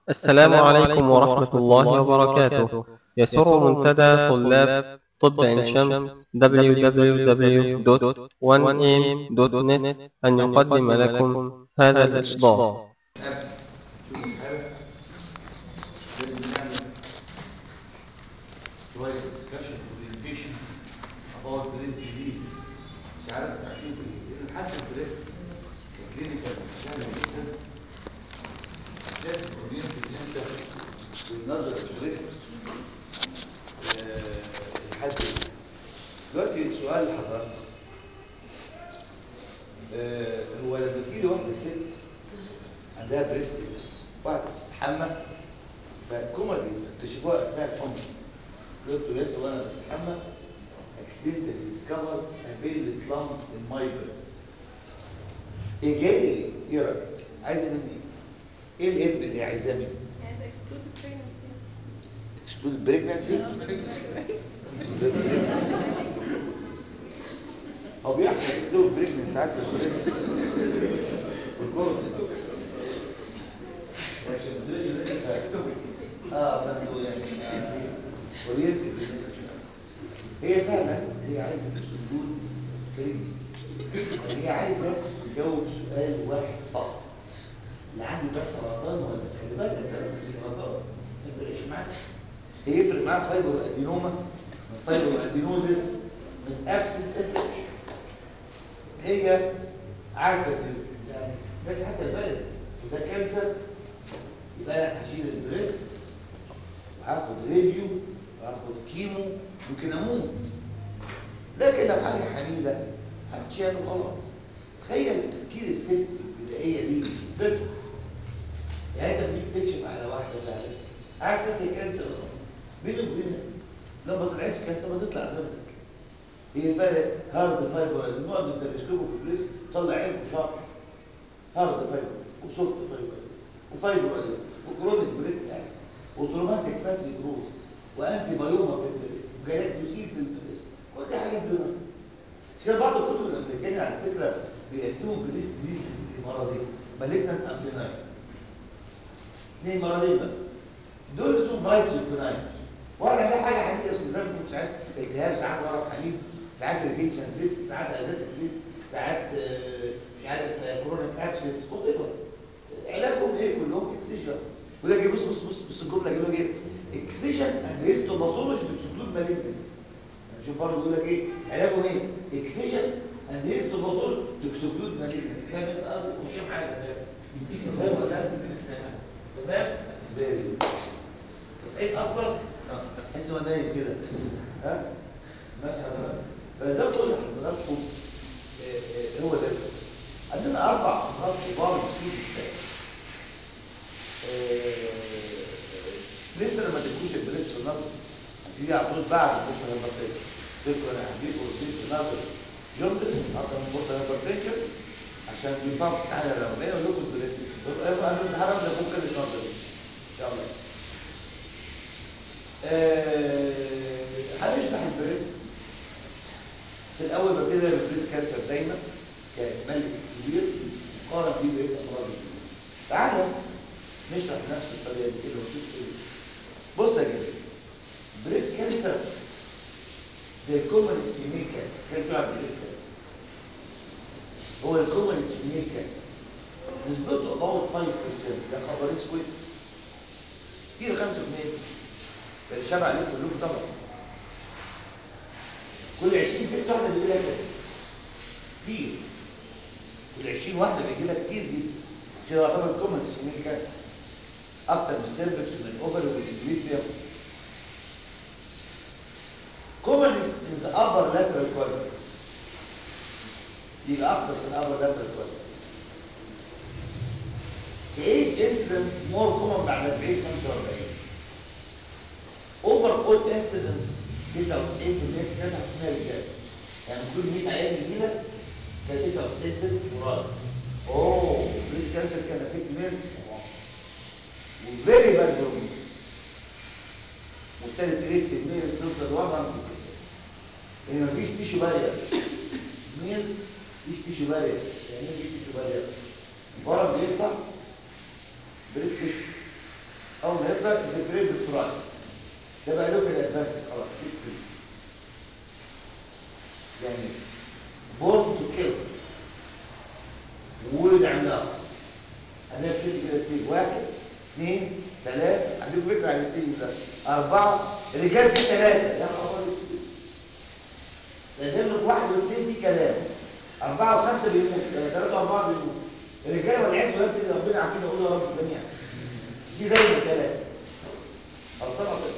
السلام عليكم ورحمة الله وبركاته يسر منتدى طلاب طب عين شمس www.1am.net أن يقدم لكم هذا الإصدار شوف الحالة لازم نعمل شوية discussion orientation about breast diseases مش عارف عارفين في ايه لأن حتى البريست ككلينيكال سهل جدا بالذات اورينتد انت بالنظر البريست آه، لحد دلوقتي سؤال لحضرتك آه، هو لما تجيلي واحدة ست عندها بريست بس واحدة بتستحمى فكوميدي بتكتشفوها اثناء الحمل قلت له لسه وانا بستحمى accidentally discovered a veil slump in my breast ايه جاي لي ايه؟ ايه رايك؟ عايزه مني ايه؟ ايه العلم اللي عايزاه مني؟ عايزة exclude pregnancy. exclude pregnancy هو بيحصل exclude pregnancy ساعات في البريست والجرد عشان ما تدريش الناس اه فانتوا يعني اورينتد بالناس هي فعلا هي عايزه تسجود بريجنس هي عايزه تجاوب سؤال واحد فقط اللي عنده ده سرطان ولا خلي بالك ده مش سرطان ما يفرقش معاك هي يفرق معاك فايبر ادينوما من فايبر ادينوزس من ابسس افرقش هي عارفه إن يعني بس حتى البلد وده كانسر يبقى انا هشيل البريست وهاخد راديو وهاخد كيمو ممكن اموت لكن لو حاجه حميده هتشال وخلاص تخيل تفكير الست البدائيه دي بيرفكت يعني انت بتيجي تكشف على واحده فعلا عارفه هي كانسر ولا لا بيني وبينك لو ما طلعتش كانسر ما تطلع زمنك هي فرق هارد فايبر النوع من التلسكوب في البريس طلع عينه شرط هارد فايبر وسوفت فايبر وفايبر وكرونيك بريس يعني وتروماتيك فاتي جروث وانتي بايوما في البريس وجلاكتوسيل في البريس كل دي حاجات دول في بعض الكتب الامريكيه على فكره بيقسموا البريس ديزيز لمرضين مالجنت ام بناين اثنين مرضين بقى دول اسمهم فايتس وبناين واحد عندها حاجه حميده بس ده مش عارف التهاب ساعات ورم حميد ساعات ريتينشن سيست ساعات اداتك سيست ساعات آه، مش عارف كورونيك ابسس وغيره علاجهم ايه كلهم اكسجن وده جاي بص بص بص بص الجمله جايبه ايه اكسجن اند هيستوباثولوجي تكسكلود مالجنس شوف برضه بيقول لك ايه علاجهم ايه اكسجن اند هيستوباثولوجي تكسكلود مالجنس فاهم انت قصدي ومش فاهم حاجه فاهم فاهم ولا لا؟ تمام فيري سعيد اكتر تحس ان هو نايم كده ها ماشي حضرتك فزي ما بقول لحضراتكم آه، آه، هو ده عندنا اربع امراض كبار بيصيبوا الشكل لسه لما تكوش البريس في النظر هتيجي على طول بعد البشر الهايبرتنشن تذكر انا هجيب بروتين في النظر جوندس اكتر من بورتا هايبرتنشن عشان بينفعوا في الامتحان الرمضاني اقول لكم البريس انا الامتحان ده ممكن النظر ان شاء الله آه، هنشرح البريس في الاول ببتدي بالبريس كانسر دايما كملك كبير مقارن بيه بقيه امراض الجلد تعالى نشرح نفس الطريقه دي كده ونشوف ايه بص يا جماعه بريس كانسر ده الكومن سيميل كانسر كان شو عن بريس كانسر هو الكومن سيميل كانسر نسبته about 5% ده خبر اسود كتير 5% ده شبع عليه كلكم طبعا كل 20 ست واحده بيجي لها كده كتير كل 20 واحده بيجي لها كتير جدا كده يعتبر كومن سيميل كانسر اكتر من السيرفكس ومن الاوفر والاندوميتريوم common is in the upper lateral quadrant يبقى اكتر في الابر lateral quadrant age incidence more common بعد 40 45 overall incidence 99% سكانها في رجاله يعني كل 100 عيان يجي لك كان 99 ست مراد اوه بريس كانسر كان افكت ميل وفيري باد بروجنوز والتالت ريت في الميل توصل لوضع ان مفيش تيشو بارير ميل مفيش تيشو بارير يعني ايه مفيش تيشو بارير البرد بيطلع بريس تيشو اول ما يطلع الفيبرين بالترايس ده بقى لوكال ادفانس خلاص هيستوري يعني بورن تو كيل وولد عملاق انا ست كده ستيج واحد اثنين ثلاثة عندكم فكرة عن الستيج ده أربعة الرجال في ثلاثة يا خبر اسود ده نمرة واحد واثنين في كلام أربعة وخمسة بيموت ثلاثة وأربعة بيموت الرجالة والعيال والولاد كده ربنا عارفين يقولوا يا رب الجميع دي دايما كلام خلصانة كده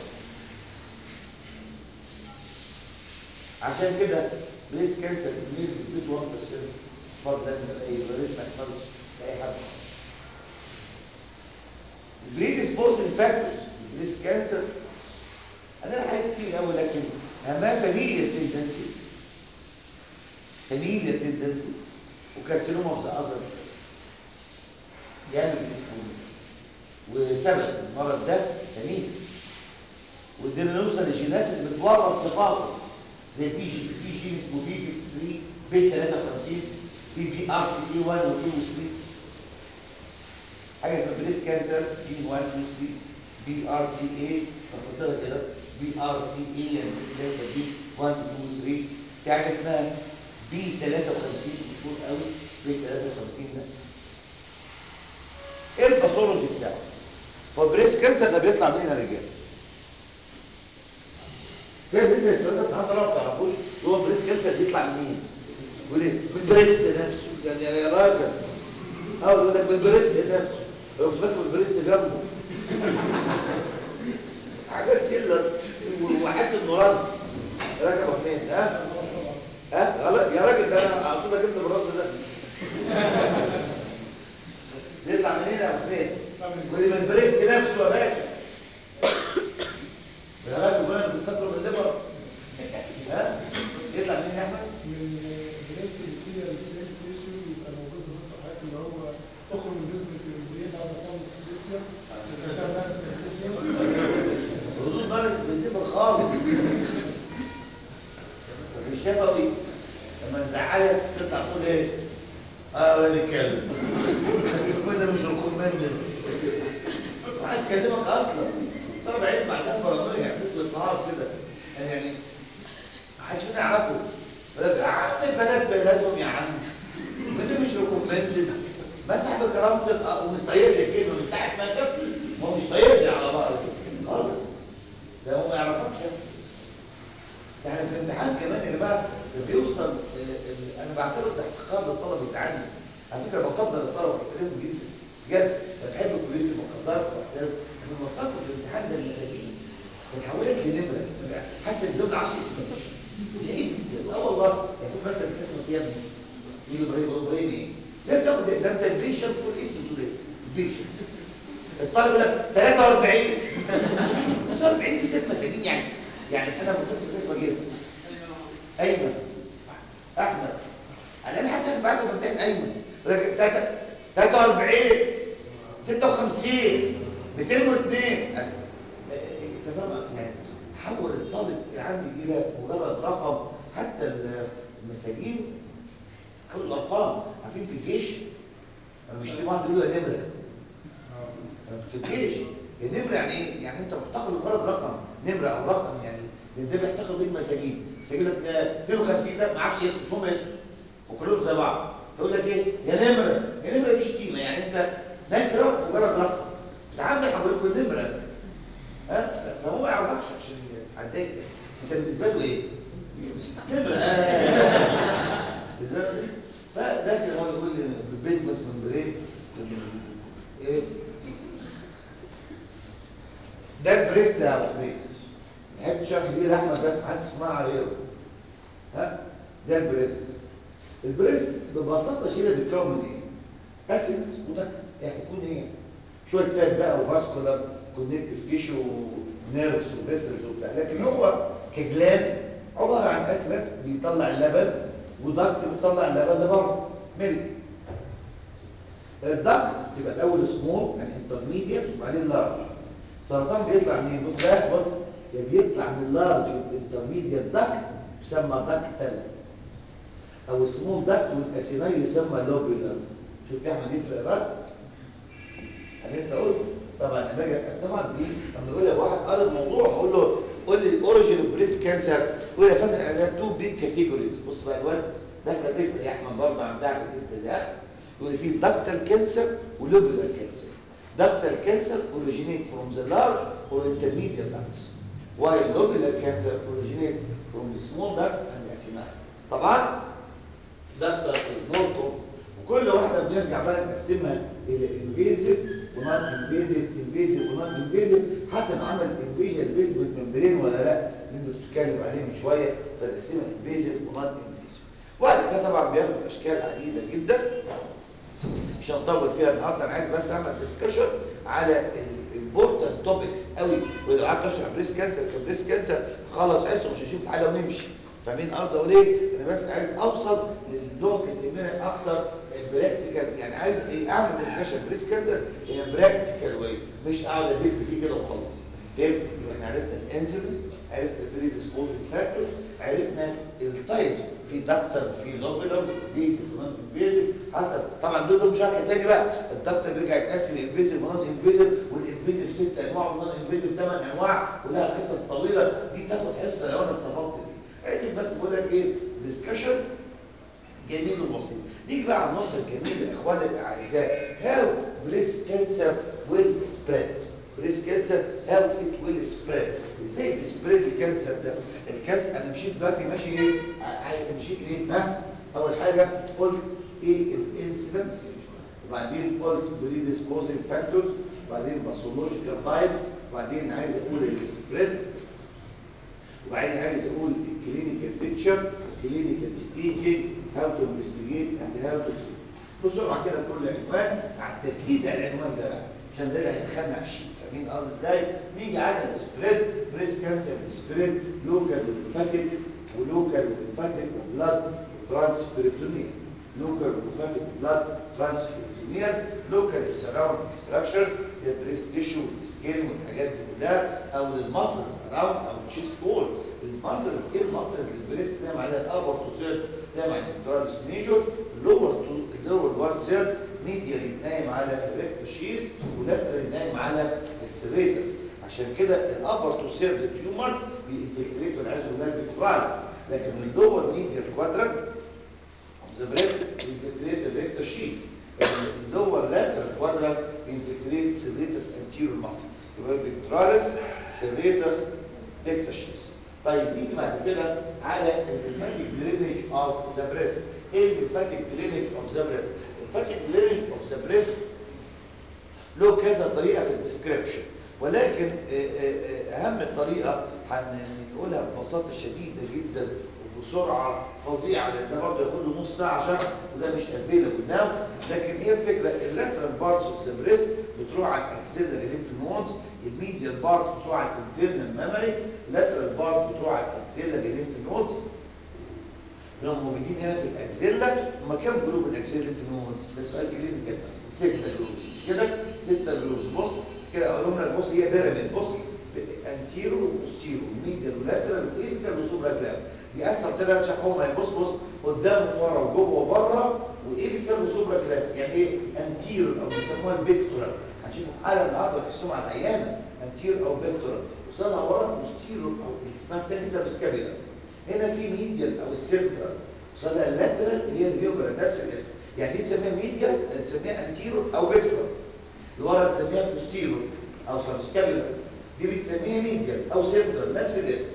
عشان كده بريس كانسر كبير نسبته 1% فضلا من اي مريض ما يحصلش لاي حد البريديسبوزنج فاكتورز البريس كانسر انا حاجات كتير قوي لكن اهمها فاميليا تندنسي فاميليا تندنسي وكارسينوما اوف ذا اذر يعني بريديسبوزنج وسبب المرض ده فاميليا وقدرنا نوصل للجينات اللي بتورث صفاته زي في جي في جين اسمه بي 53 بي 53 في بي ار سي اي 1 و 2 و 3 حاجه اسمها بريس كانسر جين 1 2 3 بي ار سي اي نختصرها كده بي ار سي اي يعني بريس كانسر جين 1 2 3 في حاجه اسمها بي 53 مشهور قوي بي 53 ده ايه الباثولوجي بتاعه؟ هو بريس كانسر ده بيطلع منين يا رجاله؟ كيف بيدرس بلد حتى لو ما تعرفوش هو بريس كانسر بيطلع منين يقول ايه من البريست نفسه يعني يا راجل اه يقول لك من البريست نفسه هو مش فاكر البريست جنبه حاجات شله وحاسس انه رد رقم اثنين ها ها غلط يا راجل ده انا اقصد لك انت بالرد ده بيطلع منين يا ابو اثنين يقول لي من البريست نفسه يا باشا يا راجل بقى انا كنت فاكره من الليبر ها يطلع منين يا احمد من بريست بيصير السيل تيشو يبقى موجود في خط الحياه اللي هو تخرج من جسم البرين بعد ما تعمل سيليسيا ردود مالك بيسيبها خالص في الشفوي لما نزعلك تطلع تقول ايه؟ اه ولا نتكلم كنا مش ركون مني ما حدش يكلمك اصلا طلب عيد بعدها برامج يعني بالنهار كده يعني ما حدش فينا يعرفه يقول لك يا عم البنات بلادهم يا عم انت مش ريكومندد مسح بكرامه الأ- ومش طايق لي كلمه من ساعه ما جبت ما هو مش طايق لي على بعض خالص ده هو ما يعرفكش يعني في الامتحان كمان يا جماعه بيوصل ال- ال- انا بعتبر ده احتقار للطلبه يزعلني على فكره بقدر الطلبه واحترمهم جدا بجد انا بحب كليه المقدرات واحترم انا بوصلكم في الامتحان زي المساجين بتحولك لنمره حتى الزوج ما عرفش اسمك لعيب جدا اه والله المفروض مثلا انت اسمك يا ابني يجي ابراهيم يقول ابراهيم ايه؟ ده بتاخد ده انت البيشن تقول اسمه سوداني البيشن الطالب يقول لك 43 43 دي ست مساجين يعني يعني انا المفروض كنت اسمك ايه؟ ايمن احمد على الاقل حتى بعد ما بمتحن ايمن يقول لك تلاتة- 43 56 202 انت فاهم يعني حول الطالب عندي الى مجرد رقم حتى المساجين حول الارقام عارفين في الجيش لما مش واحد يقول يا نمره في الجيش النمره يعني ايه؟ يعني انت محتفظ بمجرد رقم نمره او رقم يعني لان ده بيحتفظ بيه المساجين المساجين لك ده 52 ده ما اعرفش اسمه مش هم اسمه وكلهم زي بعض فيقول لك ايه يا نمره يا نمره دي شتيمه يعني انت نمره مجرد رقم بتعامل حضرتك بالنمره ها فهو ما يعرفكش عشان عداك انت بالنسبه له ايه؟ نمره ازاي؟ فداخل هو يقول لي بالبيزمنت من بريد ايه ده البريست يا ابو حميد نحب شرح دي لاحمد بس ما حدش يسمعها غيره ها ده البريست البريست ببساطه شيله بيتكون من ايه؟ اسيدز وده يعني تكون ايه؟ شويه فات بقى وفاسكولار كونكتيف تيشو ونيرفز وفيسلز وبتاع لكن هو كجلان عباره عن اسيدز بيطلع اللبن وضغط بيطلع اللبن لبره ملك الضغط تبقى الاول سمول يعني انترميديت وبعدين لارج السرطان بيطلع منين بص بقى بص يا بيطلع من اللارج والانترميديت ضغط يسمى ضغط او سمول ضغط والاسيناي يسمى لوبيولار شوف يا احمد يفرق بقى اللي انت قلت طبعا لما باجي طبعا دي لما يقول لك واحد قال الموضوع هقول له قول لي الاوريجن اوف بريست كانسر يقول لي يا فندم ده تو بيج كاتيجوريز بص بقى الواد ده كاتيجوري يا احمد برضه عم تعرف انت ده يقول لي في دكتال كانسر ولوبولار كانسر دكتال كانسر اوريجينيت فروم ذا لارج اور intermediate ducts while lobular cancer originates from the small ducts and the acini طبعا دكتور از مور وكل واحده بنرجع بقى نقسمها الى انفيزيف ونون انفيزيف انفيزيف ونون انفيزيف حسب عمل انفيجن بيزمنت ممبرين ولا لا اللي انت بتتكلم عليه من شويه فنقسمها انفيزيف ونون انفيزيف وبعد كده طبعا بياخد اشكال عديده جدا مش هنطول فيها النهارده انا عايز بس اعمل ديسكشن على الامبورتنت توبكس قوي ولو قعدت اشرح بريس كانسر كبريس كانسر خلاص عايز مش هشوف الحاله ونمشي فاهمين قصدي اقول ايه؟ انا بس عايز اوصل للنقطه اللي اكتر براكتيكال يعني عايز ايه اعمل ديسكشن بريس كانسر ان براكتيكال واي مش اقعد ادب فيه كده وخلاص فهمت؟ يبقى احنا عرفنا الانسولين عرفنا البري ديسبوزنج فاكتورز عرفنا التايبس في دكتور في لوبولار بيزك ونون انفيزيف حسب طبعا دول مش شرح تاني بقى الدكتور بيرجع يتقسم انفيزيف ونون انفيزيف والانفيزيف ست انواع والنون انفيزيف ثمان انواع ولها قصص طويله دي تاخد حصه لو انا استفدت دي عايز بس بقول لك ايه ديسكشن جميل وبسيط نيجي بقى على النقطه الجميله يا اخواني الاعزاء هاو بريس كانسر ويل سبريد بريس كانسر هاو ات ويل سبريد ازاي بيسبريد الكانسر ده الكانسر انا مشيت دلوقتي ماشي ايه عايز مشيت ايه ها اول حاجه قلت ايه الانسيدنس وبعدين قلت بريديسبوزنج فاكتورز وبعدين باثولوجيكال تايب وبعدين عايز اقول السبريد وبعدين عايز اقول الكلينيكال بيكتشر كلينيكال ستيجنج هاو تو انفستيجيت اند هاو تو بسرعه كده كل عنوان مع التركيز على العنوان ده بقى عشان ده اللي هيدخلنا على الشيت فاهمين قصدي ازاي؟ نيجي على السبريد بريس كانسر سبريد لوكال وليمفاتيك ولوكال وليمفاتيك وبلاد ترانسبيريتونيا لوكال وليمفاتيك وبلاد ترانسبيريتونيا لوكال سراوندينج ستراكشرز البريست تيشو والسكين والحاجات دي كلها او للمسلز اراوند او التشيست وول المسلز ايه المسلز اللي البريست نايم عليها الابر تو ثيرد نايم على الترالس ميجور اللور اللور وان ثيرد ميديالي نايم على الريكتور شيس ولاترالي نايم على السيريتس عشان كده الابر تو ثيرد تيومرز بينفكتريتوا العياذ بالله بالترالس لكن اللور ميديال كوادرنت ذا بريست بينفكتريت الريكتور شيس اللور لاترال كوادرنت بينفكتريت سيريتس انتيريور ماسل يبقى البيكترالس سيريتس ريكتور شيس طيب نيجي بعد كده على الليمفاتيك درينج اوف ذا بريست ايه الليمفاتيك درينج اوف ذا بريست الليمفاتيك درينج اوف ذا بريست له كذا طريقه في الديسكريبشن ولكن اهم طريقه هنقولها ببساطه شديده جدا وبسرعه فظيعه لان ده برضه ياخد له نص ساعه شرح وده مش افيلبل ناو لكن هي الفكره اللاترال بارتس اوف ذا بريست بتروح على الاكسيلري ليمف نودز الميديال بارتس بتروح على الانترنال ميموري اللاترال بارتس بتروح على الاكسيلري ليمف نودز لو موجودين هنا في الاكسيلا هما كام جروب الاكسيلا ليمف نودز ده سؤال كلينيكال ستة جروبز مش كده ستة جروبز بص كده اقول لك بص هي بيراميد بص انتيرو وبوستيرو ميديال ولاترال وانتر وسوبرا كلاب دي اسهل طريقه تشرحهم هي بص بص قدام وورا وجوه وبره وايبيكال وسوبرا كلاب يعني ايه انتيرو او بيسموها البيكتورال هنشوفوا حاله النهارده ونحسهم على العيانه انتيرو او بيكتورال وصلها ورا بوستيرو او اسمها تاني سبسكابيلا هنا في ميديال او السنترال وصلها اللاترال اللي هي الهيوبرا نفس الاسم يعني دي تسميها ميديال تسميها انتيرو او بيكتورال اللي ورا تسميها بوستيرو او سبسكابيلا دي بتسميها ميديال او سنترال نفس الاسم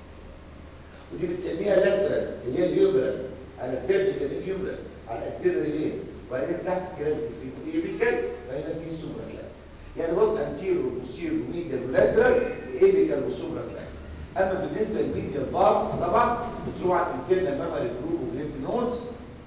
ودي بتسميها لاترال اللي هي الهيوبرال على السيرجيكال هيوبرس على الاكسيلري لين وبعدين تحت كده في ايبيكال وهنا في سوبرا كلاب يعني بص انتيرو بوستيرو ميديال ولاترال وايبيكال وسوبرا كلاب اما بالنسبه للميديال بارتس طبعا بتروح على الانترنال ميموري جروب اوف ليمف نودز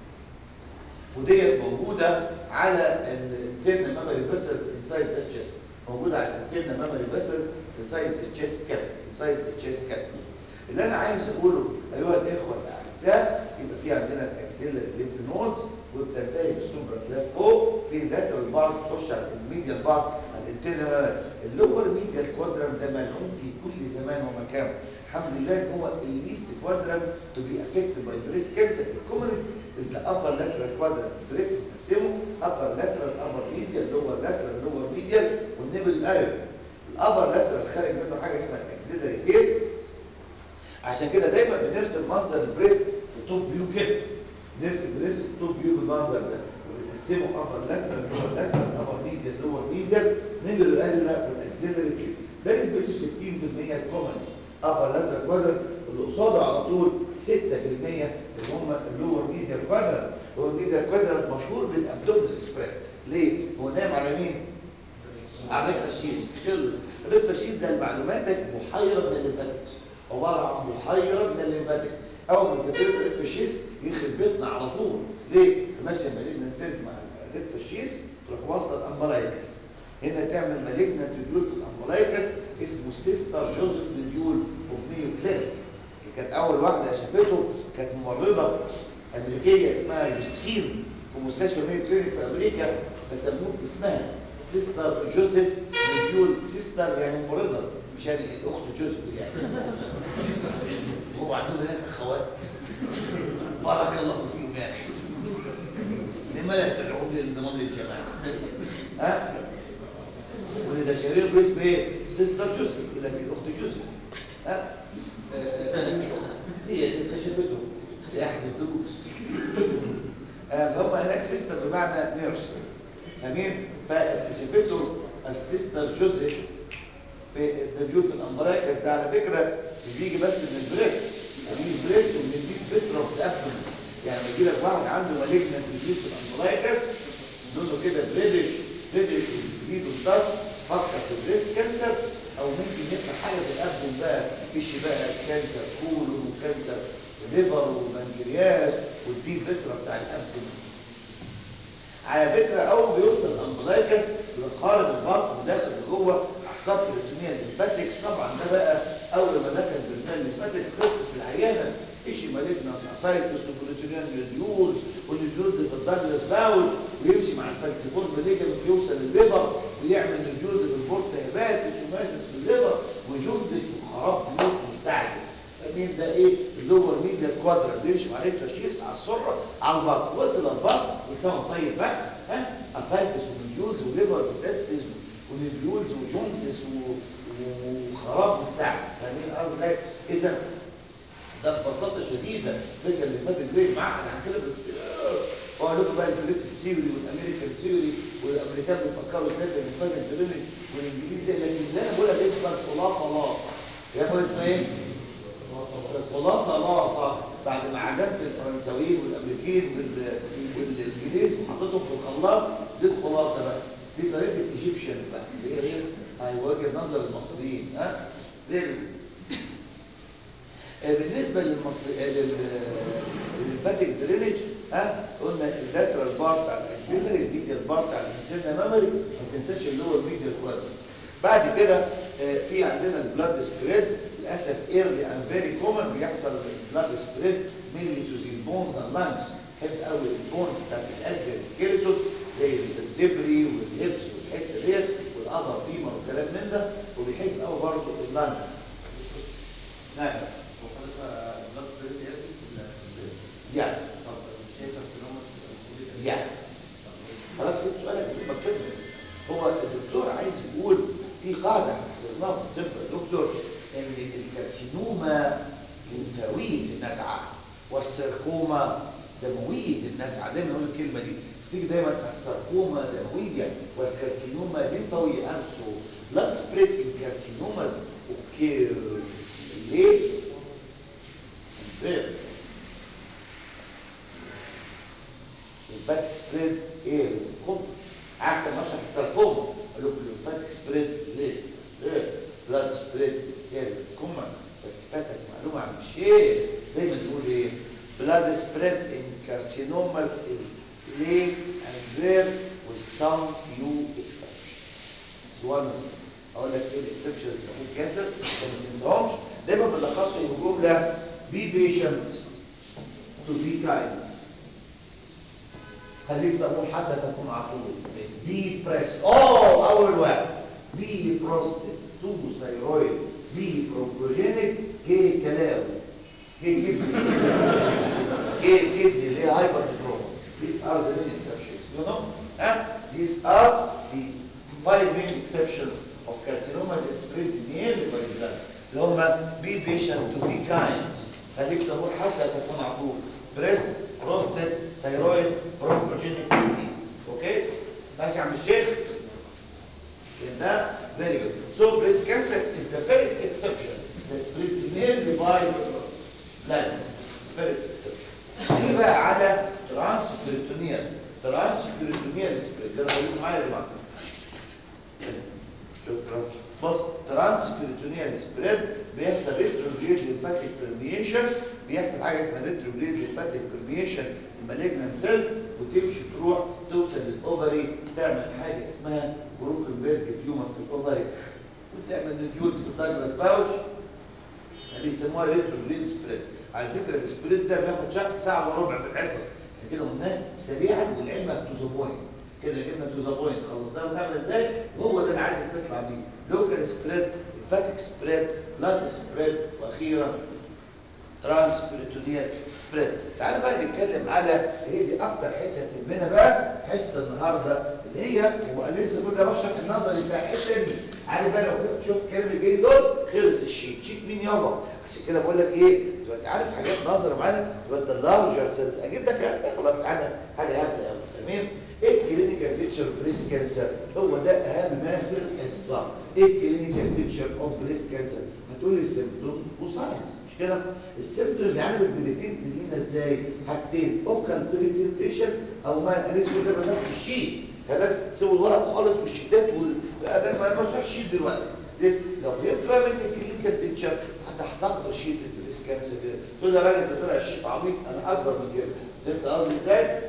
وديت موجوده على الانترنال ميموري فيسلز انسايد ذا تشيست موجوده على الانترنال ميموري فيسلز انسايد ذا تشيست كافيتي انسايد ذا تشيست كافيتي اللي انا عايز اقوله ايها الاخوه الاعزاء يبقى في عندنا الاكسيلر ليمف نودز وبتنتهي بالسوبر كلاب فوق في اللاترال بارت تخش على الميديال بارت على الانترنال اللور ميديال كوادرام ده ملعون في كل زمان ومكان الحمد لله ان هو الليست كوادرام تو بي افكتد باي بريس كانسر الكومنز از ذا upper lateral quadrant بريس بتقسمه upper lateral upper medial lower lateral lower medial والنبل الالف الابر لاترال خارج منه حاجه اسمها الاكسيلري تيب عشان كده دايما بنرسم منظر البريست في توب فيو كده نرسم بريست في توب فيو بالمنظر ده وبنقسمه ابر لاترال لور لاترال ابر ميديال لور ميديال ننزل الالف بقى في الاكسيلري كده ده نسبته 60% الكومنتس ابر لاترال كوادرنت اللي قصاده على طول 6% اللي هم اللور ميديال كوادرنت اللور ميديال كوادرنت مشهور بالابدومينال سبريد ليه؟ هو نايم على مين؟ على التشخيص خلص التشخيص ده لمعلوماتك محيرة من الليمفاتكس عبارة عن محيرة من الليمفاتكس أول ما تبتدي التشخيص يخرب بيتنا على طول ليه؟ ماشية مالجنا سيلز مع التشخيص تروح واصلة الأمبلايكس هنا تعمل مالجنا تديول في الأمبلايكس اسمه سيستر جوزيف مديول أمنيو كلينيك كانت أول واحدة شافته كانت ممرضة أمريكية اسمها جوزفين في مستشفى ميو كلينيك في أمريكا فسموه اسمها سيستر جوزيف مديول سيستر يعني ممرضة مش يعني اخت جوزيف يعني هو عندهم هناك اخوات بارك الله فيهم يا اخي لما لا تدعوهم للانضمام للجماعه ها واللي ده شهير باسم ايه سيستر جوزيف يقول لك الاخت جوزيف ها هي اللي خشبته سياحه الدروس فهم هناك سيستر بمعنى نيرس امين فاكتشفته السيستر جوزيف في الديوت في الامبرايكس ده على فكره بيجي بس من البريست يعني البريست وبنديك بسرة وتقفل يعني بيجي لك واحد عنده مالجنت ديوت في الامبرايكس لونه كده بريدش بريدش وبيجيله ستاف فكر في بريست كانسر او ممكن يبقى حاجه في الابدن بقى فيش بقى كانسر كولون وكانسر ليفر وبنكرياس والديب بسرة بتاع الابدن على فكره اول ما بيوصل الامبلايكس بيقارب البطن وداخل لجوه على السطح الريتينيال ليمفاتكس طبعا ده بقى اول ما دخل بالريتينيال ليمفاتكس خلصت في العيانه ايش مالتنا اسايتس وبروتينيال نيوديولز والنيوديولز في الداجلاس باول ويمشي مع الفالسيفور ليجامنت يوصل للليفر ويعمل نيوديولز في البورتا هيباتس وماسس في الليفر وجندس وخراب بيوت مستعجل مين ده ايه اللور ميديا كوادرا بيمشي مع عليه تشخيص على السره على البطن وصل البطن وسام طيب بقى ها اسايتس ونيوديولز وليفر وتاسس ونيوديولز وجندس وخراب مستعجل فاهمين قصدي ازاي اذا ده ببساطه شديده فكره اللي فاتت جريد معقد عن كده واقول لكم بقى البريت السيوري والامريكان سيوري والامريكان بيفكروا ازاي بالفاجن تريننج والانجليزي لكن اللي انا بقولها دي بقى الخلاصه لاصه يا اخوان اسمها ايه؟ الخلاصه لاصه بعد ما عجبت الفرنساويين والامريكيين والانجليز وحطيتهم في الخلاط دي الخلاصه بقى دي طريقه الايجيبشنز بقى اللي هي ايه؟ هيواجه نظر المصريين ها؟ ليه؟ بالنسبة للمصري للفاتك درينج ها قلنا اللاترال بار بتاع الاكسيلري الميديال بار بتاع الانترنال ميموري ما تنساش اللي هو الميديال كوادر بعد كده في عندنا البلاد سبريد للاسف ايرلي اند فيري كومن بيحصل البلاد سبريد مينلي تو ذا بونز اند لانجز حب قوي البونز بتاعت الاكزيال سكيلتون زي الفرتبري والهيبس والحته ديت والابر فيمر والكلام من ده وبيحب قوي برضه اللانج نعم يعني يعني خلاص في سؤالك مكتوب هو الدكتور عايز يقول في قاعدة حفظناها في الطب يا دكتور ان الكارسينوما لمفاوية النزعة والسركوما دموية النزعة دايما نقول الكلمة دي تيجي دايما السركوما دموية والكارسينوما لمفاوية also blood spread in carcinomas occur late and rare الليمفاتيك سبريد ايه الكم عكس ما اشرح الساركوما اقول لكم الليمفاتيك سبريد ليه ليه بلاد سبريد ايه الكم بس فاتك معلومه عن شيء دايما تقول ايه blood spread in carcinomas is late and rare with some few exceptions one of them اقول لك ايه الاكسبشنز تكون كاسر ما تنساهمش دايما بلخصهم بجمله be patient to be kind خليك صبور حتى تكون عطول بي بريس اوه اول واحد بي بروستيت تو ثايرويد بي بروكوجينيك كي كلاوي كي كدني كي كدني اللي هي هايبر تروما these are the main exceptions you know huh? these are the five main exceptions of carcinoma that spreads nearly by the blood اللي هم be patient to be kind خليك صبور حتى تكون عطوه بريست بروستات ثيرويد برونكوجينيك كدني اوكي ماشي يا عم الشيخ ده very good so breast cancer is the first exception that spreads mainly by blood first exception نيجي بقى على ترانسبيريتونيال ترانسبيريتونيال سبريد ده خليكم معايا يا جماعه شكرا بص ترانسبيريتونيال سبريد بيحصل ريتروجريد ليمفاتيك برميشن بيحصل حاجه اسمها ريتروجريد ليمفاتيك برميشن المالجنان سيلز وتمشي تروح توصل للاوفري تعمل حاجه اسمها بروكنبرج تيومر في الاوفري وتعمل نديولز في الدايجلاس باوتش اللي يسموها ريتروجريد سبريد على فكره السبريد ده بياخد شهر ساعه وربع في الحصص احنا كده قلناه سريعا والعلم تو ذا بوينت كده جبنا تو ذا بوينت خلصناه وتعمل ازاي وهو ده اللي عايزك تطلع بيه لوكال سبريد فاتيك سبريد بلاد سبريد واخيرا ترانسبيريتونيال سبريد تعالوا بقى نتكلم على هي دي اكتر حته تهمنا بقى حصه النهارده اللي هي هو لسه كنا بشرح النظري بتاع الحته دي عارف بقى لو فهمت شويه الكلام اللي جاي دول خلص الشيت شيت مين يابا عشان كده بقول لك ايه تبقى انت عارف حاجات نظري معانا تبقى انت لارجر اجيب لك يعني خلاص حاجه حاجه هبله قوي تمام ايه الكلينيكال بيكتشر بريست كانسر هو ده اهم ما في الحصه ايه الكلينيكال بيكتشر اوف بريست كانسر هتقول لي السيمبتومز وساينس مش كده السيمبتومز عامل البريزنت لينا ازاي حاجتين اوكال بريزنتيشن او ما الاسم ده بس في الشيت كذا سيبوا الورق خالص والشيتات وال انا ما ما بشرحش الشيت دلوقتي ليه؟ لو فهمت بقى من الكلينيكال بيكتشر حتى هتحضر شيت البريست كانسر كده تقول يا راجل ده طلع الشيت عبيط انا اكبر من كده فهمت قصدي ازاي؟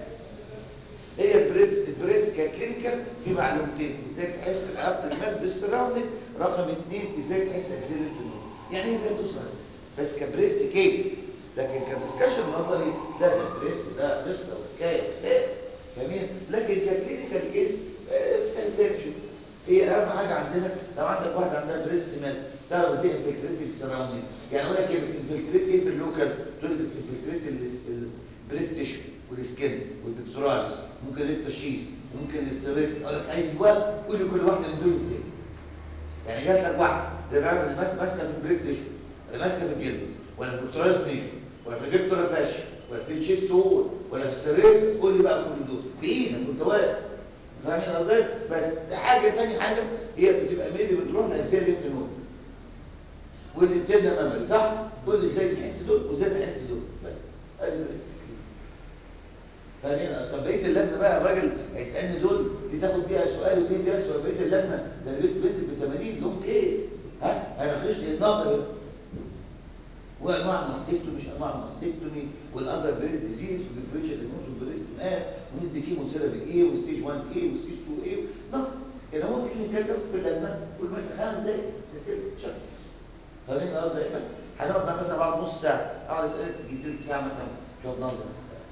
هي البريست البريست ككلينيكال في معلومتين ازاي تحس بعلاقه الماس بالسراوندنج رقم اثنين ازاي تحس اكسيلنت النور يعني ايه ده توصل بس كبريست كيس لكن كدسكشن نظري لا ده بريست ده قصه وحكايه وكلام فاهمين لكن ككلينيكال كيس في تاني شوف هي اهم حاجه عندنا لو عندك واحد عندها بريست ماس تعرف ازاي انفلتريت السراوندنج يعني اقول لك ايه بتنفلتريت ايه في اللوكال تقول لي بتنفلتريت البريست تيشو والسكن والبكتورالز ممكن التشيس ممكن السيرفكس اقول لك ايوه قول لي كل واحده من دول ازاي يعني جات لك واحده زي ما عمل ماسكه في البريست تيشو ولا ماسكه في الجلد ولا في البكتورالز نيشو ولا في الجبتورا فاشيا ولا في الشيست وول ولا في السيرفكس قول لي بقى كل دول بايدك كنت واقف فاهمين قصدي بس ده حاجه ثاني حاجه هي بتبقى ميدي بتروح لازاي ليفت نود واللي بتبدا ميموري صح قول لي ازاي نحس دول وازاي نحس دول بس ادي الريسك فاهمين طب بقيه اللجنه بقى الراجل هيسالني دول دي تاخد فيها سؤال ودي فيها سؤال بقيه اللجنه ده الريسك بينزل ب 80 لون كيس ها هنخش النظر وانواع الماستكتومي مش انواع الماستكتومي والاذر بريست ديزيز والديفرنشال ديجنوز والبريست ماس وندي كيمو ثيرابي ايه وستيج 1 ايه وستيج 2 ايه نظر يعني هو كلينيكال بياخد في اللجنه كل مثلا خمس دقايق تسيب شهر فاهمين قصدي بس هنقعد مع مثلا بعد نص ساعه اقعد اسالك يجي تلت ساعه مثلا شويه نظر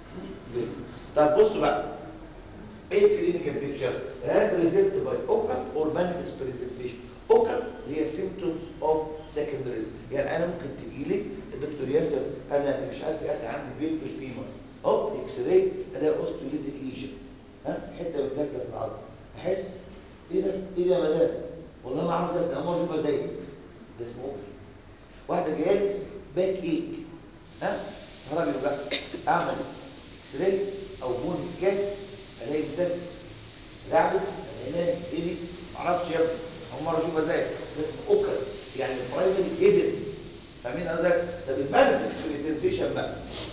طب بصوا بقى ايه الكلينيكال بيكتشر ريبريزنت باي اوكال اور مانيفست بريزنتيشن اوكال هي سيمبتومز اوف سكندريز يعني انا ممكن تجي لي الدكتور ياسر انا مش عارف يا اخي عندي بين في الفيمر هوب اكس راي الاقي اوستيوليتيك ليجن ها حته متاكله في العظم احس ايه ده ايه ده يا مدام والله ما اعرف ده انا اشوفها زيك ده اسمه اوكال واحده جايه لي باك ايك ها راجل بقى اعمل اكس راي او بون سكان الاقي ممتاز لعبس الاقي ايه دي معرفش يا ابني اول مره اشوفها زيك ده اسمه اوكر يعني برايمري ايدن فاهمين قصدك ده بالمانفست بريزنتيشن بقى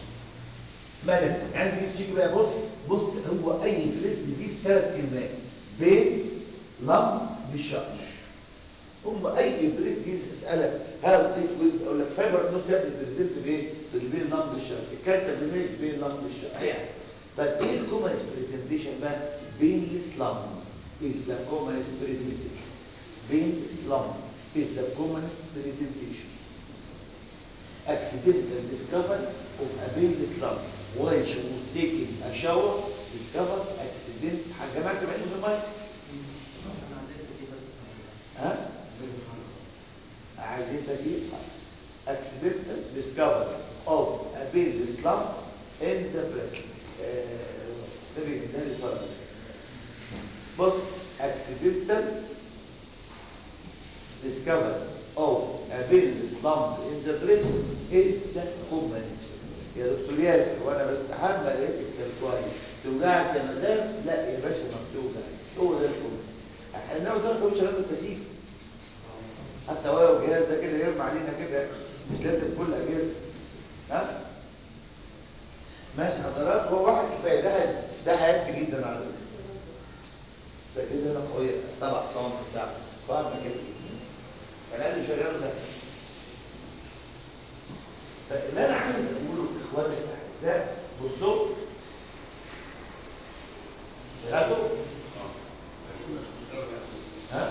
مانفست يعني دي تشيك بقى بص بص هو اي بريس ديزيز ثلاث كلمات بين لم بالشرش هم اي بريس ديزيز اسالك هل تقول اقول لك فايبر نو سيل بريزنت بايه بالبين لم بالشرش الكانسر بين بين لم بالشرش يعني طب ايه الكومنس بريزنتيشن بقى بين لم is the commonest presentation painless lump is the commonest presentation accidental discovery of a painless lump while she was taking a shower discovered accident جماعه سامعين في المايك ها عايزين تجيب accidental discovery of a painless lump in the breast ده ده اللي فرق بص accidental discovered of a villus lump in the breast is combination يا دكتور ياسر وانا بستحمى لقيت الكلكوعي توجعك يا مدام لا يا باشا ما بتوجعش هو ده الكل احنا قلت لك مش شغال التكييف حتى ولو الجهاز ده كده يرمي علينا كده مش لازم كل اجهزه ها ماشي حضرات هو واحد كفايه ده هي- ده هيكفي جدا على فكره بس الاجهزه هنا قويه سبع سم بتاع فاهم كده فانا اللي شغال ده فاللي انا عايز اقوله اخواني الاعزاء بصوا شغلتوا ها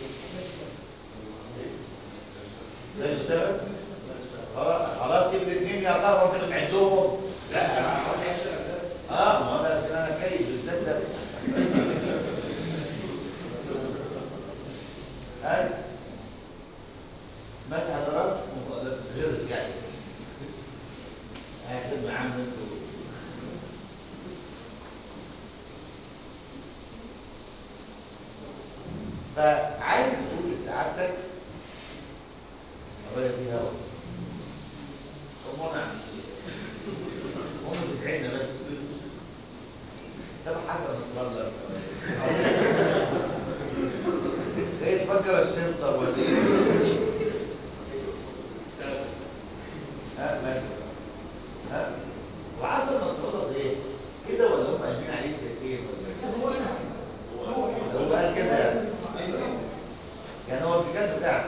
لا يشتغل خلاص خلاص يبقى الاثنين يا ترى وانت بتعدهم لا انا اه ما انا انا كيف بالذات ده هاي ماشي حضرتك غير يعني هاخد معاه منكم فعايز تقول لسعادتك أولا فيها هوا طب وانا عم هم بتعينا بس طب حسن نصر الله ايه تفكر السنتر ولا ايه ها ماشي ها وعسل نصر الله ايه كده ولا هم قايمين عليه سياسيا ولا ايه هو قال كده يعني يعني هو الكتاب بتاعك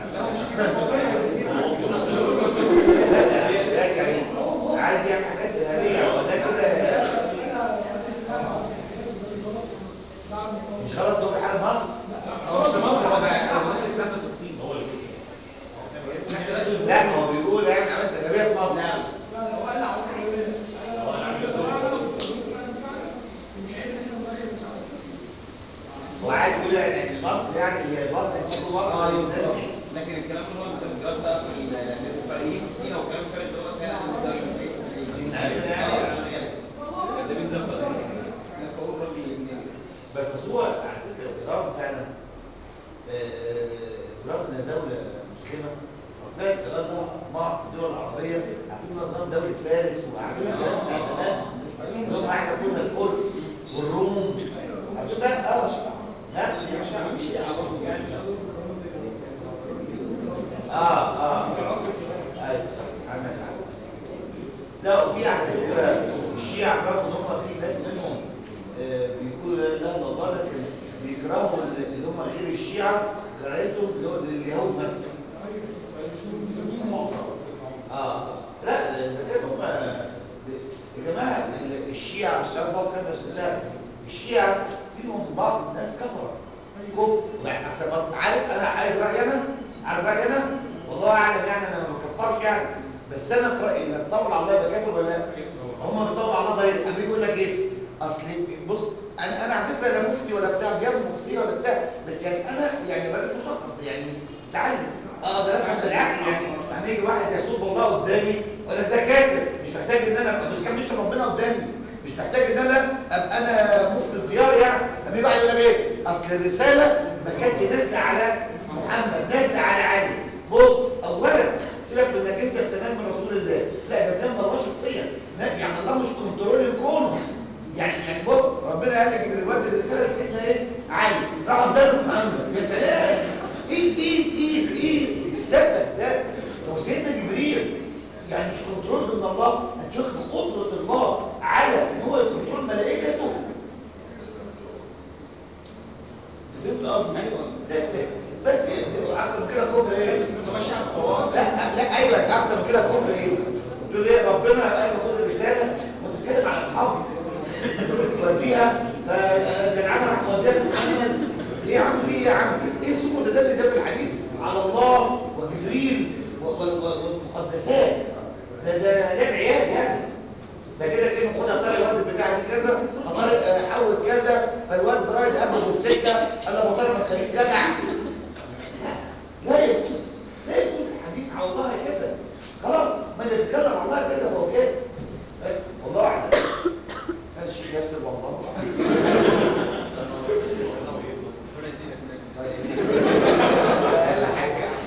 لا يا كريم عايز يعمل حاجات ارهابيه هو ده كده مش غلط هو بيحارب مصر لا هو بيقول يعني عملت ارهابيه في مصر هو عايز يقول يعني ان مصر يعني هي مصر مش مصر الناس دي لكن الكلام اللي هو المتفجرات بقى في ال- الاسرائيليين في سينا والكلام ده اللي هو كان ده من زمان انا بقول راجل لبناني بس أصل هو على فكره ايران فعلا آه، رغم انها دوله مسلمه وفات ايران لها اطماع في الدول العربيه عارفين نظام دوله فارس وعارفين الكلام بتاع زمان اللي هم احنا كنا الفرس والروم مش بقى اه نفس اه اه ايوه عندك حق لا وفي على فكره الشيعة رغم ان هم في ناس منهم آه، بيقولوا لا اله الا الله لكن بيكرهوا اللي هم غير الشيعة كراهتهم اللي هو لليهود مثلا اه لا اذا كان هم يا جماعه ال- الشيعة مش عارف هو كان بس سهل الشيعة فيهم بعض الناس كفرة كفر يعني احسن ما- عارف انا عايز رايي انا عايز رايي انا والله اعلم يعني انا ما بكفرش يعني بس انا في رايي انك تطول على الله يبقى كافر ولا لا؟ هم بيطولوا على الله ضيق اما بيقول لك ايه؟ اصل بص انا انا على فكره لا مفتي ولا بتاع جاب مفتي ولا بتاع بس يعني انا يعني راجل مثقف يعني متعلم اه ده افهم بالعكس يعني لما يجي واحد يسب الله قدامي اقول لك ده كافر مش محتاج ان انا ابقى مش كان بيشتم ربنا قدامي مش محتاج ان انا ابقى انا مفتي الديار يعني اما يجي واحد يقول لك ايه؟ اصل الرساله ما كانتش نازله على محمد نازله على علي بص اولا سيبك من انك انت بتنام من رسول الله لا ده كان الله شخصيا لا، يعني الله مش كنترول الكون يعني يعني بص ربنا قال لك ان الوقت الرساله لسيدنا ايه علي راح اداله محمد يا سلام ايه ايه ايه ايه السبب ده هو سيدنا جبريل يعني مش كنترول من الله هتشوف في قدره الله على ان هو يكنترول ملائكته فهمت قصدي ايوه ذاتس ات بس اكتر من كده الكفر ايه لا لا ايوه اكتر من كده الكفر ايه تقول ايه ربنا قال له خد الرساله وتتكلم على اصحابك توديها فجدعانها راح توديها لمحمد ايه يا عم في ايه يا عم ايه اسمه متدلل ده في الحديث على الله وجبريل و- و- و- والمقدسات ده ده لعب عيال يعني ده كده كده خدها طارق الواد بتاع دي كذا فطارق آه، حول كذا فالواد برايد قبله بالسكه قال له ابو طارق ما تخليك جدع لا يجوز لا يجوز الحديث على الله كذا خلاص ما اللي يتكلم على الله كذا هو كده بس والله اعلم هذا الشيخ ياسر والله اقل حاجه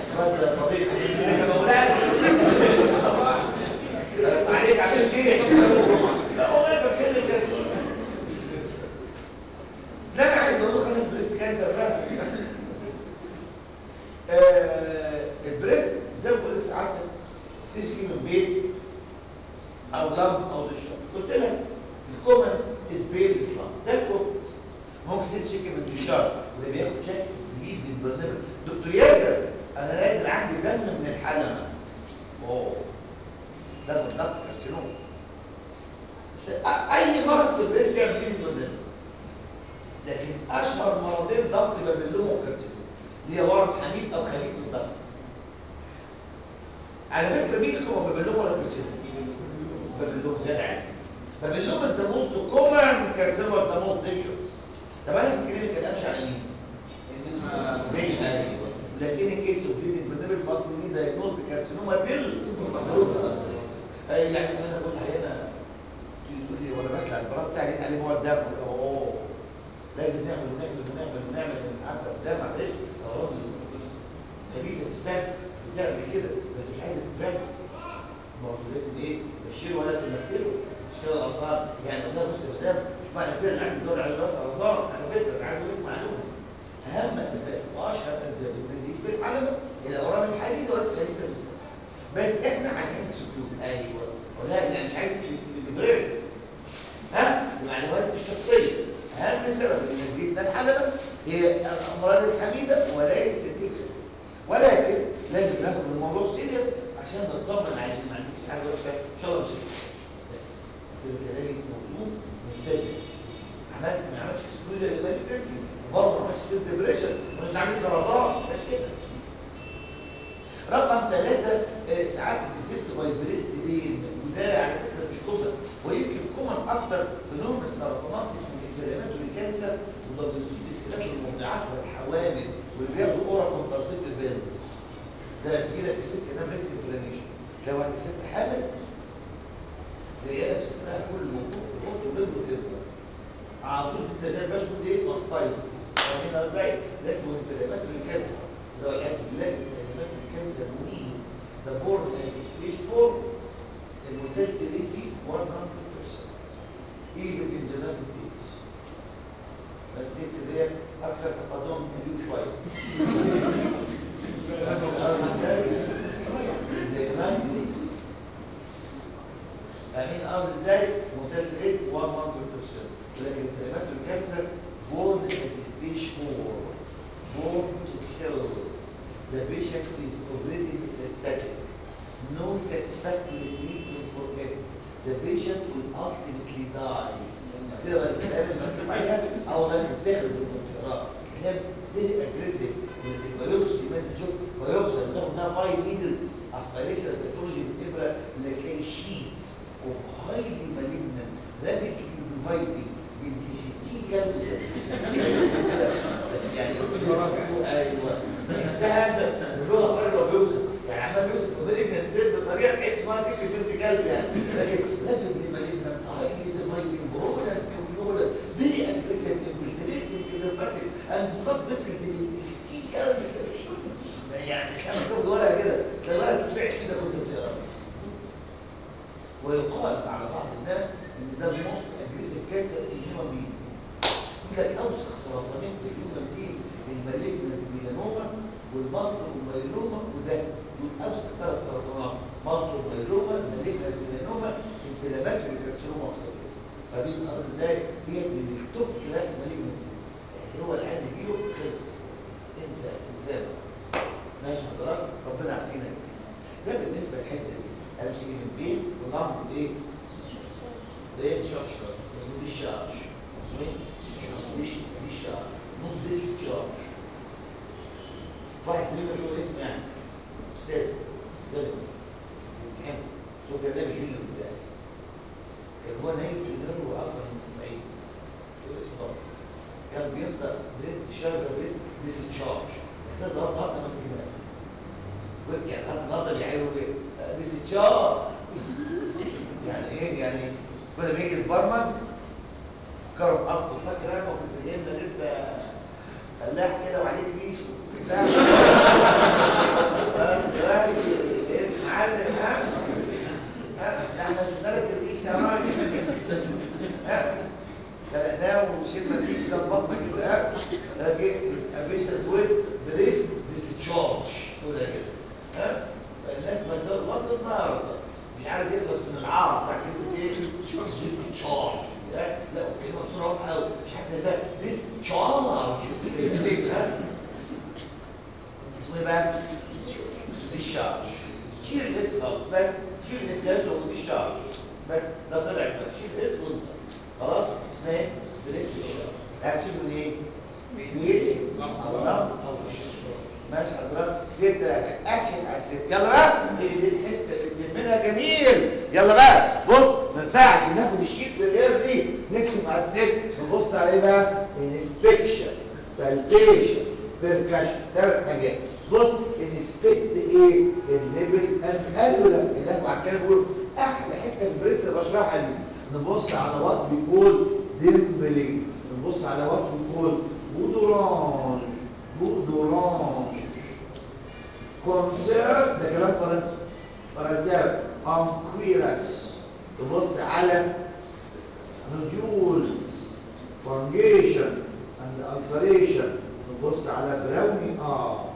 تشكي من بيت او لم او دشار قلت لك الكومنس از بين الاسلام ده الكومنس ممكن تشكي من دشار وده بياخد شكل جديد من البرنامج دكتور ياسر انا نازل عندي دم من الحلمه اوه لازم ضغط كارسينوم بس أ- اي مرض في البريس يعمل ايه البرنامج لكن اشهر مرضين ضغط بابلوم وكارسينوم اللي هي ورم حميد او خليج الضغط على فكره مين اللي هو بابلوم ولا كارسينوم بابلوم جدع بابلوم از ذا موست كومن كارسينوم از ذا موست دينجرس طب انا في الكلينيك امشي على مين؟ بيت ايوه لكن الكيس اوف بليدنج برنامج الاصلي مين دايجنوز كارسينوما ديل اي يعني انا بقول هنا تقول لي وانا بخلع البراءه بتاعي لقيت عليه مواد دم أقول له اوه لازم نعمل ونعمل ونعمل ونعمل عارفه ده معلش اهو خبيثه في السنه بتعمل كده بس مش عايزه تتفهم برضه لازم ايه تبشره ولا تمثله مش كده غلطان يعني والله بص يا مدام مش معنى كده اللي عندي دور على راس على الله على فكره انا عايز اقول لك معلومه اهم اسباب واشهر اسباب النزيف في العلمه الاورام الحديد وليس خبيثه بالسنه بس احنا عايزين سكوت ايوه ولا يعني مش عايز تبرز ها المعلومات الشخصيه اهم سبب النزيف ده الحلبه هي الامراض الحميده وليس التكسير ولكن لازم ناخد الموضوع سيريس عشان نطمن عليه ما عنديش حاجه وحشه ان شاء الله مش هيحصل. بس كده كلامي موزون ملتزم عملت ما عملتش سكوت للمالكنسي وبرضه ما عملتش سيل ديبريشن مش عامل سرطان مش كده رقم ثلاثة آه، ساعات بيزيد بايبريست بين وده على فكرة مش كومن ويمكن كومن أكتر في نوع من السرطانات اسمه الانفلاماتوري كانسر وده بيصيب السلات المرضعات والحوامل واللي بياخدوا اورا كونترسيبتيف بيلز ده تجيلك الست ده بريست انفلاميشن لو واحدة ست حامل جايه لك صدرها كله فوق فوق ورجله كده على طول انت زي باش تقول ايه ماستايتس هنا ازاي ده اسمه انفلاماتوري كانسر ده والعياذ بالله الانفلاماتوري كانسر مين ده بورن از ستيج 4 المورتاليتي ريت فيه 100% even in the United States الستيتس اللي هي اكثر تقدم من اليو شويه زي اليونايتد ستيتس فاهمين قصدي ازاي؟ mortality rate 100% لكن انفلاماتوري كانسر born as stage 4 born to kill the patient is already metastatic no satisfactory treatment for it the patient will ultimately die تقرا الكلام المكتوب عليها او ما تتاخد بالقراءه كلام فيري اجريسيف البيوبسي ما انت شوف بيوبسي بتاخد منها فاي نيدل اسبيريشن سيتولوجي الابره اللي تلاقي شيتس اوف هايلي مالجنت رابيدلي ديفايدنج بين 60 كانسر بس يعني ايوه انسان اللغه طريقه بيوصف يعني عمال يوصف امريكان سيل بطريقه تحس انها سكه بنت كلب يعني لكن لكن مالجنت هايلي ديفايدنج برومننت نيوكليولر فيري اجريسيف انفلتريتنج ليمفاتيك اند نوت بيتريت ب 60 كانسر يعني كان مكتوب ورقه كده ده ورقه تبيع كده كنت بتقرا ويقال على بعض الناس ان ده الموست اجريسيف كانسر الهيومن بين يقول لك اوسخ سرطانين في الهيومن بين المالجنت ميلانوما والمالتو مايلوما وده دول اوسخ ثلاث سرطانات مالتو مايلوما مالجنت ميلانوما انفلاماتوري كارسينوما اوستوبيس فمين قصد ازاي هي من التوب كلاس مالجنسيز يعني هو العين يجيله خلص انسى انسى ماشي حضرتك ربنا يعافينا جميعا ده بالنسبه للحته دي انا بتيجي من بين ونعمل ايه؟ ده شارج اسمه دي شارج اسمه ايه؟ دي دي شارج نص ديس شارج واحد سليم شو اسمه يعني استاذ سليم كان هو كان ده جونيور بتاعي كان هو نايم في الجنوب اصلا من 90 يقول اسمه طبعا كان بيفضل بريست شارج بريست ديس شارج محتاج ضغط ضغط ماسك دماغه يعني حتى النهارده بيعملوا ايه؟ دي ستشار يعني ايه يعني كنا بيجي البرمج كرم اصله فاكر انا كنت جاي لنا لسه فلاح كده وعليه كبيش وبتاع دلوقتي ايه معلم ها ها ده احنا شلنا لك الريش يا راجل ها سلقناه وشلنا فيه ظبطنا كده ها جيت ابيشن ويز بريست ديستشارج تقول كده ها الناس مجنون وقت النار بقى ديشارج شيل الاس خالص بس شيل الاس جاز وديشارج بس ده طلع بقى شيل الاس وانت خلاص اسمها ايه؟ بريك ديشارج هتشيله ايه؟ بيد او نار او ديشارج ماشي حضرتك دي اكشن على الست يلا بقى هي دي الحته اللي تهمنا جميل يلا بقى بص ما ينفعش ناخد الشيت بالغير دي نكشف على الست نبص عليه بقى انسبكشن فالتيشن بيركشن ثلاث حاجات بص انسبكت ايه الليبل اند قالوا لك اللي احنا كده بيقول احلى حته في البريس اللي بشرحها دي نبص على وات بيقول ديمبلينج نبص على وات بيقول بودورانج بودورانج كونسير ده كلام فرنسي فرنساوي انكويرس تبص على نوديولز فانجيشن اند ulceration نبص على براوني اه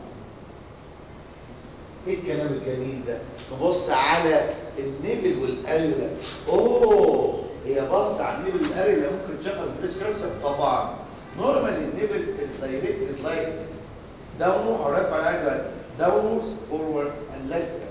ايه الكلام الجميل ده نبص على النبل والقلب اوه هي بص على النبل والقلب ممكن تشخص بريس كانسر طبعا نورمال النبل الدايركتد لايك سيستم داونو حضرتك على عايز داونورز فوروردز اند لاترال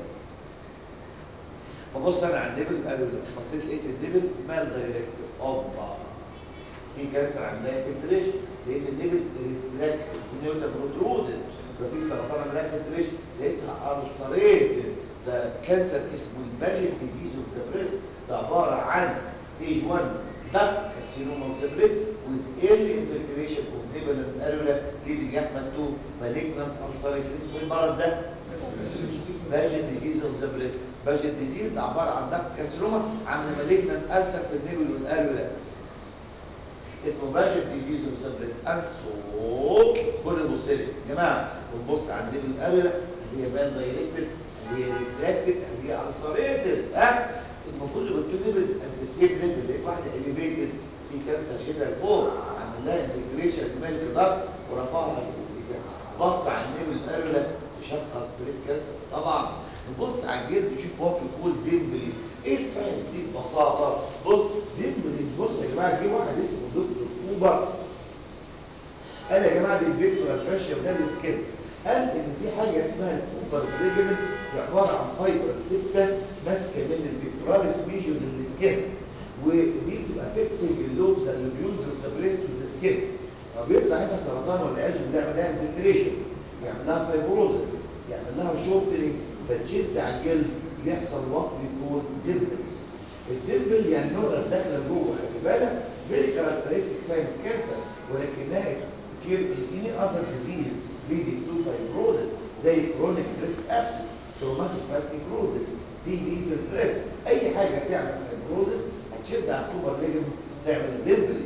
فبص انا على النبل قالوا لا بصيت لقيت النبل مال دايركتد اوبا في كانسر عندها فلتريشن لقيت النبل ريتراكتد في نيوتا بروترودد ده في سرطان عندها فلتريشن لقيتها السريتد ده كانسر اسمه البالي ديزيز اوف ذا بريست ده عباره عن ستيج 1 دك كارسينوما اوف ذا بريست with early infiltration of nibble and areola leading احمد to malignant ulceration اسمه ايه المرض ده؟ باجن ديزيز اوف ذا بريست باجن ديزيز ده عباره عن دك كارسينوما عامل مالجنانت ألسر في النبل والاريولا اسمه باجن ديزيز اوف ذا بريست انسو كل بص لي يا جماعه بنبص على النبل والاريولا اللي هي بان دايركتد اللي هي ريتراكتد اللي هي السريتد ها المفروض يبقى التو نيبلز ات ذا سيم ليفل اللي واحده اليفيتد في كانسر شده لفوق عمل لها انتجريشن ميلك ضغط ورفعها لفوق اذا بص على النبل الاريولا تشخص بريست كانسر طبعا نبص على الجلد نشوف هو بيقول ديمبلي ايه الساينس دي ببساطه بص ديمبلي بص يا جماعه جه واحد اسمه دكتور كوبر قال يا جماعه دي الفيكتورال فاشيا ده السكين قال ان في حاجه اسمها الكوبرز ليجمنت دي عباره عن فايبر سته ماسكه من الفيكتوراليس ميجور للسكين ودي بتبقى فيكسنج اللوبز اللوبيولز والسبريست والسكين فبيطلع هنا سرطان والعياذ بالله يعمل لها انفلتريشن يعمل لها فايبروزس يعمل لها شورتنج فتشد على الجلد يحصل وقت يكون ديمبلز الديمبل يعني نقطه داخله جوه خلي بالك فيري كاركترستيك ساين كانسر ولكنها كير اني اذر ديزيز leading to fibrosis زي chronic breast abscess traumatic fibrosis دي ليفل بريست اي حاجه تعمل fibrosis هتشد على الكوبر ليجمنت تعمل ديمبل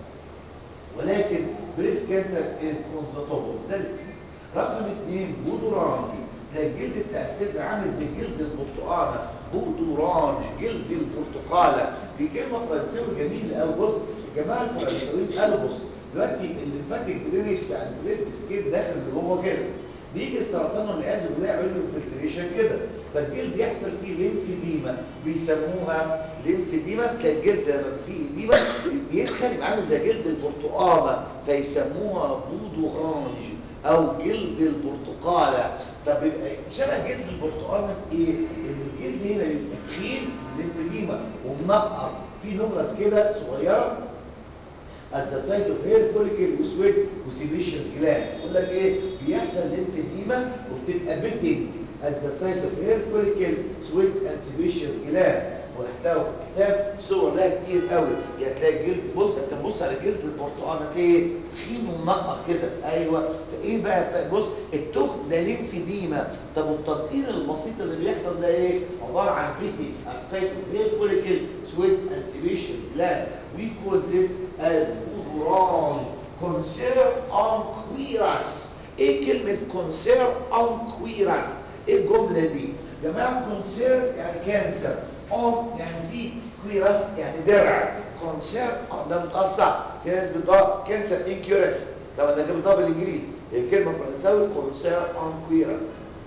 ولكن بريست كانسر از اون ذا توب اوف سيلز رقم اثنين بودورانجي تلاقي الجلد بتاع الصدر عامل زي جلد البرتقاله بودورانج جلد البرتقاله دي كلمه فرنساوي جميله قوي بص الجماعه الفرنساويين قالوا بص دلوقتي الليمفاتيك درينج بتاع البريست سكين داخل لجوه كده بيجي السرطان والعياذ بالله يعمل له انفلتريشن كده فالجلد يحصل فيه ليمفيديما بيسموها ليمفيديما تلاقي الجلد لما فيه اديمه بيدخل يبقى عامل زي جلد البرتقاله فيسموها بودورانج او جلد البرتقاله طب يبقى شبه جلد البرتقاله في ايه؟ ان الجلد هنا يبقى تخين ليمفيديما ومنقر في نغرس كده صغيره at the site of hair follicle وسويت وسيبيشن جلاند يقول لك ايه بيحصل ليمفيديما وبتبقى بيتنج at the site of hair follicle سويت and سيبيشن جلاند واحتوى في الكتاب صور لها كتير قوي يعني تلاقي جلد بص انت تبص على جلد البرتقال هتلاقي تخين ومنقر كده ايوه فايه بقى بص التخن ده ليمفيديما طب التنقير البسيط اللي بيحصل ده ايه عباره عن بيتنج at site of hair follicle sweat and sebaceous glands we call this as بودوران كونسير انكويراس ايه كلمة كونسير انكويراس ايه الجملة دي جماعة كونسير يعني كانسر ان يعني في كويراس يعني درع كونسير ده متقصع في ناس بتقول كانسر انكيورس ده ده كده بالانجليزي هي كلمة فرنساوي كونسير انكويراس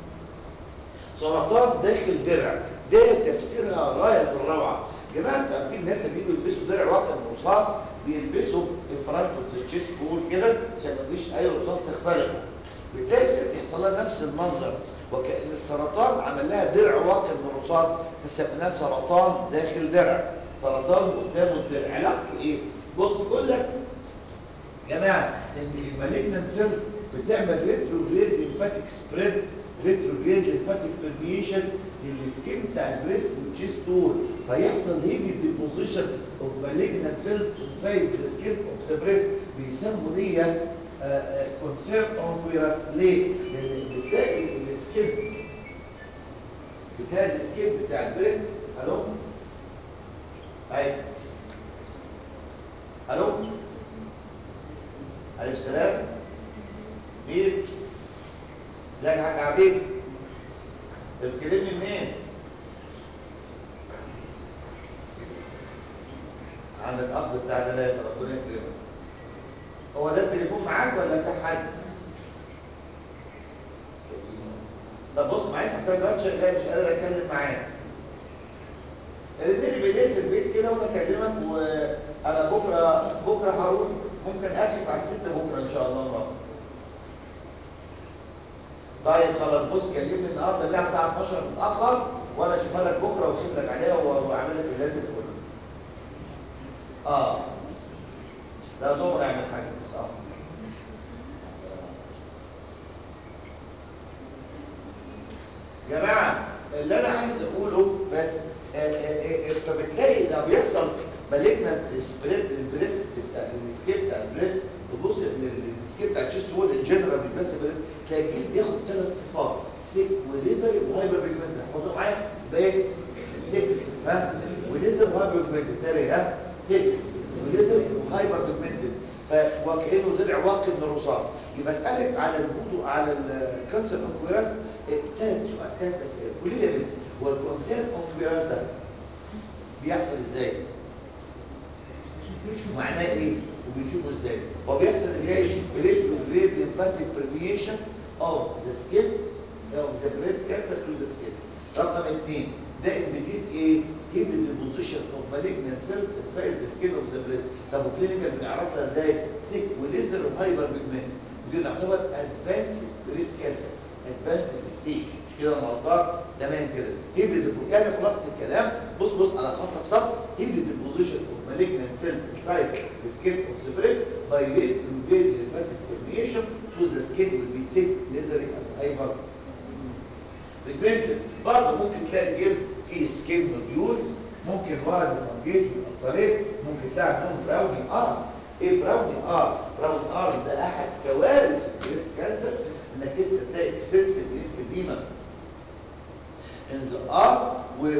سرطان داخل درع ده تفسيرها غاية في الروعة جماعة انتوا عارفين الناس اللي بيجوا يلبسوا درع واقع من الرصاص بيلبسوا الفرنك والتشيست بول كده عشان مفيش اي رصاص يخترقه بتلاقي الست يحصل لها نفس المنظر وكأن السرطان عمل لها درع واقي من الرصاص فسميناه سرطان داخل درع سرطان قدامه الدرع علاقته ايه؟ بص بيقول لك يا جماعه ان المالجنت سيلز بتعمل ريتروجريد ليمفاتيك سبريد ريتروجريد ليمفاتيك برميشن للسكين بتاع البريست والجيست وول فيحصل هيفي ديبوزيشن اوف مالجنت سيلز انسايد ذا سكين اوف ذا بريست بيسموا دي كونسيرن اون فيروس ليه؟ لان بتلاقي السكين بتلاقي السكين بتاع البريست الو ايوه الو عليه السلام مين ازيك يا حاج عبيد بتكلمني منين عندك اخ بتاع ثلاثه ربنا يكرمك هو ده التليفون معاك ولا بتاع حد طب بص معاك اصل انا دلوقتي شغال مش قادر اتكلم معاك اديني بالليل في البيت كده وانا اكلمك وانا بكره بكره هروح ممكن اكشف على الست بكره ان شاء الله النهارده طيب خلاص بص كلمني النهارده اللي الساعه 12 متاخر وانا اشوفها لك بكره واكشف لك عليها واعمل لك اللازم كله اه لا دور يعمل حاجه اه يا جماعه اللي انا عايز اقوله بس آه، آه، آه، فبتلاقي لو بيحصل مالجنت سبريد البريست بتاع السكيب بتاع البريست تبص السكيب بتاع الشيست وول ان جنرال بس البريست تلاقي الجلد ياخد ثلاث صفات ثيك وليزر وهايبر بيجمنت حطوا معايا بايه ثيك ها وليزر وهايبر بيجمنت تاني ها ثيك وليزر وهايبر بيجمنت فوكانه درع واقي من الرصاص يبقى اسالك على البودو على الكانسر انكويراس ثلاث سؤال ثلاث اسئله قولي لي يا بنت هو الكونسير انكويراس ده بيحصل ازاي؟ معناه ايه وبنشوفه ازاي هو بيحصل ازاي ريتروجريد lymphatic permeation of the skin of the breast cancer to the skin رقم اثنين ده indicate ايه give the position of malignant cells inside the skin of the breast طب وكلينيكال بنعرفها ازاي thick وليزر وهايبر بيجمنت ودي تعتبر advanced breast cancer advanced stage مش كده انا غلطان تمام كده هيفي يعني خلاصه الكلام بص بص على خاصه في سطر هيفي deposition of malignant cells inside the skin of the breast by rate to invade lymphatic permeation so the skin will be thick, leathery and hyper pigmented برضه ممكن تلاقي الجلد فيه سكين نوديولز ممكن ورد فانجيت اثريت ممكن تلاقي عندهم براوني ار ايه براوني ار براوني ار ده احد كوارث البريست كانسر انك انت تلاقي اكستنسيف ليمفيديما in the arm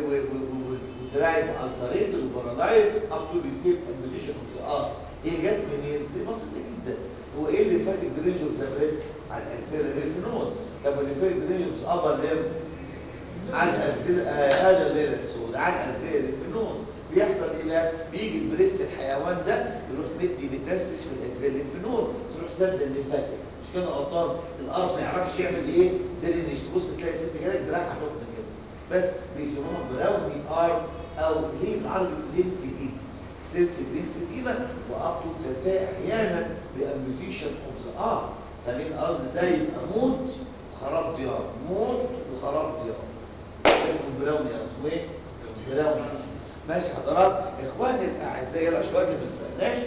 ودراعي الزريت وبارادايز up to the tip and position of the arm هي جت منين؟ دي بسيطه جدا هو ايه اللي فات الدرينج اوف ذا بريست على الاكسيلري لينفنود طب واللي فات الدرينج اوف ابر ليم على الاكسيل هذا غير السود على الاكسيلري لينفنود بيحصل ايه بقى؟ بيجي البريست الحيوان ده يروح مدي بيتاسس في الاكسيلري لينفنود تروح سد الليمفاتكس مش كده غلطان الارض ما يعرفش يعمل ايه ده اللي تبص تلاقي الست جالك دراعها تخن كده بس بيسموها براوني ار او ليه بالعربي ليمفيديما اكستنسيف ليمفيديما واب تو تنتهي احيانا بامبيوتيشن اوف ذا ار فمين ارض زي موت وخراب ديار موت وخراب ديار اسمه براوني ار اسمه ايه؟ براوني ار ماشي حضرات اخواني الاعزاء يلا شويه ما استناش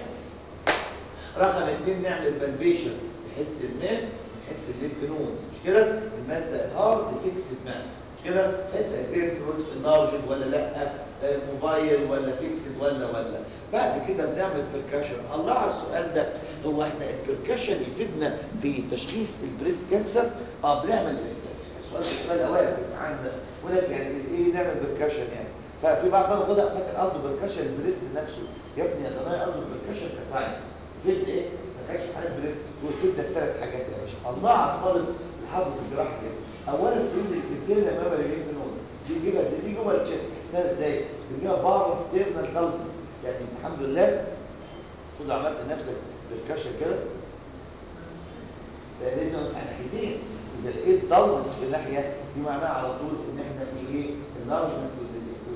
رقم اثنين نعمل بالبيشن نحس الماس نحس الليمف نودز مش كده الماس ده هارد فيكسد ماس مش كده تحس اجزاء الفلوت انارجد ولا لا آه، موبايل ولا فيكسد ولا ولا بعد كده بنعمل بركاشن الله على السؤال ده هو احنا البركاشن يفيدنا في تشخيص البريست كانسر اه بنعمل السؤال السؤال اوائل عندنا ولكن يعني ايه نعمل بركاشن يعني ففي بعض الناس خدها فاكر قصده بركاشن البريست نفسه يا ابني يا ضنايا قصده بركاشن كساين يفيد ايه؟ ما كانش حاله بريست ويفيدنا في ثلاث حاجات يا باشا الله على الطالب الحافظ الجراحي كده اولا تقول لي الكتله ميموري ليه في نود دي تجيبها ازاي دي جوه التشست تحسها ازاي تجيبها بره ستيرنال دالبس يعني الحمد لله خد عملت لنفسك بركاشن كده ده لازم على ناحيتين اذا لقيت دالبس في ناحيه دي معناها على طول ان احنا في ايه اللارجمنت في ال في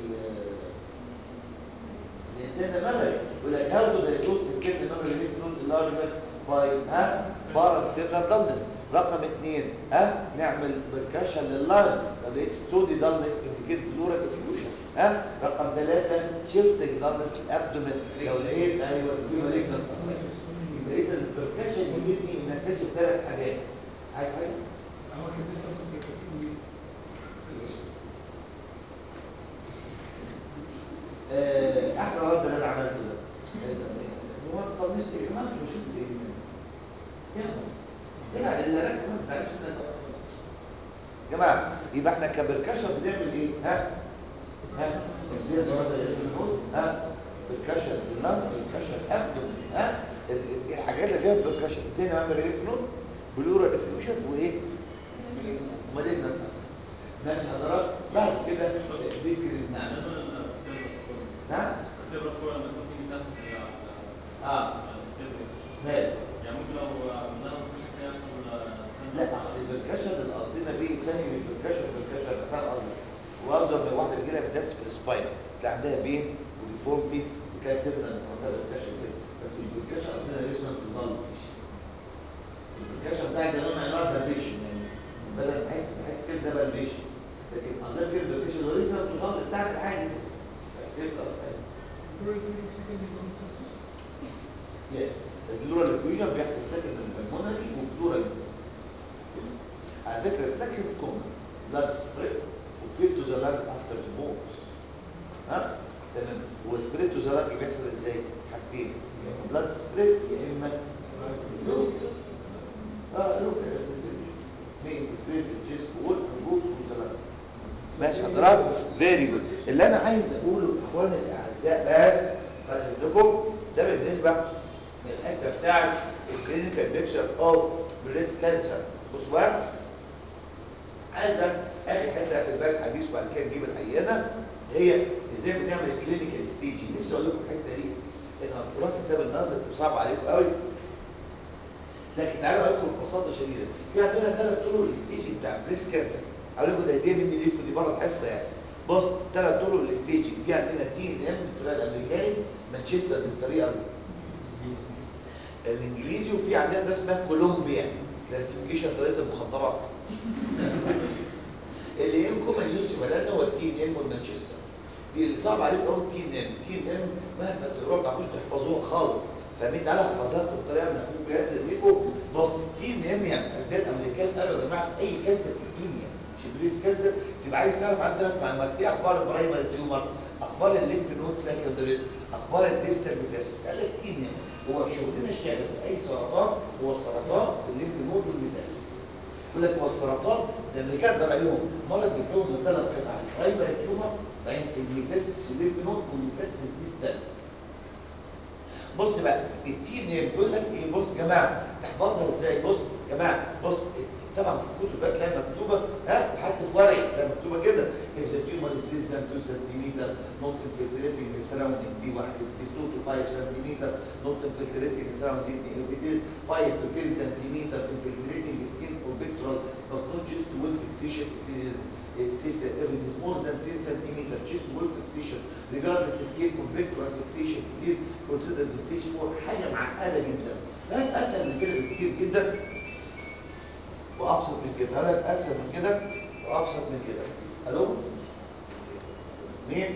ال لان ميموري ولا هاو تو دايجنوز الكتله ميموري ليه في نود اللارجمنت باي ها بارا ستيرنال دالبس رقم اثنين ها نعمل بركشن لللاين لو لقيت ستودي دالنس انديكيت بلورال افيوجن ها رقم ثلاثه شيفتنج دالنس الابدومين لو لقيت ايوه الكيماليجنس يبقى اذا البركشن يفيدني ان اكتشف ثلاث حاجات عايز حاجه؟ هو كان لسه ممكن يكتبوا ايه؟ آه، احلى رد اللي انا عملته ده هو ما تطنش ايه ما انتوا شفتوا ايه يلا يلا اللي ركز ما تزعلش منك يا جماعه يبقى احنا كبركشه بنعمل ايه ها ها سكسير دراسه النور ها بركشه بالنار بركشه ابدو ها ال- ال- الحاجات اللي فيها بركشه تاني عامل ايه في نور بلورال افيوجن وايه مالجنا ماشي حضرتك بعد كده ذكر النعم نعم اه مال لا اصل البركشن اللي قصدنا بيه الثاني من البركشن البركشن فاهم قصدي وافضل من واحده رجاله بتدس في السباين تلاقي عندها بين وديفورمتي وتلاقي تبدا تحطها بركشن كده بس مش بركشن قصدنا ريزما بتضل البركشن بتاعي ده نوع من انواع الفالبيشن يعني بدل ما احس بحس كده ده فالبيشن لكن قصدنا كده البركشن اللي هو ريزما بتضل بتاعك عادي فهمت قصدي يس البلورال افيوجن بيحصل سكند البلمونري وبلورال على فكره السكند كومن بلاد سبريد وبيت تو ذا لانج افتر ديفورس ها تمام هو سبريد تو ذا لانج بيحصل ازاي حاجتين يا اما بلاد سبريد يا اما لو اه لو مين سبريد الجيست وول وجوز تو ذا لانج ماشي حضرتك فيري جود اللي انا عايز اقوله اخواني الاعزاء بس بس لكم ده بالنسبه للحته بتاعت الكلينيكال بيكتشر اوف بريست كانسر بص بقى عايز بقى اخر حته في البال الحديث وبعد كده نجيب العينه هي ازاي بنعمل الكلينيكال ستيجنج نفسي اقول لكم الحته دي ان القراءه في كتاب النظر صعب عليكم قوي لكن تعالوا اقول لكم ببساطه شديده في عندنا ثلاث طرق للستيجنج بتاع بريست كانسر اقول لكم ده هديه مني ليكم دي بره الحصه يعني بص ثلاث طرق للستيجنج في عندنا تي ان ام بالطريقه الامريكاني مانشستر بالطريقه الانجليزي وفي عندنا ده اسمها كولومبيا كلاسيفيكيشن طريقه المخدرات اللي يمكم ان يوسف بلدنا هو التي ان ام والمانشستر دي اللي صعب عليكم قوي التي ان ام التي ان ام مهما تقراوا ما تعرفوش تحفظوها خالص فاهمين تعالى احفظها لكم بطريقه من اخوك ياسر ليكم بص التي ان ام يعني اجداد الامريكان قالوا يا جماعه اي كانسر في الدنيا مش بريس كانسر تبقى عايز تعرف عن ثلاث معلومات ايه اخبار البرايمري تيومر اخبار الليمف نود سكندريز اخبار الديستال بتاس قال لك تي ان ام هو شغلنا الشائع في اي سرطان هو السرطان الليمف نود والميتاس يقول لك هو السرطان الامريكان ده عليهم مرض بيتكون من ثلاث قطع البرايمري تيومر بعدين الميتاس الليمف نود والميتاس الديستال بص بقى التي ان ام بيقول لك ايه بص يا جماعه تحفظها ازاي بص يا جماعه بص طبعا في الكتب بقى تلاقي مكتوبه ها حتى في ورق تلاقي مكتوبه كده if the tumor is less than 2 cm not infiltrating the surrounding T1 if it is 2 to 5 cm not infiltrating the surrounding T if it is 5 to 10 cm infiltrating the skin or pectoral but not just wall fixation if it is if it is more than 10 cm just wall fixation regardless skin or pectoral fixation it is considered stage 4 حاجه معقده جدا لا اسهل من كده بكتير جدا وابسط من كده هذا اسهل من كده وابسط من كده الو مين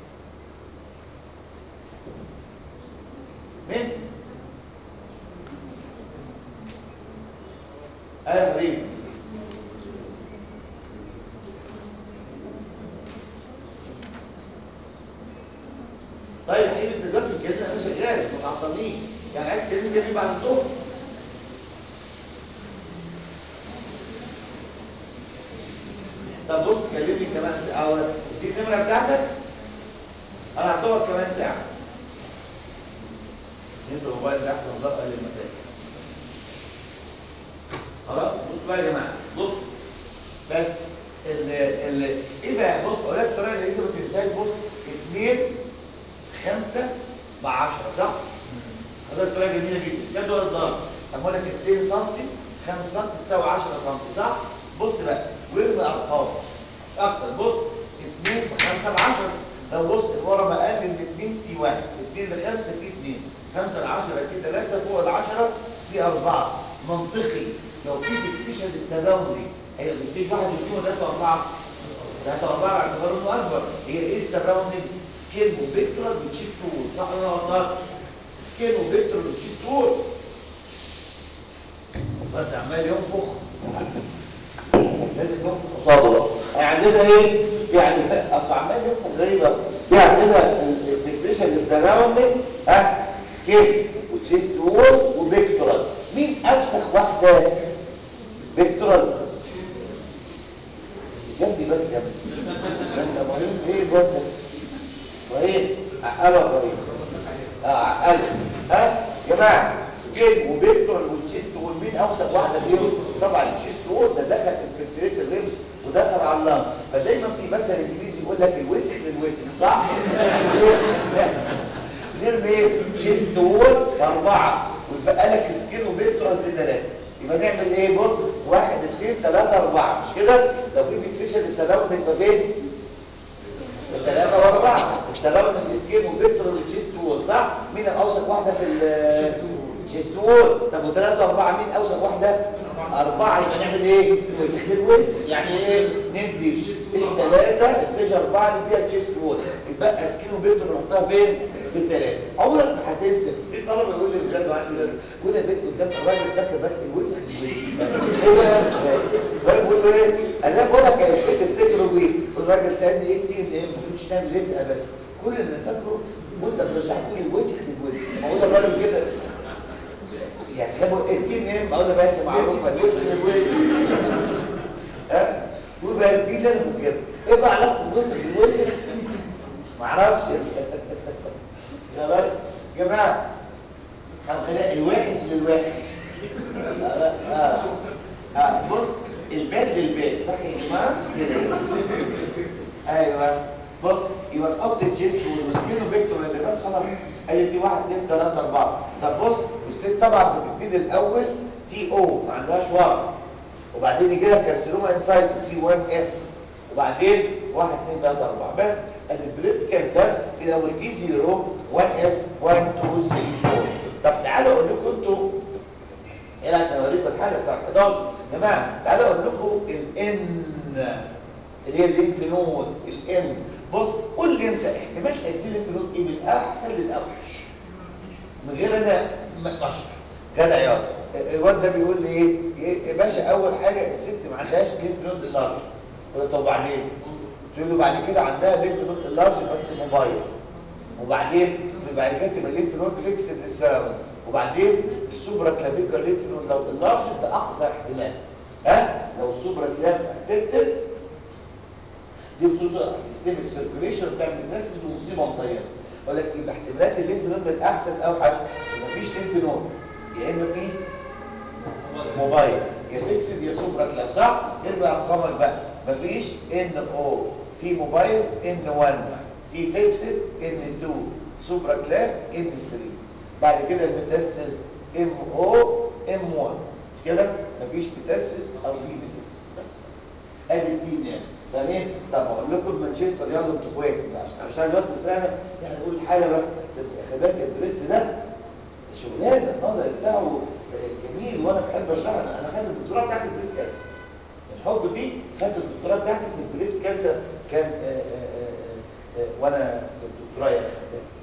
مين ايه يا حبيبي طيب يا حبيبي انت دلوقتي كده انا شغال ما تعطلنيش يعني عايز تكلمني كده بعد الظهر طب بص كلمني كمان ساعة أو دي النمرة بتاعتك أنا هعتبر كمان ساعة انت الموبايل ده أحسن ضغط للمسائل خلاص بصوا بقى يا جماعة بصوا بس ال ال ايه بقى بص اقول لك الطريقه اللي لسه ما تنساش بص 2 في 5 ب 10 صح؟ هذا الطريقه جميله جدا جدول الضرب اقول لك 2 سم 5 سم تساوي 10 سم صح؟ بص بقى وارمي ارقام مش اكتر بص 2 في 5 ب 10 لو بص الورا ما اقل من 2 في 1 2 ل 5 في 2 5 ل 10 في 3 فوق ال 10 في 4 منطقي لو في فيكسيشن للسراوندينج هي الستيج واحد واثنين وثلاثه واربعه ثلاثه واربعه على اعتبار انه اكبر هي ايه السراوندينج سكين وفيكتورال وتشيست وول صح ولا غلطان؟ سكين وفيكتورال وتشيست وول فانت عمال ينفخ لازم ينفخ قصاده بقى عندنا ايه؟ في عندنا اصل عمال ينفخ غريبه في عندنا الفيكسيشن للسراوندينج ها سكين وتشيست وول وفيكتورال مين اوسخ واحده فيكتورال جنبي بس يا ابني انت ابراهيم ايه بس ابراهيم عقله يا ابراهيم اه عقله ها يا جماعه سكين وفيكتورال وتشيست وول مين اوسخ واحده فيهم طبعا التشيست وول ده دخل انفلتريت الريبس ودخل على اللنج فدايما في مثل انجليزي يقول لك الوسخ للوسخ صح نرمي ايه تشيست وول اربعه ويبقى لك سكين وفيكتورال في ثلاثه يبقى نعمل ايه بص واحد اثنين ثلاثة أربعة مش كده لو في فيكسيشن للسراوند يبقى فين ثلاثة وأربعة السراوند السكين وفيكتور والتشيست وول صح مين الأوسط واحدة في التشيست وول طب وثلاثة وأربعة مين أوسط واحدة أربعة يبقى نعمل ايه وسخ الوسخ يعني ايه ندي ستيج ثلاثة ستيج أربعة نديها التشيست وول يبقى سكين وفيكتور نحطها فين في الثلاثة عمرك ما هتنسى في طلبة يقول لي بجد عندي ده يقول يا بنت قدام الراجل فاكر بس الوسخ الوسخ ايه بقى مش فاهم الراجل بيقول له ايه انا بقول لك ايه تفتكروا بيه الراجل سالني ايه تي ان ام ما كنتش تعمل ايه في ابدا كل اللي أنا فاكره وانت بترجع تقول الوسخ للوسخ ما هو ده الراجل كده يعني جابوا التي ان ام اقول له ماشي معروفه الوسخ للوسخ ها ويبقى دي اللي انا فاكرها ايه بقى علاقه الوسخ بالوسخ ما اعرفش خلاص يا جماعه هنخليها الوحش للوحش آه. آه. آه. بص البيت للبيت صح يا جماعه كده ايوه بص يبقى نحط الجيست والسكين فيكتور اللي بس خلاص ادي دي 1 2 3 4 طب بص والست طبعا بتبتدي الاول تي او ما عندهاش ورق وبعدين يجي لها كارسينوما انسايد تي 1 اس وبعدين 1 2 3 4 بس ادي البريس كانسر الاول تي 0 1 اس 1 2 3 4 طب تعالوا اقول لكم انتوا ايه عشان اوريكم الحاله الساعه 11 يا جماعه تعالوا اقول لكم الان اللي هي الليمف نود الان بص قول لي انت احتمال تاثير الليمف نود ايه من الاحسن للاوحش من غير انا ما اشرح جدع يا الواد ده بيقول لي ايه إيه يا باشا اول حاجه الست ما عندهاش ليمف نود لارج طب وبعدين تقول له بعد كده عندها ليمف نود لارج بس موبايل وبعدين بعد كده تبقى ليمف نود فيكس للسراوند وبعدين السوبرا كلافيكر ليمف نود لو اللارج ده اقصى احتمال ها لو السوبرا كلاف افكتد دي بتوضع سيستميك سيركيوليشن بتعمل نسل ومصيبه مطيره ولكن يبقى احتمالات الليمف نود من الاحسن اوحش مفيش ليمف نود يا اما في موبايل يا فيكسد يا سوبرا كلاف صح ارجع ارقامك بقى مفيش ان او في موبايل ان 1 في فيكسد ان 2 سوبرا كلاف ان 3 بعد كده الميتاسيس ام او ام 1 كده مفيش ميتاسيس او في ميتاسيس بس ادي الدي نعم تمام طب اقول لكم مانشستر يلا انتوا اخوات عشان الوقت سنه يعني نقول الحاله بس خلي بالك البريست ده شغلانه النظر بتاعه جميل وانا بحب اشرح انا انا خدت الدكتوراه بتاعتي في البريست كانسر الحب فيه خدت الدكتوراه بتاعتي في البريست كانسر كان آآ آآ آآ وانا في الدكتوراه يعني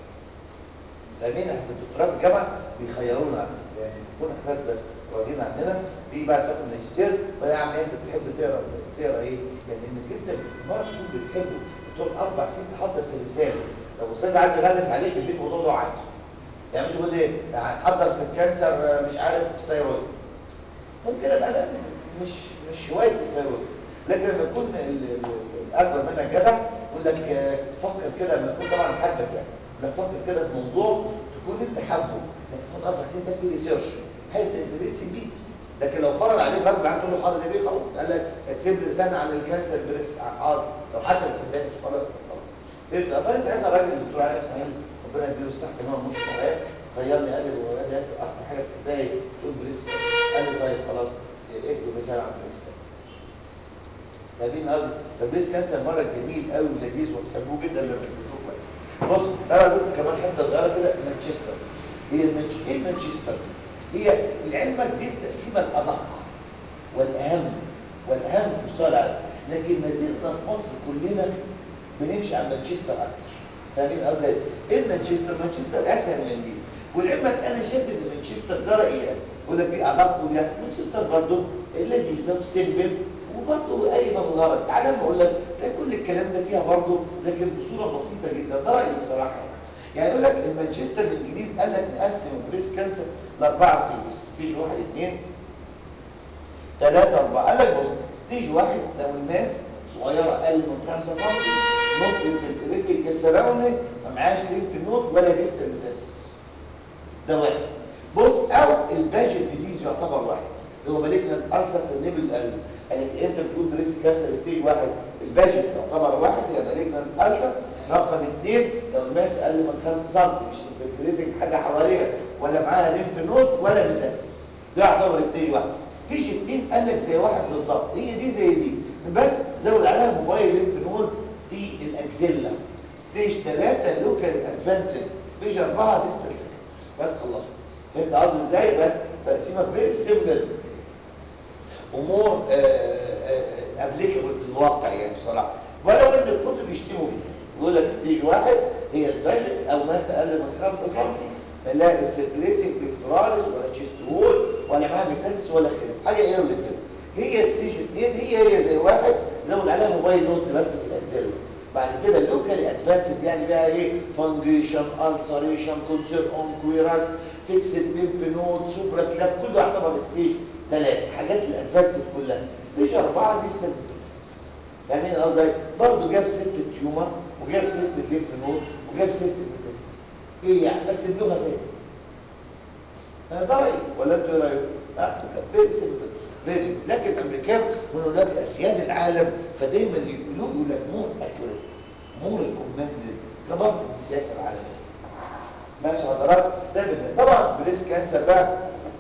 فاهمين احنا في الدكتوراه في الجامعه بيخيرونا يعني كنا اساتذه راضيين عننا بيجي بقى تاخد ماجستير فيا عم ياسر تحب تقرا تقرا ايه؟ لان انك انت المرض تكون بتحبه تقعد اربع سنين تحضر في الرساله لو الاستاذ عايز يغلس عليك البيت الموضوع ده عايزه يعني مش يقول ايه حضر في الكانسر مش عارف الثيرويد ممكن ابقى انا مش مش هوايه الثيرويد لكن لما يكون الاكبر منك جدع يقول لك فكر كده لما تكون طبعا حبك يعني لما تفكر كده في موضوع تكون انت حابه لكن تاخد اربع سنين ده في ريسيرش حته انترستنج بيه لكن لو فرض عليك غصب عنك تقول له حاضر ليه خلاص قال لك اكتب لي رساله عن الكانسر بريست حاضر لو حتى ما تحبهاش خلاص فهمت فانا ساعتها الراجل الدكتور علي اسماعيل ربنا يديله الصحه ان هو مش حياه خيرني قال لي هو قال لي ياسر اكتر حاجه بتحبها ايه؟ تقول بريست قال لي طيب خلاص اكتب رساله عن بريست كانسر فاهمين قصدي؟ فالبريست كانسر مرض جميل قوي ولذيذ وتحبوه جدا لما تذاكروه كويس بص تعالى اقول لكم كمان حته صغيره كده مانشستر هي المانش... ايه مانشستر؟ هي لعلمك دي التقسيمه الادق والاهم والاهم في مستوى العالم لكن ما زلنا في مصر كلنا بنمشي على مانشستر اكتر فاهمين قصدي ايه مانشستر مانشستر اسهل من دي ولعلمك انا شايف ان مانشستر جرى ايه يقول لك دي ادق ودي أسهل. مانشستر برضه لذيذه وسيمبل وبرضه قايمه من غرض تعالى لما اقول لك ده كل الكلام ده فيها برضه لكن بصوره بسيطه جدا ده رايي الصراحه يعني يعني يقول لك المانشستر الانجليزي قال لك نقسم البريس كانسر لاربعه ستيج ستيج واحد اثنين ثلاثة أربعة قال لك بص ستيج واحد لو الناس صغيرة أقل من 5 سم نوت انفلتريتد السراوندنج ما معهاش ليمف نود ولا ديستال ميتاسيس ده واحد بص أو الباجن ديزيز يعتبر واحد اللي هو مالجنا الألسر في النبل القلب يعني أنت بتقول بريست كانسر ستيج واحد الباجن تعتبر واحد هي مالجنا الألسر رقم اثنين لو الماس أقل من 5 سم مش انفلتريتد حاجة حواليها ولا معاها ليمف نود ولا ميتاسيس ده يعتبر ستيج واحد ستيج 2 قال لك زي واحد بالظبط هي دي زي دي بس زود عليها موبايل لينف نودز في الاكزيلا ستيج 3 لوكال ادفانسد ستيج 4 ديستال سكند بس خلصت فهمت قصدي ازاي بس تقسيمه فيري سيمبل امور ابليكابل في الواقع يعني بصراحه ولو ان الكتب بيشتموا فيها يقول لك ستيج واحد هي الباجت او ماس اقل من 5 سم لا انفلتريتنج بيكتوراليس ولا تشيست وول ولا معاها ميتاس ولا خلاف حاجه ايرلي كده هي ستيج 2 هي هي زي واحد زود عليها موبايل نوت بس في الاجزاء بعد كده اللوكالي ادفانسد يعني بقى ايه فانجيشن السريشن كونسير اون كويراس فيكسد ليمف نود سوبرا كلاف كله يعتبر ستيج 3 حاجات الادفانسد كلها ستيج 4 دي ستيج فاهمين قصدي برضه جاب ست تيومر وجاب ست ليمف نود وجاب ست ميتاس ايه يعني بس بلغه تاني انا ده رايي ولا انتوا ايه رايكم اه فيري سيمبل فيري لكن الامريكان من اولاد اسياد العالم فدايما يقولوا يقول لك مور اكيوريت مور ريكومندد كمان في السياسه العالميه ماشي حضرتك ده بالنسبة. طبعا بريس كانسر بقى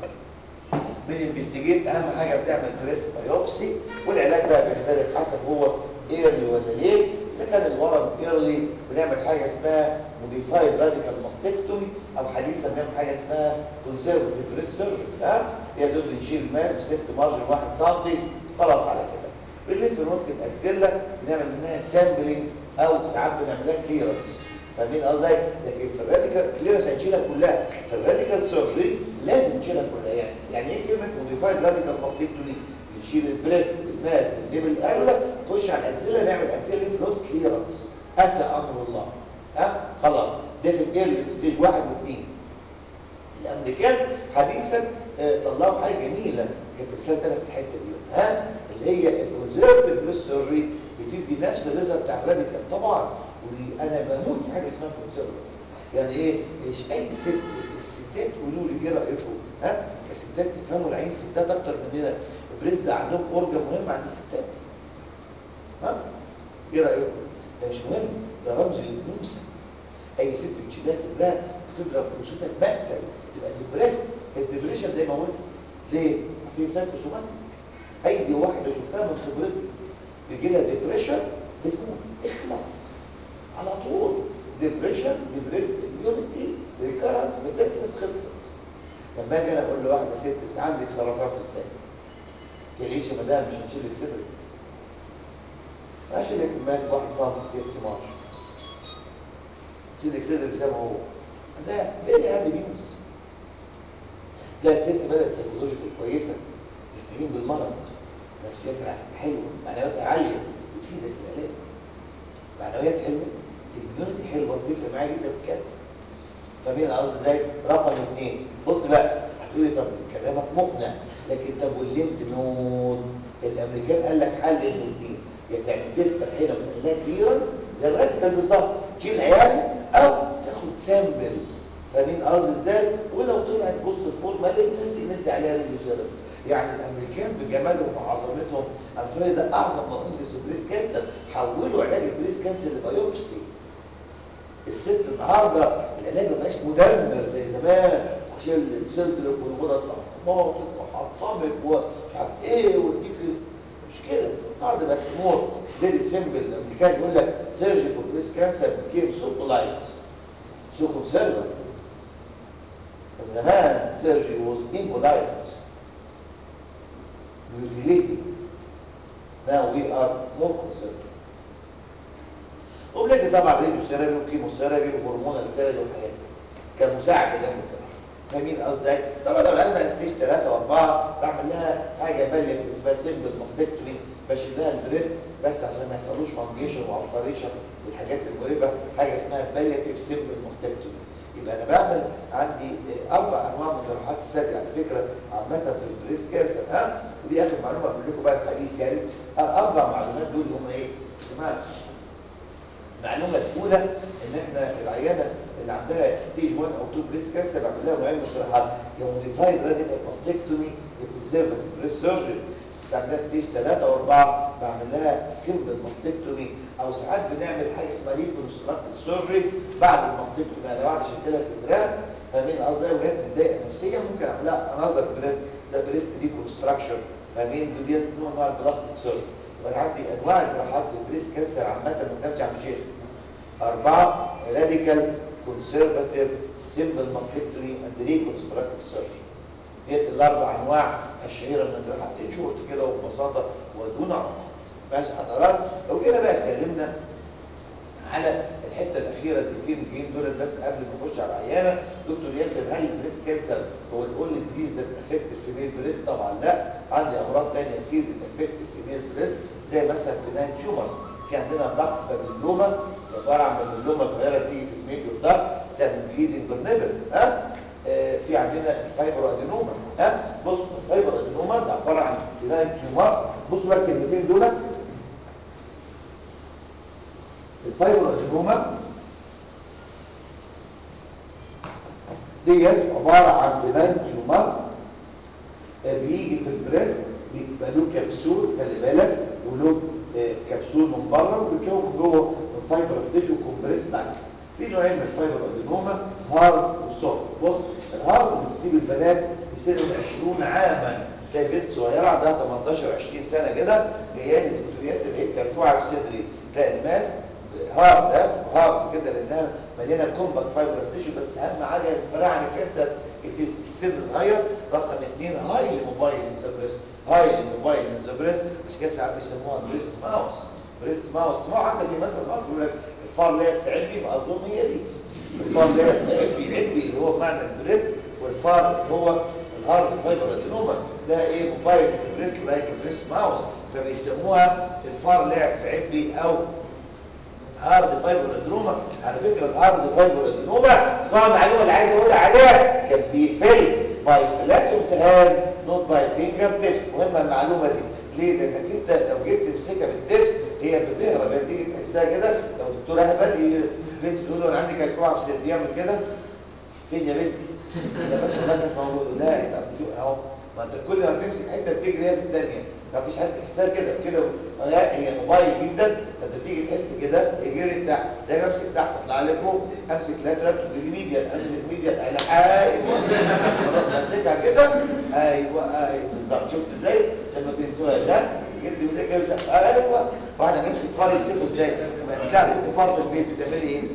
بننفستيجيت اهم حاجه بتعمل بريست بايوبسي والعلاج بقى بيختلف حسب هو ايرلي ولا ليه اذا كان الورم ايرلي بنعمل حاجه اسمها موديفايد راديكال ماستكتومي او حديثا بنعمل حاجه اسمها كونسيرفتيف بريست سيرجري ها هي دول بنشيل الماء بسيفت مارجن 1 سم خلاص على كده الليمف نود في الاكسيلا بنعمل منها سامبلينج او ساعات بنعملها كليرنس فاهمين قصدي لكن في الراديكال كليرنس هنشيلها كلها في الراديكال سيرجري لازم نشيلها كلها يعني يعني ايه كلمه موديفايد راديكال ماستكتومي نشيل البريست الماس الليفل الاعلى نخش على الاكسيلا نعمل اكسيلا ليمف نود كليرنس اتى امر الله ها خلاص ده في الايرلي ستيج واحد واثنين الامريكان حديثا آه، طلعوا حاجه جميله كانت رساله انا في الحته دي ها اللي هي الكونزرفتيف بريست سيرجري بتدي نفس الريزلت بتاع الراديكال طبعا وانا بموت في حاجه اسمها كونزرفتيف يعني ايه مش اي ست الستات قولوا لي ايه رايكم ها كستات تفهموا العين الستات اكتر مننا البريست ده عندهم اورجن مهم عند الستات ها ايه رايكم ده مش مهم ده رمز للنوسه اي ست بتشيلها صدرها بتضرب انوثتها مقتل تبقى ديبريشن الديبريشن ده يموتها ليه؟ في انسان اوتوماتيك اي واحده شفتها من خبرتي بيجي لها ديبريشن بتموت اخلص على طول ديبريشن ديبريس اميونيتي ريكارنس بتسس خلصت لما اجي انا اقول لواحده ست انت عندك سرطان في الثدي تقوليش يا مدام مش هنشيل لك صدرك ماشي لك ماشي واحد صاحب سيفتي مارش سيدك صدرك زي ما هو ده فيري هادي نيوز ده الست بدات سيكولوجيكال كويسه تستهين بالمرض نفسيتها حلوه معنوياتها عاليه بتفيدك في العلاج معنويات حلوه الكوميونتي حلوه بتفرق معايا جدا في الكانسر فمين قصدي ازاي رقم اثنين بص بقى هتقولي طب كلامك مقنع لكن طب والليمف نود الامريكان قال لك حل من الاثنين يا تعمل تفتح هنا وتعمل لها كليرنس زي الراديكال بالظبط تشيل عيالي او تاخد سامبل فاهمين قصدي ازاي ولو طلعت بوست الفور مالجنسي ندي عليها ريجيشن يعني الامريكان بجمالهم وعظمتهم عارفين ده اعظم مرض في البريس كانسر حولوا علاج البريس كانسر لبايوبسي الست النهارده العلاج ما بقاش مدمر زي زمان شيل صدرك والغدد الاحمر وحطمك ومش عارف ايه واديك مش كده النهارده بقت امور فيري سيمبل الامريكان يقول لك سيرجي فور بريس كانسر كيم سو بولايت سو كونسيرفر زمان سيرجي واز امبولايت mutilated. Now we are more concerned. وبلادي طبعا راديو سيرابي وكيمو سيرابي وهرمونال سيرابي والحاجات دي كمساعد لجنب الجراحه فاهمين قصدي طبعا لو العيال بقى ستيج 3 و4 بعمل لها حاجه باليه اسمها سيمبل ماستكتومي بشيل لها البريست بس عشان ما يحصلوش فانجيشن والسريشن والحاجات المقرفه حاجه اسمها بالياتيف سيمبل ماستكتومي يبقى انا بعمل عندي آه، اربع انواع من جراحات الثدي على فكره عامه في البريست كانسر ها ودي اخر معلومه اقول لكم بقى الحديث يعني الاربع معلومات دول هم ايه؟ يا جماعه المعلومه الاولى ان احنا العيانه اللي عندها ستيج 1 او 2 بريست كانسر بعمل لها نوعين من الجراحات يا موديفايد راديكال ماستكتومي يا كونسرفتيف بريست سيرجري بس عندها ستيج 3 و4 بعمل لها سيمبل ماستكتومي او ساعات بنعمل حاجه اسمها ريكونستراكتيف سيرجري بعد الماستكتومي يعني بعد شلت لها صدرها فاهمين قصدي وجات متضايقه نفسيا ممكن اعمل لها انذر بريست اسمها بريست ريكونستراكشن فاهمين دي نوع من البلاستيك سيرجري وانا عندي انواع الجراحات في البريست كانسر عامه ما كانش عم شيخ أربعة راديكال كونسرفاتيف سيمبل ماستكتومي اند ريكونستراكتيف سيرجري ديت الأربع أنواع الشهيرة من الجراحات إن شورت كده وببساطة ودون علاقات ماشي حضرات لو جينا بقى اتكلمنا على الحته الاخيره الدقيقتين الجايين دول بس قبل ما نخش على العيانه دكتور ياسر هل البريست كانسر هو الاونلي ديزيز ذات افكت الفيميل بريست طبعا لا عندي امراض ثانيه كتير بتافكت الفيميل بريست زي مثلا بناين تيومرز في عندنا ضغط باللومه عباره عن باللومه صغيره تيجي في الميجور ضغط تعمل بليدنج بالنبل ها آه في عندنا الفايبر ادينوما ها بص الفايبر ادينوما ده عباره عن بناين تيومر بصوا بقى الكلمتين دول الفايبر ادينوما ديت عباره عن بناين تيومر آه بيجي في البريست بيبقى له كبسول خلي بالك وله آه كبسول من بره وبيتكون جوه الفايبر تيشو كومبريس بالانس في نوعين من الفايبر ادينوما هارد وسوفت بص الهارد بتسيب البنات في سن 20 عاما تلاقي بنت صغيره عندها 18 20 سنه كده جايه لي الدكتور ياسر ايه كرتوعه في صدري تلاقي الماس هارد ده هارد كده لانها مليانه كومباكت فايبر تيشو بس اهم حاجه الفرع عن الكانسر السن صغير رقم اثنين هايلي موبايل ان ذا بريست هايلي موبايل ان ذا بريست عشان كده ساعات بيسموها بريست ماوس بريست ماوس اسمعوا عندك في مثل مصر يقول لك الفار لعب في علبي ما اظن هي دي الفار لعب في علبي علبي اللي هو معنى البريست والفار اللي هو الهارد فايبر ادينوما ده ايه موبايل في بريست لايك بريست ماوس فبيسموها الفار لعب في علبي او هارد فايبر ادينوما على فكره الهارد فايبر ادينوما اسمعوا المعلومه اللي عايز اقول عليها كان بيفل باي فلاتوس هاند نوت باي فينجر تيبس مهمه المعلومه دي ليه لانك انت لو جيت تمسكها بالتبس هي بتهرب هي تيجي تحسها كده لو الدكتور اهبل بنت تقول له انا عندي كلكوعه في صدري يعمل كده فين يا بنتي يا باشا والله موجود لا انت بتشوف اهو ما انت كل ما تمسك حته بتجري هي في الثانيه ما فيش حد تحسها كده كده لا هي موبايل جدا انت تيجي تحس كده يجري تحت ده امسك تحت اطلع لفوق امسك لاترال تجري ميديا امسك ميديا ايوه امسكها كده ايوه ايوه بالظبط شفت ازاي عشان ما تنسوهاش ده جيت تمسكها كده ايوه واحنا بنمسك فار يمسكه ازاي ما تلاقي عندكم فار في البيت بتعملي ايه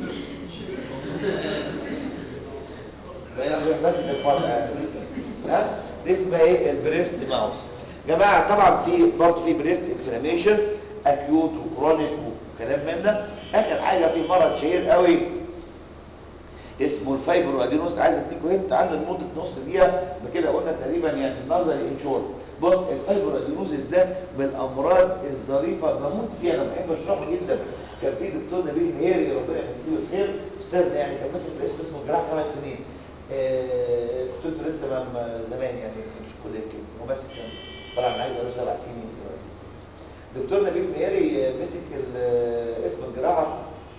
يروح ماسك الفار ها دي اسمها ايه البريست ماوس جماعه طبعا في برضه في بريست انفلاميشن اكيوت وكرونيك وكلام من ده اخر حاجه في مرض شهير قوي اسمه الفايبرو ادينوس عايز اديكوا هنت عنه لمده نص دقيقه بكده قلنا تقريبا يعني نظري انشور بص الفايبرو ادينوزيس ده من الامراض الظريفه بموت فيها انا بحب اشرحه جدا كان في دكتور نبيل مهيري ربنا يمسيه بالخير استاذنا يعني كان ماسك الاسم اسمه جراح خمس سنين آه كنت لسه زمان يعني مش كليه كده هو ماسك كان طلع معايا بقاله سبع سنين ولا ست سنين دكتور نبيل مهيري مسك اسم الجراحه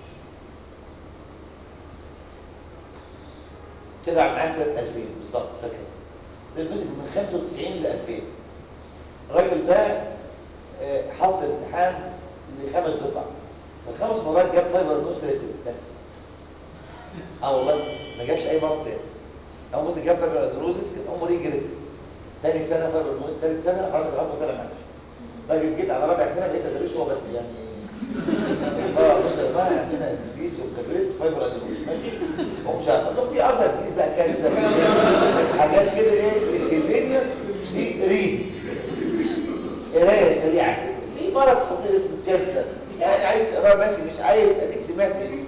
طلع معاه سنه 2000 بالظبط فاكر ده مسك من 95 ل 2000 الراجل ده حط امتحان لخمس دفع الخمس مرات جاب فايبر نص ريتم بس اه والله ما جابش اي مرض تاني اول مسك جاب فايبر ادروزس كان عمره يجي ريتم تاني سنه فايبر ادروزس تالت سنه الراجل غلطه طلع معاش راجل جيت على رابع سنه بقيت ادرسه هو بس يعني اه بص يا جماعه عندنا انجليز وسبريس فايبر ادروزس ماشي هو مش عارف طب في اذر ديز بقى كانسر حاجات كده ايه سيلينيوس دي ريد عايز تقراه ماشي مش عايز اديك سمعت اسمه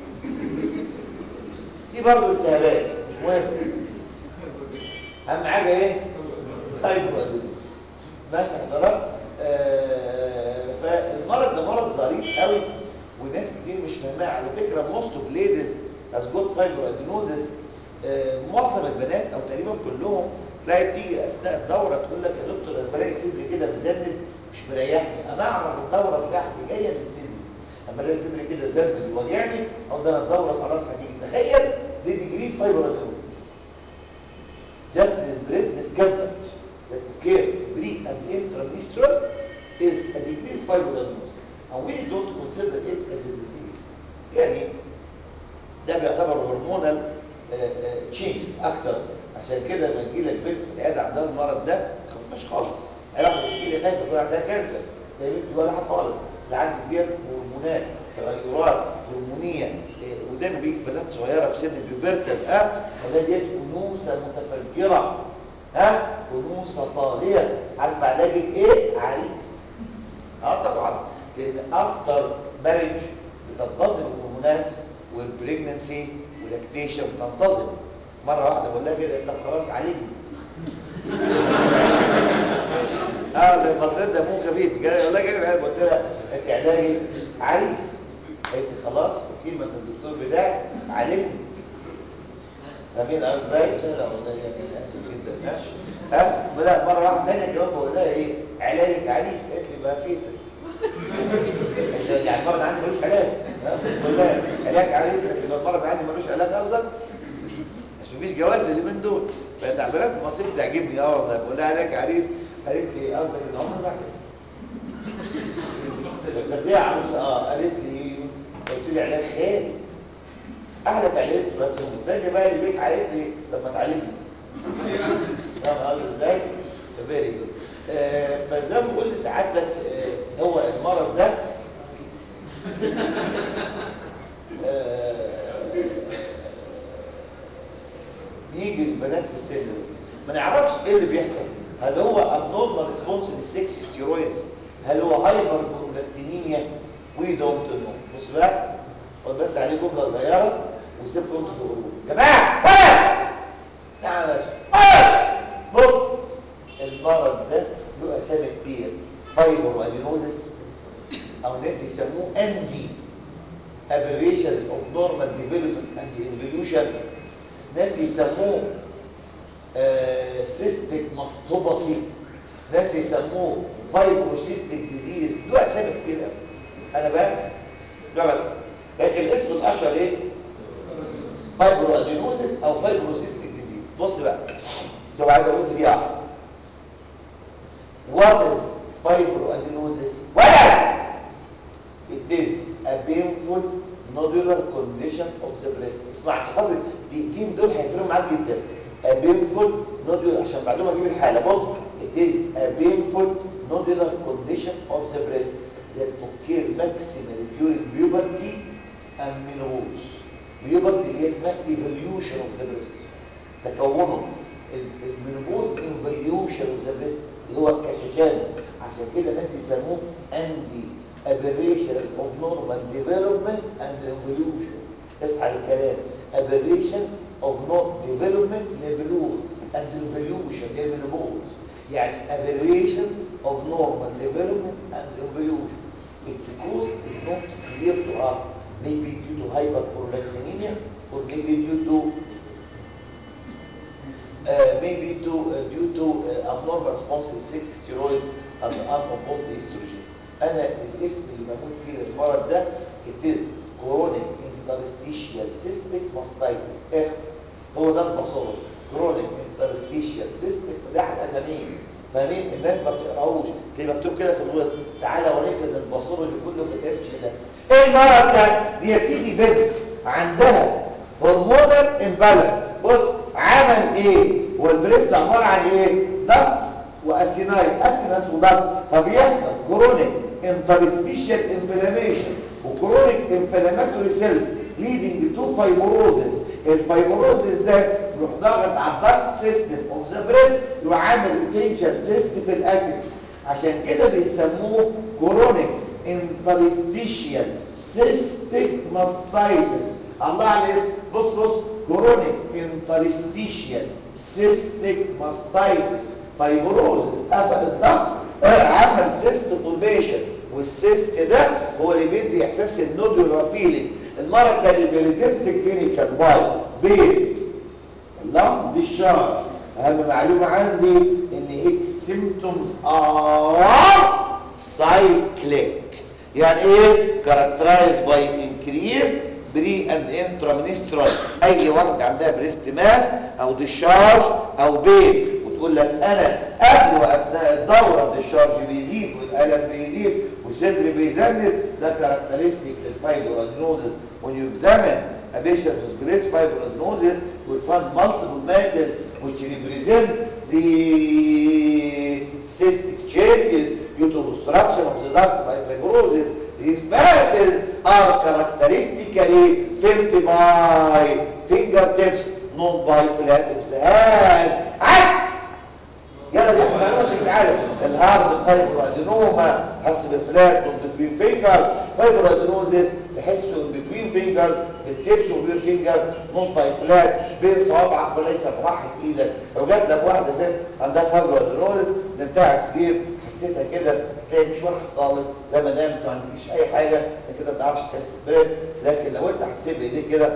دي برضه التهابات مش مهم اهم حاجه ايه فايبرو ماشي حضرتك آه فالمرض ده مرض ظريف قوي وناس كتير مش فاهماه على فكره موست اوف ليديز از جوت فايبرو ادينوزس معظم البنات او تقريبا كلهم تلاقي تيجي اثناء الدوره تقول لك يا دكتور انا بلاقي صدري كده مزند مش مريحني انا اعرف الدوره بتاعتي جايه من صدري لما الاقي صدري كده زند وجعني او ده انا الدوره خلاص هتيجي تخيل دي ديجري فايبرو ادينوزس just this breathless coverage that occur pre and intramenstrual is a degree of fibroadenoma and we don't consider it as a disease يعني ده بيعتبر هرمونال تشينجز اكتر عشان كده لما يجي لك بنت في العياده عندها المرض ده ما تخافش خالص اي واحده تجي لي خايفه تقول عندها كانسر يا بنتي ولا حاجه خالص لا عندي ديت هرمونات تغيرات هرمونيه إيه، ودايما بيجي بنات صغيره في سن البيوبرتال اه ولا ديت انوثه متفجره ها انوثه طاغيه عارف علاجك ايه عريس اه طبعا لان افتر مارج بتنتظم الهرمونات والبريجننسي واللاكتيشن بتنتظم مره واحده بقول لها كده طب خلاص علمني اه ده المصريين ده مو خفيف جاي يقول لك ايه قلت لها انت علاجي عريس قالت لي خلاص اوكي ما انت الدكتور بتاعك علمني فاهمين قصدي ازاي؟ قلت لها لا والله يا ابني انا اسف جدا ها ها بدات مره واحده ثانيه كمان بقول لها ايه علاجك عريس قالت لي ما فيتك يعني المرض عندي ملوش علاج ها؟ بقول لها علاج عريس قالت لي المرض عندي ملوش علاج قصدك عشان مفيش جواز اللي من دول فالتعبيرات المصريه بتعجبني اه والله بقول لها علاج عريس قالت لي قصدك ان عمري ما طب ليه يا عروسه اه قالت لي ايه قلت لي علاج خير احلى تعليم اسمها الثانيه بقى اللي بيك قالت لي طب ما تعالجني فاهم قصدي ازاي فيري جود فزي ما بقول سعادتك آه، هو المرض ده يجي البنات في السن ده ما نعرفش ايه اللي بيحصل هل هو abnormal response للسكس ستيرويدز هل هو هايبر برولاكتينيميا وي دونت نو بص بقى خد بس عليه جمله صغيره وسيبكم انتوا تقولوا يا جماعه ها نعم يا باشا بص المرض ده له اسامي كتير فايبر ادينوزس او ناس يسموه اندي aberrations of normal development and evolution ناس يسموه سيستيك ماستوباسي ناس يسموه فايبروسيستيك ديزيز له اسامي كتير قوي انا بقى لا بس لكن الاسم الاشهر ايه فايبرو ادينوزس او فايبروسيستيك ديزيز بص بقى لو عايز اقول دي واحده what is fibroadenosis ولا it is a painful nodular condition of the breast اسمع خاطر الدقيقتين دول هيفرقوا معاك جدا a painful nodular عشان بعدهم اجيب الحاله بص it is a painful nodular condition of the breast that occur maximally during puberty and menopause puberty اللي هي اسمها evolution of the breast تكونه المنبوز evolution of the breast اللي هو الكشاشان عشان كده ناس يسموه anti aberration of normal development and evolution اسعى الكلام aberration of normal development لبلوغ and evolution للمنبوز يعني aberration of normal development and evolution its cause is not clear to us maybe due to hyperprolactinemia or maybe due to uh, maybe to, uh, due to uh, abnormal response to sex steroids and unopposed estrogen. أنا الاسم اللي بموت فيه المرض ده it is chronic interstitial cystic mastitis اخلص هو ده البصور chronic interstitial cystic ده احد اساميه فاهمين الناس ما بتقراهوش تلاقي مكتوب كده في الوسط تعالى اوريك ان البصور اللي كله في الاسم ده ايه المرض ده دي يا سيدي بنت عندها هرمونال امبالانس بص عمل ايه والبريست عباره عن ايه ضغط واسيناي اسينس وضغط فبيحصل كرونيك انترستيشال انفلاميشن وكرونيك انفلاماتوري سيلز ليدنج تو فايبروزس الفايبروزس ده يروح ضاغط على الضغط سيستم اوف ذا بريست يروح عامل تنشن سيست في الاسيد عشان كده بيسموه كرونيك انترستيشال سيستيك ماستايتس الله على الاسم بص بص كرونيك انترستيشيال سيستيك ماستايتس فايبروزس قفل الضغط آه، عمل سيست فورميشن والسيست ده هو اللي بيدي احساس النودولار فيلينج المرض ده اللي بيريزنت كلينيكال باي بين اللم بالشرج اهم معلومه عندي ان its symptoms are cyclic يعني ايه characterized by increase بري اند intraministral اي واحده عندها بريست ماس او ديشارج او بين وتقول لك انا قبل واثناء الدوره الديشارج بيزيد والالم بيزيد والصدر بيزنس ده كاركترستيك للفايبرادنوزس when you examine a patient with breast fibroadenosis we find multiple masses which represent the cystic changes due to obstruction of the duct by fibrosis. These masses are characteristically felt by fingertips, not by flat of the hand. عكس يلا دي احنا معلومه في العالم الهارد فايبر ادينوما تحس بفلات بين فينجر فايبر ادينوزيس تحسه بين فينجر التيبس وبين فينجر نوت باي فلات بين صوابعك وليس براحه ايدك لو جات لك واحده ست عندها فايبر ادينوزيس من بتاع السرير حسيتها كده تلاقي مش واحد خالص لا ما نامت ما عندكيش اي حاجه انت كده ما بتعرفش تحس بريست لكن لو انت حسيت بايديك كده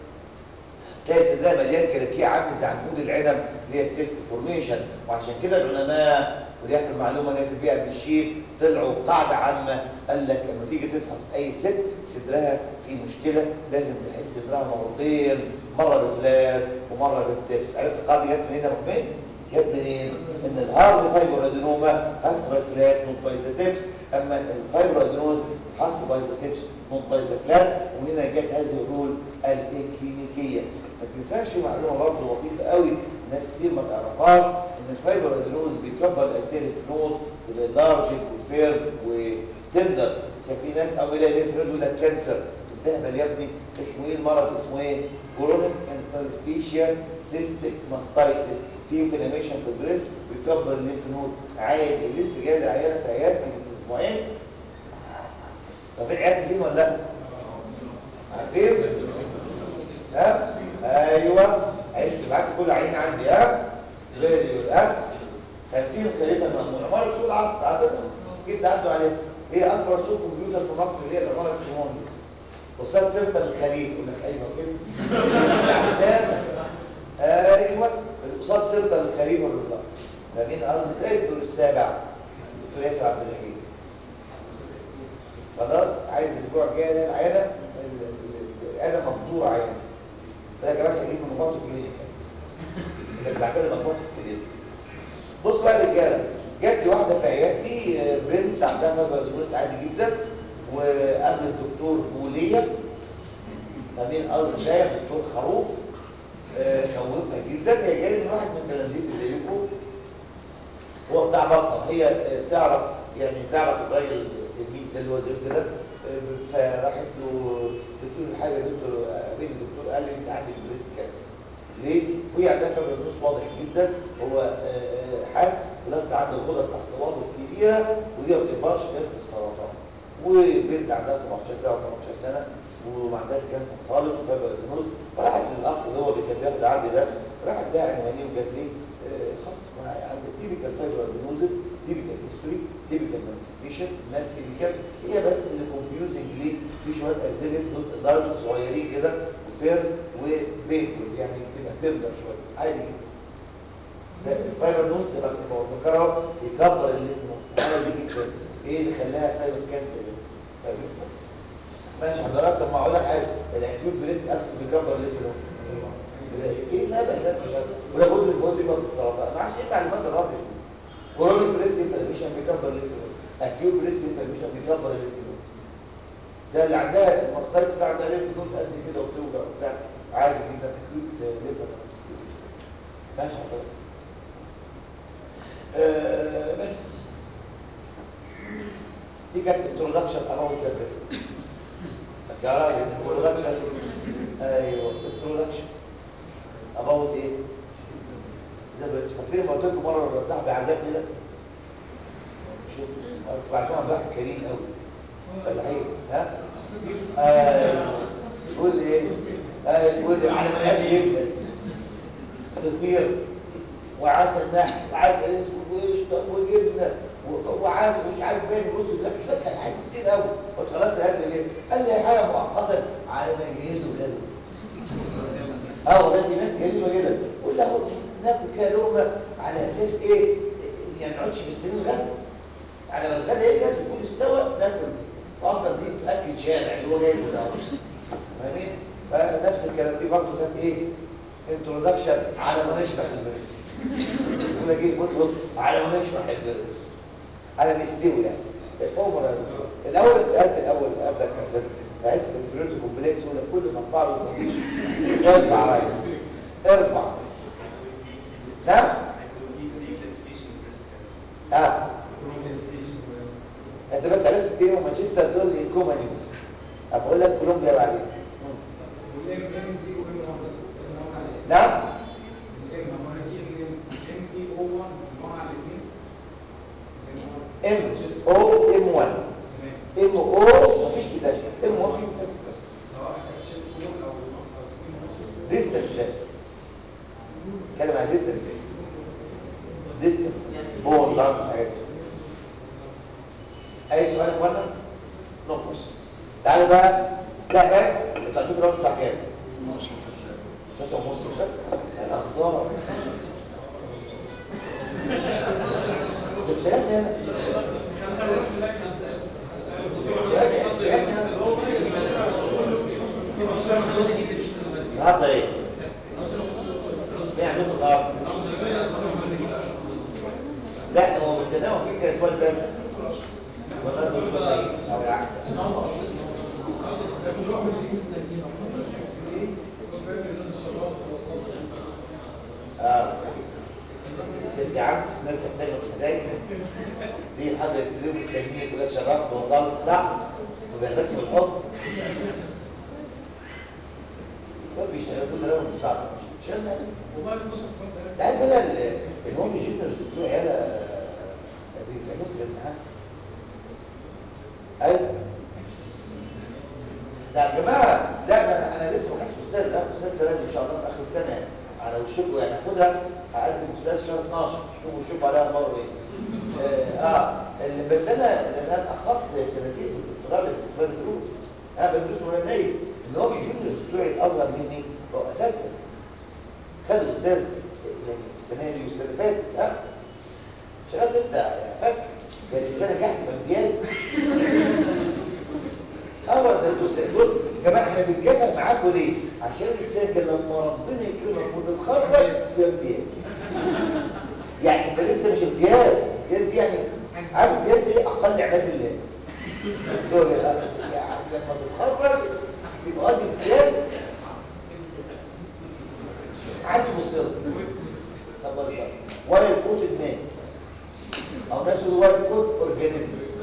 تلاقي صدرها مليان كراكيع عامل زي عنقود العنب اللي هي السيست فورميشن وعشان كده العلماء ودي اخر معلومه انا في بيها بالشيف طلعوا قاعده عامه قال لك لما تيجي تفحص اي ست صدرها في مشكله لازم تحس صدرها مرتين مره بفلات ومره بالتبس عرفت القاعده جت منين يا ابو حميد؟ جت منين؟ ان الهارد فايبر ادينوما حس باي فلات نوت باي ذا تبس اما الفايبر ادينوز حس باي ذا تبس نوت باي ذا فلات وهنا جت هذه الرول الاكلينيكيه ما تنساش في معلومه برضه لطيفه قوي ناس كتير ما تعرفهاش ان الفايبر ادينوز بيكبر الانتيريك نود يبقى لارج وفيرم وتندر عشان في ناس اول يلاقي الليمف نود يقول لك كانسر الدهبل يا ابني اسمه ايه المرض اسمه ايه؟ كورونيك انترستيشيا سيستيك ماستايتس في انفلاميشن في البريست بيكبر الليمف نود عادي لسه جاي لي عيال في عيادتي من اسبوعين طب في عيادتي فين ولا لا؟ عارفين؟ ها؟ ايوه عشت معاك كل عين عندي ها فيديو ها 50 خليفه المأمون عمارة سوق العصر عدد جيت عدوا عليها هي اكبر سوق كمبيوتر في مصر اللي هي العمارة السيمون وصلت سيرة الخليل يقول لك ايوه كده عشان ايوه قصاد سيرة الخليفه بالظبط فمين ارض ازاي الدور السابع دكتور ياسر عبد الرحيم خلاص عايز الاسبوع الجاي ده العيله العيله مقدوره عينه فانا كمان هجيب من مجموعه الكلينيكال اللي بعتبر مجموعه الكلينيكال بص بقى يا رجاله جات لي واحده في عيادتي آه، بنت عندها فايبروس عادي جدا وقابل الدكتور بوليه فمين ارض شايف دكتور خروف آه، خوفها جدا هي جايه من واحد من تلاميذ زيكم هو بتاع بطنه هي آه، تعرف يعني تعرف الراجل التلميذ ده اللي هو زي كده آه، فراحت له بتقول له حاجه يا دكتور قابلني الدكتور قال لي انت عندك بريست كانسر ليه؟ وهي عندها فبرنوس واضح جدا هو آه، آه، حاسس ولسه عنده الغدة تحت واضح كبيرة ودي ما بتقدرش تدخل السرطان وبنت عندها 17 سنة و 18 سنة وما عندهاش كانسر خالص وفبرنوس فراحت للأخ اللي هو اللي كان بياخد العرض ده راحت لها عنوانيه وجات لي آه، خط معايا عندك تيبيكال فايبرنوزس تيبيكال هيستوري تيبيكال مانفستيشن ناس تيبيكال هي بس اللي كونفيوزنج ليه في شويه اكزيليت نوت درجه صغيرين كده وفير وبينفول يعني بتبقى تندر شويه عادي جدا ده الفايبر نوت تبقى بكره يكبر الليف نوت عادي جدا ايه اللي خلاها سايبر كانسر ده فاهمين؟ ماشي حضرتك طب ما اقول لك حاجه الاكيوت بريست ابس بيكبر الليف نوت ايه الهبل ده ولا بقول البول بيبقى في السرطان ما عادش ايه معلومات الراجل كورونيك بريست انفلاميشن بيكبر الليف نوت اكيوت بريست انفلاميشن بيكبر الليف نوت ده اللي عندها المسطره بتاع عندها ليف نوت قد كده وبتوجع وبتاع عادي جدا اكيوت ليفر ماشي حضرتك آه بس دي كانت introduction about the breast يا راجل introduction ايوه introduction about ايه the breast فاكرين ما قلت لكم مره ولا صاحبي عذبني ده شوف عشان واحد كريم قوي فالحقيقه ها آه، يقول ايه آه، يقول على مقام يبقى فطير وعسل نحل وعسل اسود وقشطه وجبنه و- وعسل مش عارف فين رز ده مش كان عايز كتير قوي قلت خلاص الاكل ايه قال لي حاجه مؤقتا على ما يجهزوا غدا اه والله في ناس غريبه جدا يقول له ناكل كده لقمه على اساس ايه يعني ما نقعدش مستنيين الغدا على ما الغدا يجهز ويكون استوى ناكل واصلا دي اكل شارع اللي هو جايبه ده فاهمين فنفس الكلام دي برضه كانت ايه انترودكشن على ما نشرح البريس يقول لك ايه بص بص على ما نشرح البريس على ما يستوي يعني اوفر يا دكتور الاول اتسالت الاول قبل حسن عايز الفلوتو كومبلكس ولا كل ما اطلع له ارفع ريس ارفع نعم اه انت بس عرفت ايه ومانشستر دول الكوما نيوز هقول لك كولومبيا بعدين والام ام زي وام 1 نعم الام هو نتيجه ام اي او 1 مع الاثنين ام او ام 1 ام او مفيش بلاس ام 1 فيه بلاس سواء كان شيست بول او او سكين بول ديستنت بلاس اتكلم عن ديستنت بلاس ديستنت بون لانج حاجات اي سؤال يا اخوانا نو كويشنز تعالوا بقى لا بس التطبيق ده بتاع كام؟ بس هو نص شهر انا خساره بتسالني انا النهارده ايه؟ ايه عندكم النهارده؟ لا هو بالتناول كده الاسبوع اللي فات ولا الاسبوع ده او العكس اه ست عم سنة تحتاج الخزاين دي حاجة تسلم مستنية تقول لك شرفت وصلت لا ما بيحتاجش بالحب ما بيشتغل كل ده من صعب مش شغال والله البصر في خمسة ده عندنا ال- المهم جدا بتوع عيالة بيتكلموا في الامتحان ايوه لا يا جماعه لا ده انا انا لسه ما خدتش استاذ لا استاذ سلام ان شاء الله في اخر السنه يعني على وشكم يعني هاخدها هقدم استاذ شهر 12 شوفوا وشكم عليها مره ايه اه, آه. ال- بس انا لان انا اتاخرت سنتين في الدكتوراه اللي كنت بدرس انا بدرس وانا نايم ان هو الجونيورز بتوعي الاصغر مني هو اساتذه خدوا استاذ يعني السنه دي والسنه اللي فاتت ها شغال انت يا فاسد بس السنه نجحت بامتياز اه ده بص بص يا جماعه احنا بنتكافئ معاكم ليه؟ عشان السجل لما ربنا يكرمك وتتخرج بامتياز يعني انت لسه مش امتياز امتياز دي يعني عارف امتياز دي اقل عباد الله دول يعني لما تتخرج يبقى قد امتياز ما عادش بص لك طب ولا شيء. ولا الكوت الناس او ناس يقولوا ولا الكوت اورجانيزمز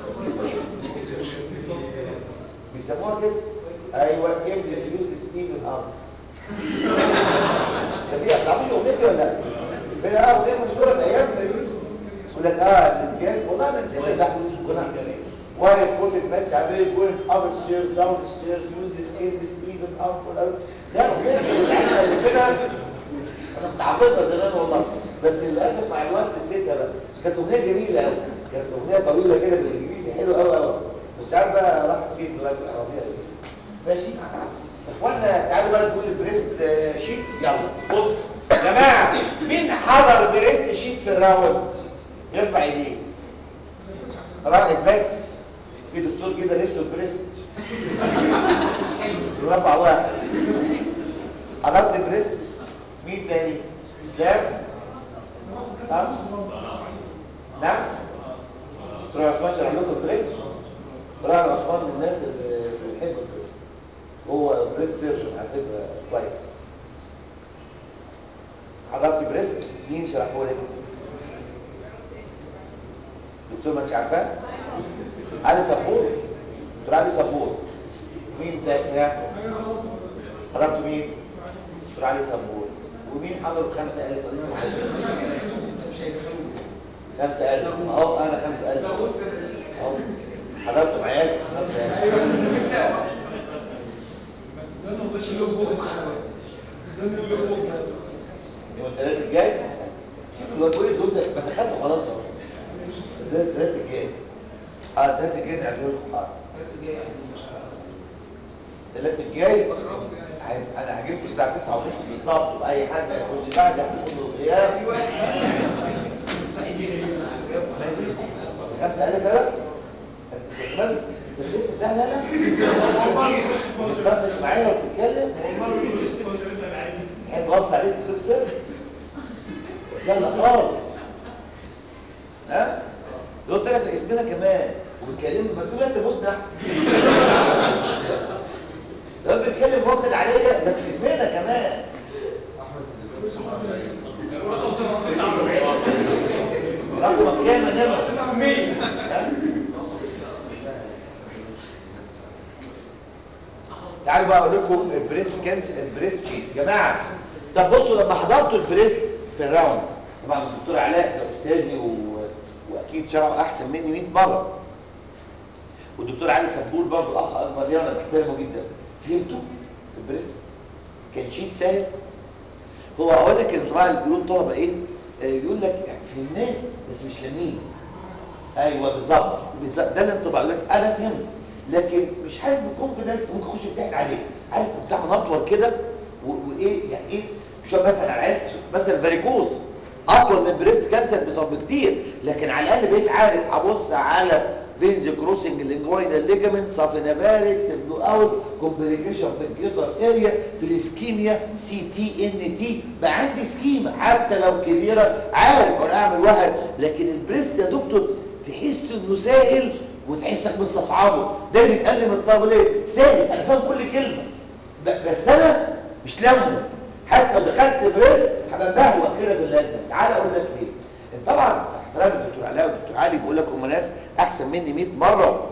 بيسموها كده ايوه انجلس يوز ستيل الارض ده فيها تعرفش اغنيه دي ولا لا؟ فيها اغنيه مشهوره في ايام يقول لك اه الامتياز والله انا نسيت ده كنا وايت كوت ماشي عليه جوين اب ستير داون ستير يوز سكيل ستيفن اب لا اغنيه كده انا كنت حافظها زمان والله بس للاسف مع الوقت نسيتها بقى كانت اغنيه جميله قوي كانت اغنيه طويله كده بالانجليزي حلوه قوي قوي بس عارف بقى راحت فين دلوقتي العربيه دي ماشي اخوانا تعالوا بقى نقول البريست آه، شيت يلا بص يا جماعه مين حضر بريست شيت في الراوند يرفع ايديه رائد بس في دكتور كده لسه بريست رفع واحد حضرت بريست مين تاني اسلام ها نعم دكتور عثمان شرح لكم البريست دكتور عثمان من الناس اللي بتحب البريست هو بريست سيرجن على فكره كويس حضرت بريست مين شرحه لك دكتور ما انت عارفاه علي صبور دكتور علي صبور مين تاني ها؟ حضرت مين دكتور علي صبور ومين حضر خمسة ألف لسه ما حدش خمسة ألف أهو أنا خمسة ألف أهو حضرت معايا خمسة ألف الثلاث الجاي هيبقى- انا هجيبكم الساعه 9 ونص بالظبط واي حد هيخش بعد هتكون له غياب خمسة ألف ثلاث انت الاسم ده لا لا بتبصش معايا وبتتكلم تحب بص عليك في الكسر سهلة خالص ها لو قلت لك اسمنا كمان وبتكلم ما تقول انت بص ده لو بيتكلم واخد عليا ده في اسمنا كمان رقمك كام يا نمر تعالوا بقى اقول لكم البريست كانسل البريست شيت يا جماعه طب بصوا لما حضرتوا البريست في الراوند طبعا الدكتور علاء ده استاذي و... واكيد شرحه احسن مني 100 مره والدكتور علي سبول برضه الاخ اكبر انا بحترمه جدا فهمتوا البريست كان شيت سهل هو اقول لك الانطباع اللي بيقولوا الطلبه ايه آه، يقول لك يعني فهمناه بس مش لامين ايوه بالظبط بالظبط ده الانطباع يقول لك انا فهمت لكن مش حاسس بالكونفدنس ممكن اخش امتحن عليه عارف بتاع منطور كده و- وايه يعني ايه مش هو مثلا على العيال مثلا فاريكوز اطول من البريست كانسر بطب كتير لكن على الاقل بقيت عارف ابص على فينز كروسنج الانجوينال ليجامنت سافينافاريكس بلو اوت كومبليكيشن في الجيتر اريا في الاسكيميا سي تي ان تي بقى عندي سكيما حتى لو كبيره عارف انا اعمل واحد لكن البريست يا دكتور تحس انه سائل وتحسك مستصعبه ده بيتقلم الطلبه ليه سهل انا فاهم كل كلمه ب- بس انا مش لمه حاسس لو دخلت بريست هبقى بهوى كده باللجنه تعال اقول لك ليه طبعا احترام الدكتور علاء والدكتور علي بيقول لك هم ناس احسن مني 100 مره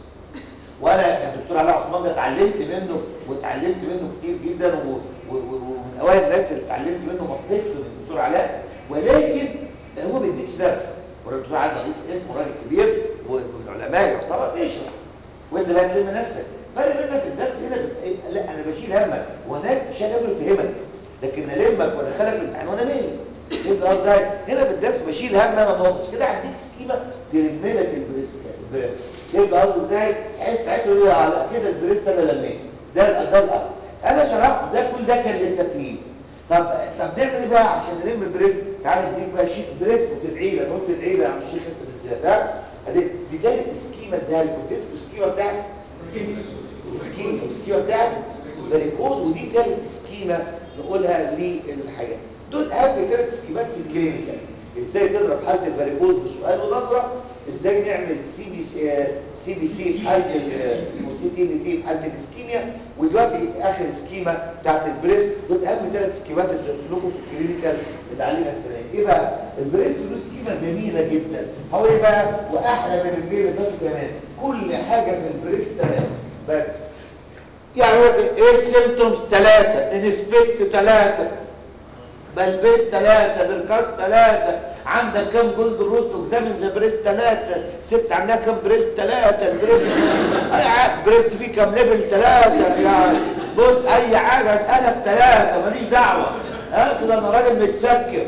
وانا الدكتور علاء عثمان ده اتعلمت منه واتعلمت منه كتير جدا و- و- و- ومن اوائل الناس اللي اتعلمت منه مصلحته من الدكتور علاء ولكن هو ما بيديكش درس والدكتور علاء ده رئيس اسمه راجل كبير ومن العلماء يعتبر بيشرح وانت بقى تلم نفسك فرق بينك في الدرس هنا بت- إيه؟ لا انا بشيل همك وهناك شايل هم يفهمك لكن المك وادخلك الامتحان وانا مالي يبقى ازاي هنا في الدرس بشيل هم انا ناقص كده هديك سكيمه تلم لك البريس البريس يبقى قصدي ازاي تحس ساعتها يقول لي على كده البريس ده انا لميته ده ال- ده الاصل انا شرحت ده كل ده كان للتفهيم طب طب نعمل ايه بقى عشان نلم البريس تعالى اديك بقى شيت بريس وتدعي لك وانت تدعي لي يا عم الشيخ انت بالذات ها ادي دي تالت سكيمه اديها لك اديت السكيمه بتاعتك السكيمه السكيمه بتاعتك فاريكوز ودي تالت سكيمه نقولها للحاجات دول اهم ثلاث سكيمات في الكلينيكال ازاي تضرب حاله الفاريكوز بسؤال ونظره ازاي نعمل سي بي سي سي بي سي في حاله السي تي ان تي في حاله الاسكيميا ودلوقتي اخر سكيمه بتاعت البريست دول اهم ثلاث سكيمات اللي قلت لكم في الكلينيكال اللي علينا السنه دي. ايه بقى البريست له سكيمه جميله جدا هو ايه بقى واحلى من الاثنين اللي فاتوا كمان كل حاجه في البريست ثلاثه بس يعني هو ايه السيمتومز ثلاثه انسبكت ثلاثه بلبيت ثلاثة بركاس ثلاثة عندك كم جولد روت واكزامن ذا بريست ثلاثة ست عندها كم بريست ثلاثة البريست اي حاجة بريست فيه كم ليفل ثلاثة يعني بص اي حاجة اسألك ثلاثة ماليش دعوة ها كده انا راجل متسكب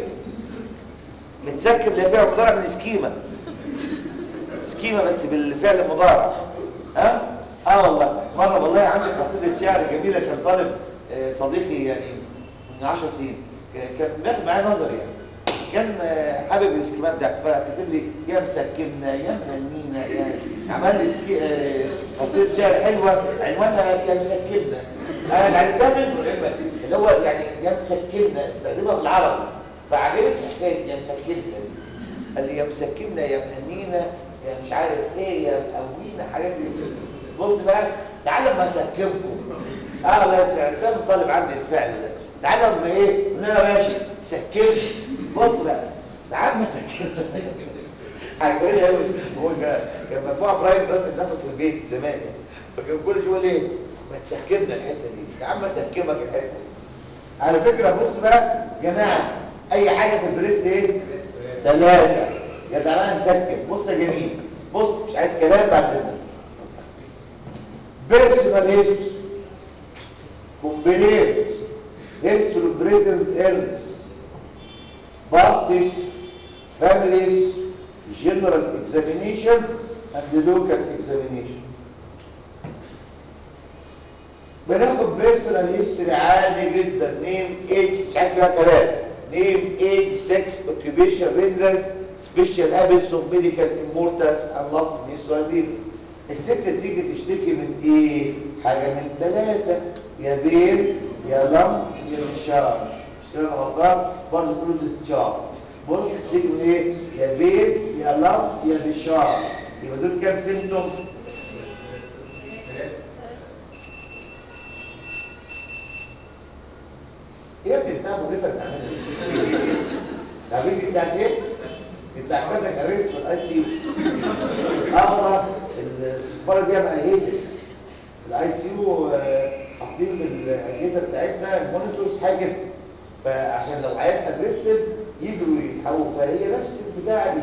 متسكب اللي فيها مضارع من سكيمة سكيمة بس بالفعل المضارع ها اه والله مرة والله عندي قصيدة شعر جميلة كان طالب آه، صديقي يعني من 10 سنين كان- كان بياخد معايا نظري يعني كان آه، حابب السكيمات بتاعته فكتب لي يا مسكننا يا مهنينا يا عمل لي سكي آه، قصيدة شعر حلوة عنوانها يا مسكننا انا عرفتها منه العلم اللي هو يعني يا مسكننا استخدمها بالعربي فعجبتني حكايه يا مسكننا دي. قال لي يا مسكننا يا مهنينا يا مش عارف ايه يا مقوينا حاجات دي بص بقى تعالوا اما اسكنكم اه لا ده طالب عندي الفعل ده تعالوا اما ايه قلنا له يا باشا سكنني بص بقى تعال اما سكنني عجبني قوي هو كان كان مجموعه برايم بس بناخد في البيت زمان يعني فكان كل شويه يقول ايه ما تسكننا الحته دي تعال اما اسكنك الحته دي على فكره بص بقى يا جماعه اي حاجه في البريست ايه ثلاثه يا تعالى نسكن بص يا جميل بص مش عايز كلام بعد كده personal history complete history of present illness past history family history general examination and the local examination بناخد بيرسونال هيستوري عادي جدا نيم ايج مش عايز فيها كلام نيم ايج سكس اوكيبيشن ريزيدنس سبيشال هابتس اوف ميديكال امبورتنس اند لاست ميسوالين الست تيجي تشتكي من ايه حاجه من ثلاثه يا بين يا لم يا ديشارج مش كده غلطان برضه تقول ديشارج بص تشتكي من ايه يا بين يا لم يا ديشارج يبقى دول كام سيمتوم ايه يا ابني بتاع مريفه بتعملها العبيد بتاعت ايه؟ بتاع كارنك اريس في الاي سي يو اه الفرد دي بقى ايه الاي سي يو حاطين بالاجهزه بتاعتنا المونيتورز حاجه كده فعشان لو عيان ادريسد يجروا يلحقوه فهي نفس البتاعه دي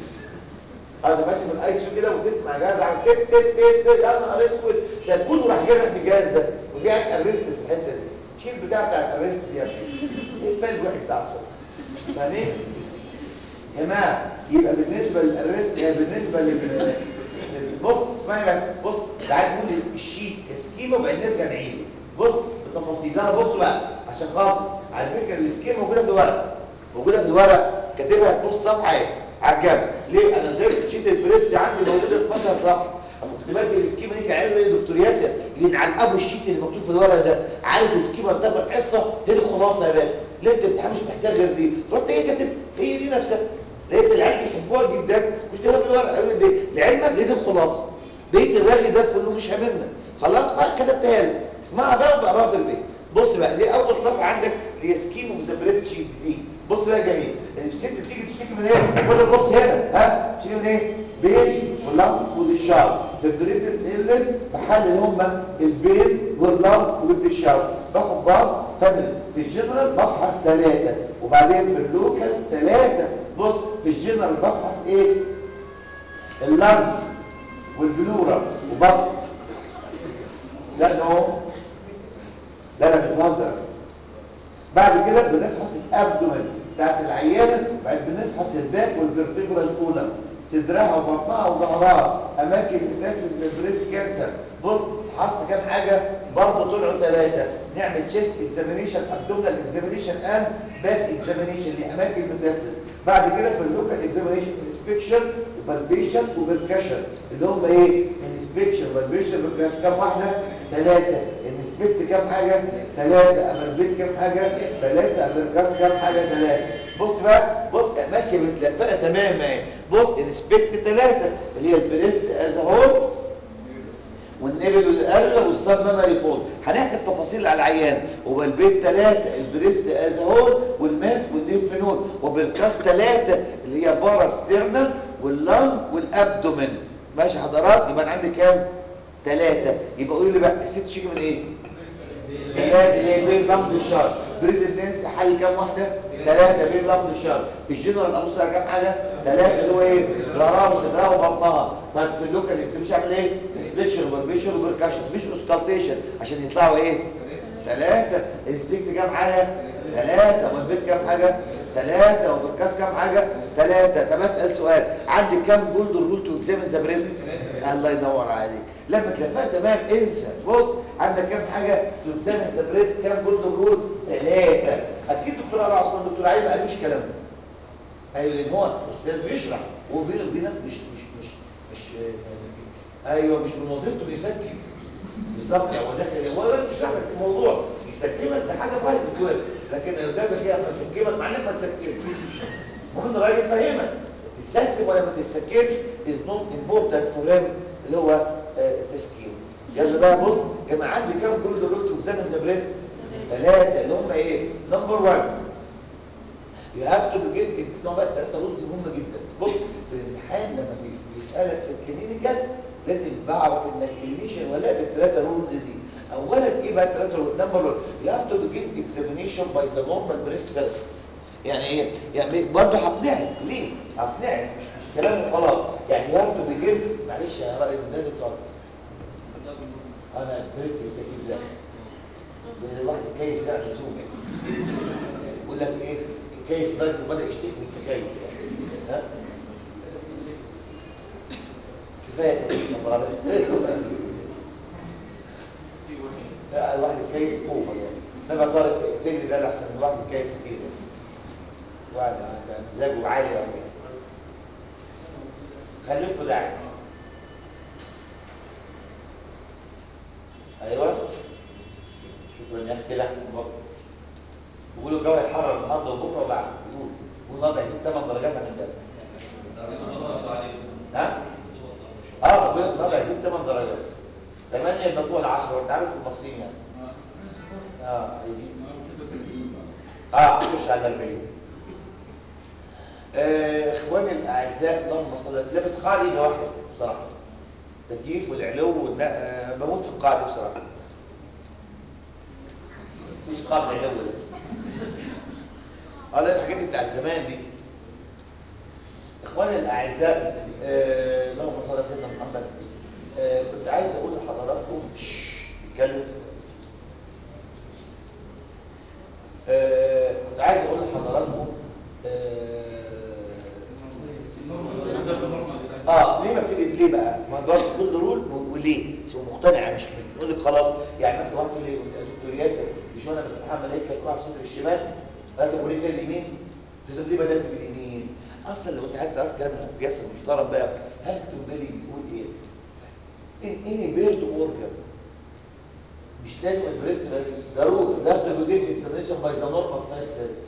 قاعد ماشي من الاي سي يو كده وتسمع جهاز عم تك تك تك تك يا نهار اسود شكون راح جرح الجهاز ده وفي عيان ادريسد في الحته دي شيل البتاع بتاع الارست دي يا شيخ ايه الفرق الوحش بتاع الصوت فاهمين يا جماعه يبقى بالنسبه للارست هي بالنسبه لل بص اسمعني بس بص تعال نقول الشيت كسكيما وبعدين نرجع نعيد بص التفاصيل لا بص بقى عشان خاطر على فكره السكيما موجوده في الورق موجوده في الورق كاتبها في نص صفحه اهي على الجنب ليه انا غير شيت البريست عندي موجوده في 12 صفحه اما كنت بدي السكيما دي كان ايه دكتور ياسر يجي على الابو الشيت اللي مكتوب في الورق ده عارف السكيما بتاع الحصه هي دي الخلاصه يا باشا ليه انت بتاع مش محتاج غير دي رحت ايه كاتب هي دي نفسها لقيت العيال بيحبوها جدا مش كده في الورق قالوا لي دي لعلمك هي دي الخلاصه بقيه الرغي ده كله مش هاممنا خلاص بقى كتبتها لي اسمعها بقى وبقراها في البيت بص بقى دي اول صفحه عندك اللي هي سكيم اوف ذا بريث شيت دي بص بقى جميل الست بتيجي تشتكي من ايه كل بص هنا ها تشتكي من ايه بين واللم والشعر في البريزنت إلنس بحل اللي هم البين واللم والشعر باخد باص فاميلي في الجنرال بفحص ثلاثة وبعدين في اللوكال ثلاثة بص في الجنرال بفحص ايه اللم والبلورا وبفحص لا نو لا لا مش بهزر بعد كده بنفحص الابدومين بتاعت العيانه بعد بنفحص الباك والفيرتيبرال كولم صدرها وبطنها وظهرها اماكن متاسس للبريست كانسر بص فحصت كام حاجه برضه طلعوا ثلاثه نعمل تشيست اكزامينيشن ابدومينال اكزامينيشن اند باك اكزامينيشن لاماكن متاسس بعد كده في اللوكال اكزامينيشن انسبكشن وبالبيشن وبركشن اللي هم ايه انسبكشن وبالبيشن وبركشن كام واحده ثلاثه انسبكت كام حاجه ثلاثه ابربيت كام حاجه ثلاثه ابركاس كام حاجه ثلاثه بص بقى بص ماشيه متلفقه تمام اهي بص انسبكت ثلاثه اللي هي البريست از هول والنبل والقرة والسب ميموري فول هنحكي التفاصيل على العيان وبالبيت ثلاثة البريست از هول والماس والليمف نود وبالكاس ثلاثة اللي هي باراسترنال واللنج والابدومين ماشي حضرات يبقى انا عندي كام ثلاثة يبقى قولوا لي بقى الست شيك من ايه ثلاثة اللي هي بين لمب الشهر بريزيدنس حل كام واحدة ثلاثة بين لمب الشهر في الجنرال ابص على كام حاجة ثلاثة اللي هو ايه ظهرها وصدرها وبطنها طيب في اللوكال اكسبشن اعمل ايه انسبكشن وبرفيشن وبركشن مش اوسكالتيشن عشان يطلعوا ايه ثلاثة انسبكت كام حاجة ثلاثة والبيت كام حاجة ثلاثة وبركاس كام حاجة ثلاثة طب اسأل سؤال عندي كام جولد رول تو اكزامين ذا بريست الله ينور عليك لما تلفها تمام انسى بص عندك كام حاجة تو اكزامين ذا بريست كام جولد رول ثلاثة اكيد دكتور علي عثمان دكتور علي ما قالوش الكلام ده ايوه لان هو استاذ بيشرح وبينه وبينك مش مش مش مش ايوه مش من وظيفته بيسكن بالظبط هو داخل هو لازم يشرح لك الموضوع يسكمك لحاجه برايفت كويس لكن لو ده كده مسكمك مع انك ما تسكمش المهم الراجل فاهمك تسكم ولا ما تسكمش از نوت امبورتنت فور هيم اللي هو آه، التسكين يلا بقى بص كان عندي كام كل دول اكزامن ذا بريست ثلاثه اللي هم ايه نمبر 1 يو هاف تو بيجيت اتس نمبر ثلاثه رولز مهمه جدا بص في الامتحان لما بي- بيسالك في الكلينيكال لازم بعرف انك كلينيشن ولا بالثلاثه رولز دي اولا ايه بقى الثلاثه رولز نمبر 1 يو هاف تو بيجيت اكزامينيشن باي ذا نورمال بريست فيرست يعني ايه يعني برضه هقنعك ليه هقنعك مش مش كلام وخلاص يعني يو هاف تو بيجيت معلش يا رائد ده طالب انا بريت في التكييف ده ده الواحد كيف ساعه لزوم يقول لك ايه الكيف درجه بدا يشتكي من التكيف ها كفايه تكييف مباراه لا الواحد يتكيف اوفر يعني انما طارق اقفلي ده احسن من الواحد يتكيف كتير يعني واحد عنده مزاجه عالي قوي يعني خليكوا داعي ايوه شكرا يا اخي كده احسن برضه بيقولوا الجو هيتحرر النهارده وبكره وبعد بيقولوا بيقولوا النهارده هيزيد 8 درجات عن امبارح ها؟ اه بيقولوا النهارده هيزيد 8 درجات 8 يبقى فوق ال 10 انت عارف المصريين يعني اه هيزيد اه مش على 40 آه، اخواني الاعزاء اللهم صل على لا بس قاعده واحده بصراحه التكييف والعلو والنا... آه، بموت في القاعده بصراحه مفيش قاعده علو ده اه لا الحاجات دي بتاعت زمان دي اخواني الاعزاء آه، اللهم صل على سيدنا محمد آه، كنت عايز اقول لحضراتكم شش، اتكلم آه، كنت عايز اقول لحضراتكم اه اه ليه ببتدي ليه بقى؟ ما ده كل رول وليه؟ هو مقتنع مش مش بيقول لك خلاص يعني مثلا واحد يقول لي يا دكتور ياسر مش وانا بستحمى ملائكه تقع في صدر الشمال فانت بقول لي كده اليمين تقول ليه بدات باليمين؟ اصلا لو انت عايز تعرف كلام اخوك ياسر محترم بقى هكتب بالي بيقول ايه؟ ان اني بيرد اورجن مش لازم البريست بس ضروري ده بريزوديت اكسبريشن باي ذا نورمال سايد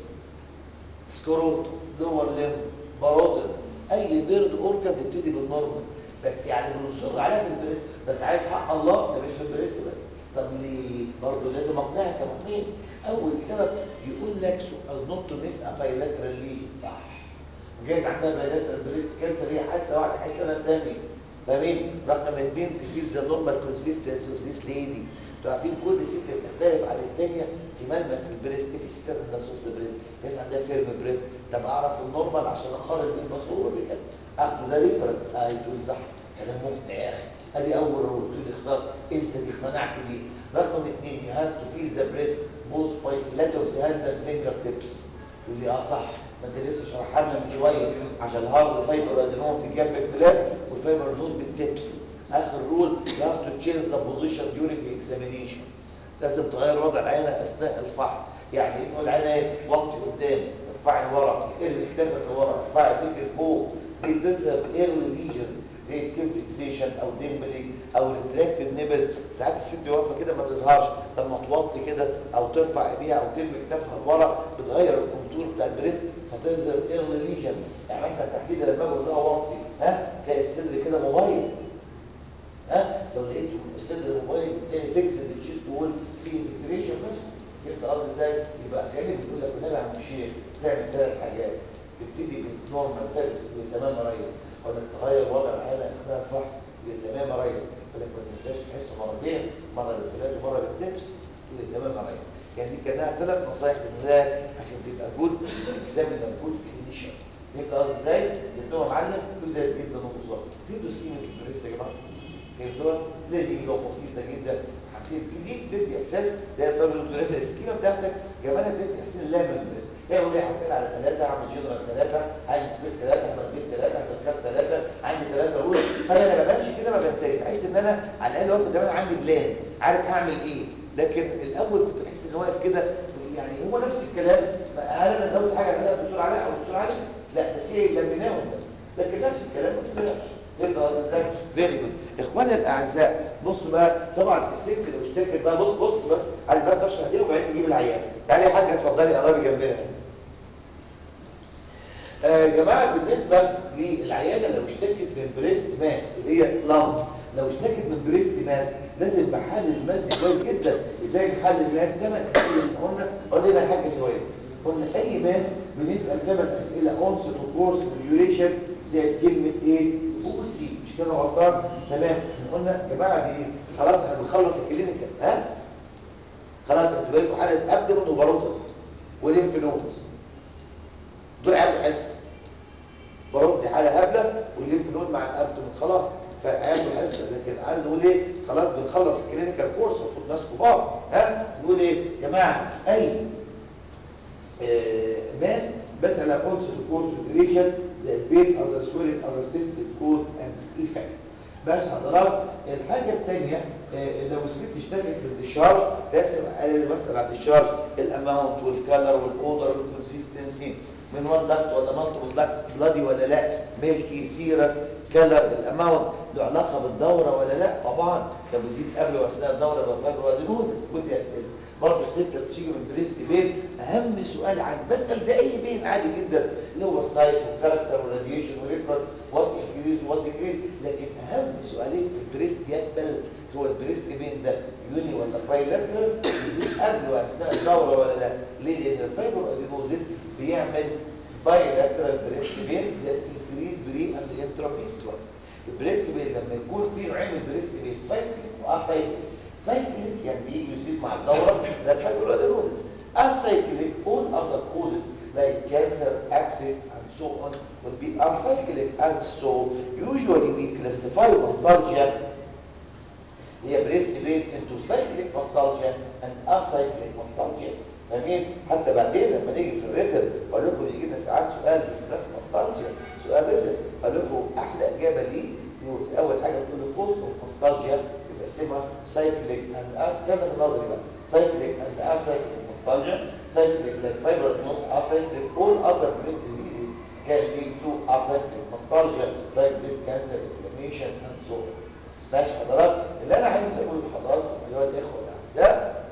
سكروت لور ليم باروتن اي بيرد اورجن تبتدي بالنورمال بس يعني بنصر عليها في البريست بس عايز حق الله ده مش في البريست بس طب ليه برضه لازم اقنعك يا مؤمن اول سبب يقول لك سو از نوت تو ميس ا بايلاترال ليجن صح وجايز عندها بايلاترال بريست كانسر هي حاسه واحده حاسه الثاني فاهمين رقم اثنين تفيل ذا نورمال كونسيستنسي اوف ذيس ليدي انتوا عارفين كل ست بتختلف عن الثانيه في ملمس البريست في ستات عندها سوفت بريست في ناس عندها فيرم بريست طب اعرف النورمال عشان اقارن بين المصروف كده اخده ده ريفرنس اه تقول صح كلام مقنع يا اخي ادي اول رول تقول لي اختار انسى دي اقتنعت بيه رقم اثنين يو هاف تو فيل ذا بريست بوث باي فلات اوف ذا هاند اند فينجر تيبس تقول لي اه صح ما انت لسه شرحها لنا من شويه عشان الهارد فايبر ادينوم بتتجاب بالفلات والفايبر دوز بالتيبس اخر رول يو هاف تو تشينج ذا بوزيشن ديورنج اكزامينيشن لازم تغير وضع العينه اثناء الفحص يعني نقول العينه ايه وطي قدام ارفعي لورا ارمي كتافك لورا ارفعي رجلك لفوق دي بتظهر ايرلي ليجنز زي سكين فيكسيشن او ديمبلينج او ريتراكتد نيبل ساعات الست واقفه كده ما تظهرش لما توطي كده او ترفع ايديها او ترمي كتافها لورا بتغير الكونتور بتاع البريست فتظهر ايرلي ليجن يعني مثلا تحديدا لما اجي اقول وطي ها تلاقي الصدر كده موبايل ها لو لقيت الصدر موبايل بالتالي فيكس التشيست وول في انتجريشن بس جبت ارض ازاي يبقى كانك بتقول لك ونبع من الشيخ تعمل ثلاث حاجات تبتدي بالنورمال ثالث تمام يا ريس وانك تغير وضع الحاله اثناء الفحص تمام يا ريس فلك ما تنساش تحس مرتين مره بالفلاج ومره بالتبس تمام يا ريس يعني دي كانها ثلاث نصايح بالله عشان تبقى جود اكزامينر جود كلينيشن فهمت قصدي ازاي؟ جبتوها يا معلم لزاز جدا وبساطه فهمتوا سكيمه البريست يا جماعه؟ فهمتوها؟ لذيذه وبسيطه جدا حسيت دي بتدي احساس ده يا طالب الدراسه السكيمه بتاعتك جمالها بتدي احساس اللام البريست هي يقول لي هسال على ثلاثه اعمل جنرال ثلاثه عندي سبيت ثلاثه احمد بيت ثلاثه احمد كاس ثلاثه عندي ثلاثه رول فانا لما بمشي كده ما بنساش بحس ان انا على الاقل واقف قدام عندي بلان عارف هعمل ايه لكن الاول كنت بحس ان واقف كده يعني هو نفس الكلام هل انا زودت حاجه على الدكتور علاء او الدكتور علي لا بس هي لميناهم بس لكن نفس الكلام ما تقلقش تبقى ازاي فيري جود اخواني الاعزاء بصوا بقى طبعا الست لو اشتكت بقى بص بص بس عايز بس اشرح دي وبعدين نجيب العيان تعالي يا حاجه اتفضلي قربي جنبنا يا آه جماعه بالنسبه للعيانه لو اشتكت من بريست ماس اللي هي لام لو اشتكت من بريست ماس لازم بحلل الماس كويس جدا ازاي نحلل الماس ثمان اسئله قلنا قلنا حاجه شويه قلنا اي ماس بنسال ثمان اسئله اونست وكورس وديوريشن زي كلمه ايه بوسي مش كده غلطان تمام قلنا يا جماعه دي خلاص احنا بنخلص الكلينيكال ها خلاص انتوا بقيتوا حاله ابدمن وبروتن وليمف نودز دول عيال بحس بروتن حاله هبله والليمف نود مع الابدمن خلاص فعيال بحس لكن عايز نقول ايه خلاص بنخلص الكلينيكال كورس المفروض ناس كبار ها نقول ايه يا جماعه اي آه ناس بسال كونس الكورس ديوريشن زي البيت other swelling other cystic cause and effect بس حضرات الحاجة الثانية آه، لو الست اشتكت بالديشارج لازم اقلل مثلا على الديشارج الاماونت والكالر والاودر والكونسيستنسي من وان داكت ولا مالتيبل داكت بلادي ولا لا ميلكي سيرس كالر الاماونت له علاقه بالدوره ولا لا طبعا لو بيزيد قبل واثناء الدوره يبقى فايبر ادينوزس كل دي اسئله برضه الست اللي بتيجي من بريست بين اهم سؤال عن بسال زي اي بين عادي جدا اللي هو السايت والكاركتر والراديشن وريفرنس وات انكريز وات ديكريز لكن اهم سؤالين في البريست يقبل هو البريست بين ده يوني ولا بايلاترال يزيد قبل واثناء الدوره ولا لا ليه لان الفايبر ادينوزس بيعمل بايلاترال بريست بين ذات انكريز بري اند انترابيسوال البريست بين لما يكون في نوعين من البريست بين سايكليك واسايكليك سايكليك يعني بيجي يزيد مع الدوره ده الفايبر ادينوزس acyclic all other causes like cancer, abscess, and so on will be acyclic and so usually we classify nostalgia هي بريست بين into cyclic nostalgia and acyclic nostalgia فاهمين حتى بعدين لما نيجي في الريتل اقول لكم يجي لنا ساعات سؤال بس كلاس nostalgia سؤال ريتل اقول لكم احلى اجابه ليه يقول اول حاجه تقول له cause of nostalgia يقسمها cyclic and كذا في النظري بقى cyclic and acyclic nostalgia cyclic like fibrosis acyclic all other breast diseases can lead to acyclic nostalgia like breast cancer inflammation and so on ماشي حضرات اللي انا عايز اقوله لحضراتكم ايها الاخوه الاعزاء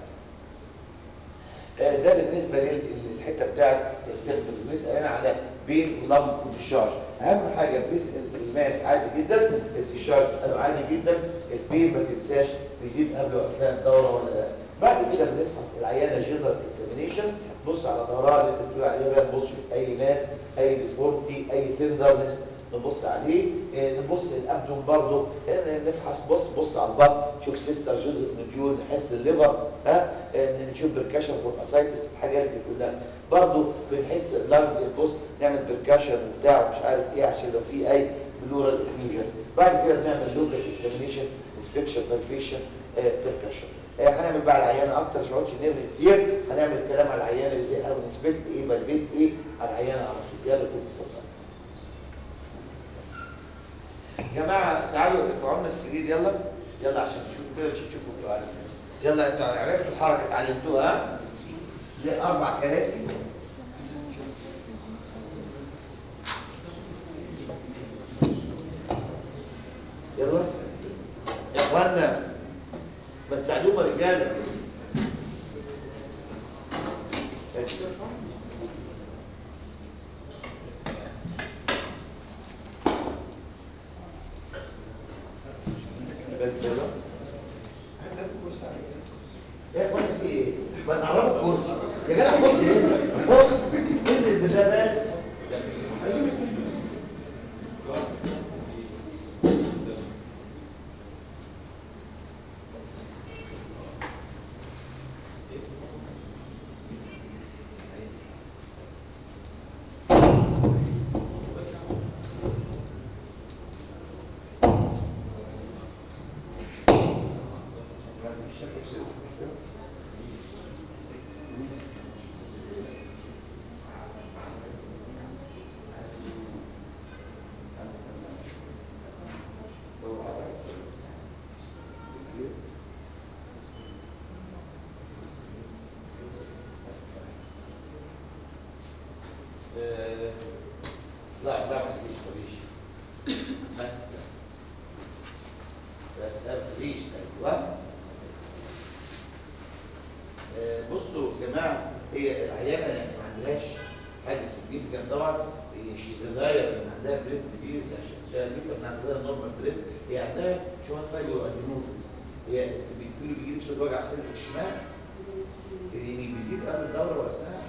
آه، ده بالنسبه لل- للحته بتاعت السيمبتوم بنسال انا على بين ولمب وديشارج اهم حاجه بنسال الماس عادي جدا الديشارج قالوا عادي جدا البين ما تنساش بيزيد قبل واثناء الدوره ولا لا بعد كده بنفحص العيانه جنرال اكزامينيشن بص على ظهرها اللي انت بتقول عليها بقى نبص في اي ماس اي ديفورمتي اي تندرنس نبص عليه آه، نبص الابدوم برضه آه، نفحص بص بص على البطن شوف سيستر جوزيف نوديول نحس الليفر ها آه، نشوف بركاشن فور اسايتس الحاجات دي كلها برضه بنحس اللنج البص نعمل بركاشن وبتاع ومش عارف ايه عشان لو في اي بلورال افيوجن بعد كده بنعمل لوكال اكزامينيشن انسبكشن بالبيشن بركاشن هنعمل بقى على العيانه اكتر عشان ما نقعدش نرمي كتير هنعمل كلام على العيانه ازاي او نسبكت ايه بالبيت ايه على العيانه على طول يلا ست اتفضل يا جماعه تعالوا ارفعوا لنا السرير يلا يلا عشان نشوف كده مش تشوفوا انتوا عارفين يلا انتوا عرفتوا الحركه اتعلمتوها ها؟ ليه اربع كراسي يلا يا اخوانا ما تساعدوهم يا رجاله بس يلا يا اخوانا في ايه؟ بس عرفوا الكرسي يا جدع خد ايه؟ خد انزل بده بس آه، لا لا ما تجيش مفيش بس بس لا مفيش ايوه آه، بصوا يا جماعه هي العيانه يعني ما عندهاش حاجه سيجنيفيكانت طبعا هي شي صغيره من عندها بريد ديزيز عشان كده من عندها نورمال بريد هي عندها شويه فايبر ادينوزس هي بتقولي بيجي لي شويه وجع في صدر الشمال اليمين بيزيد قبل الدوره واثناء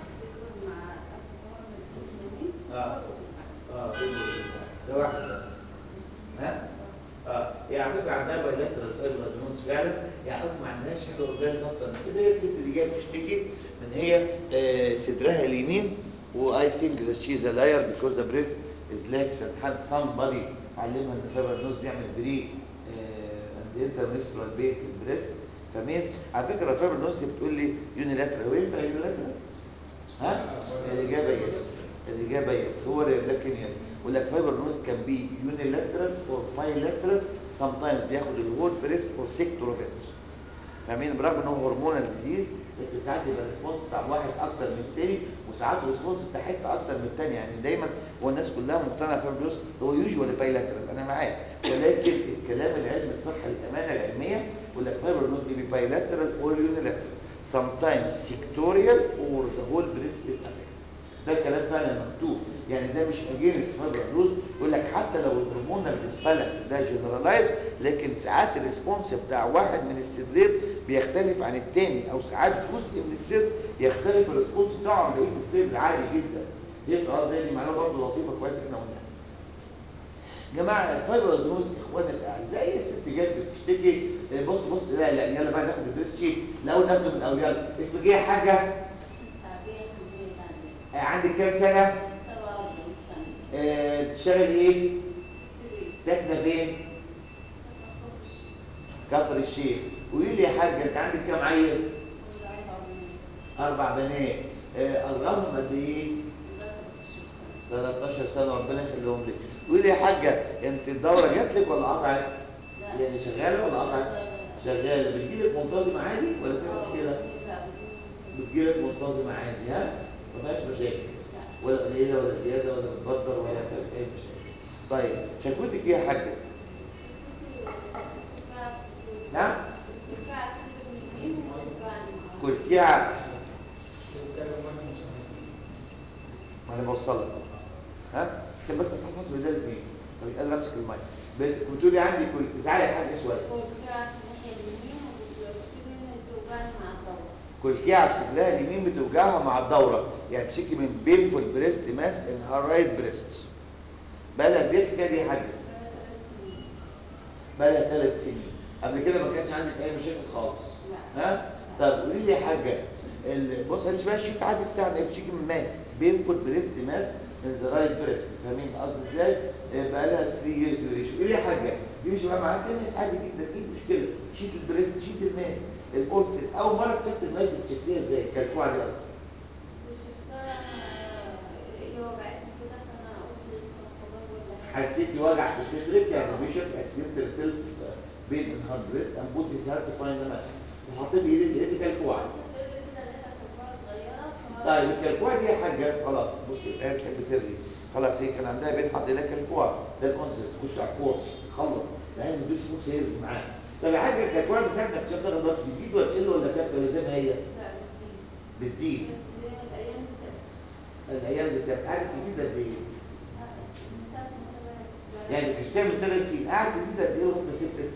اه اه ده واحد بس ها اه هي على فكره عندها بايلاترال فايبر ادينوز فعلا يعني قصدي ما عندهاش حاجه قدام نقطه كده هي الست اللي جايه بتشتكي من هي آه صدرها اليمين واي ثينك ذات شيز ا لاير بيكوز ذا بريست از لاكس اند حد somebody علمها ان الفايبر ادينوز بيعمل بري اند انترميسترال بيت في البريست فمين على فكره الفايبر ادينوز بتقول لي يونيلاترال وين بقى يونيلاترال ها الاجابه يس الاجابه يس هو لكن يس يقول لك فايبر نوز كان بي يونيلاترال اور بايلاترال sometimes بياخد الهول بريست اور سيكتور فاهمين برغم ان هو هرمونال ديزيز لكن ساعات يبقى الريسبونس بتاع واحد اكتر من التاني وساعات الريسبونس بتاع حته اكتر من التاني يعني دايما هو الناس كلها مقتنعه فاهم بلوس هو يوجوالي بايلاترال انا معاك ولكن الكلام العلمي الصح الامانه العلميه يقول لك فايبرنوز دي بايلاترال اور يونيلاترال sometimes sectorial or the whole breast is affected ده كلام فعلا مكتوب يعني ده مش اجينست فايبرنوز يقول لك حتى لو الهرمونال ديسبالانس ده جنرالايز لكن ساعات الريسبونس بتاع واحد من السرير بيختلف عن التاني او ساعات جزء من السر يختلف الريسبونس بتاعه عن بقيه السر عادي جدا يبقى اه دي معلومه برضه لطيفه كويس احنا قلناها جماعه الفايبرنوز اخوانا الاعزاء الست جت بتشتكي آه، بص بص لا لا يلا بقى ناخد البريست شيت الاول ناخده من الاول يلا اسمك ايه يا حاجه آه، عندك كام سنه آه، بتشتغل ايه ساكنه فين كفر الشيخ قولي لي يا حاجه انت عندك كام عيل اربع بنات آه، اصغرهم قد ايه 13 سنه ربنا يخليهم لك قولي لي يا حاجه انت الدوره جات لك ولا قطعت يعني شغاله ولا قطعت شغاله بتجيلك منتظم عادي ولا فيها مشكله بتجيلك منتظم عادي ها ما فيهاش مشاكل ولا قليله ولا زياده ولا بتبدر ولا فيها اي مشاكل طيب شكوتك ايه يا حاجه نعم كلكيعه ما انا بوصل لك ها عشان بس احفظ بدايه الاثنين طب يلا امسك المايك بت- بتقولي عندي كل ازعلي يا حاجه شويه كلكيعه في صدرها اليمين بتوجعها مع الدوره يعني تشكي من بينفول بريست ماس ان هار رايت بريست بقى دي الحكايه دي يا حاجه بقى لها ثلاث سنين قبل كده ما كانش عندك اي مشاكل خالص ها طب قولي لي يا حاجه ال- بص هنمشي بقى الشيت عادي بتاعنا إيه؟ بتشيكي من ماس بينفول بريست ماس من ذا رايت بريست فاهمين قصدي ازاي آه، بقى لها 3 ييرز ديوريشن قولي لي يا حاجه دي مش بقى معاك ماس عادي جدا ايه المشكله شيت البريست شيت الماس الاورسل اول مره اكتشفت الماس دي اكتشفتيها ازاي كالكوع دي اصلا حسيت بوجع في صدرك يعني بيشوف اكسيدنتال فيلتس بين الهارد بريست اند بوت هيز هارت فايند ماس وحطيت ايدك لقيت كالكوع طيب الكلكوع دي يا حاجه خلاص بصي هي بتحب ترغي خلاص هي كان عندها بين حط لها كلكوع ده الكونسيبت خش على الكورس خلص العين ما تدوش فرصه يرغي معاك طب يا حاجه الكلكوع بتاعك انك تشغل الضغط بتزيد ولا تقل ولا ثابته ولا زي ما هي بتزيد الايام دي ثابته قاعد تزيد قد ايه يعني تشتغل من ثلاث سنين قاعد تزيد قد ايه لغايه ما سبتت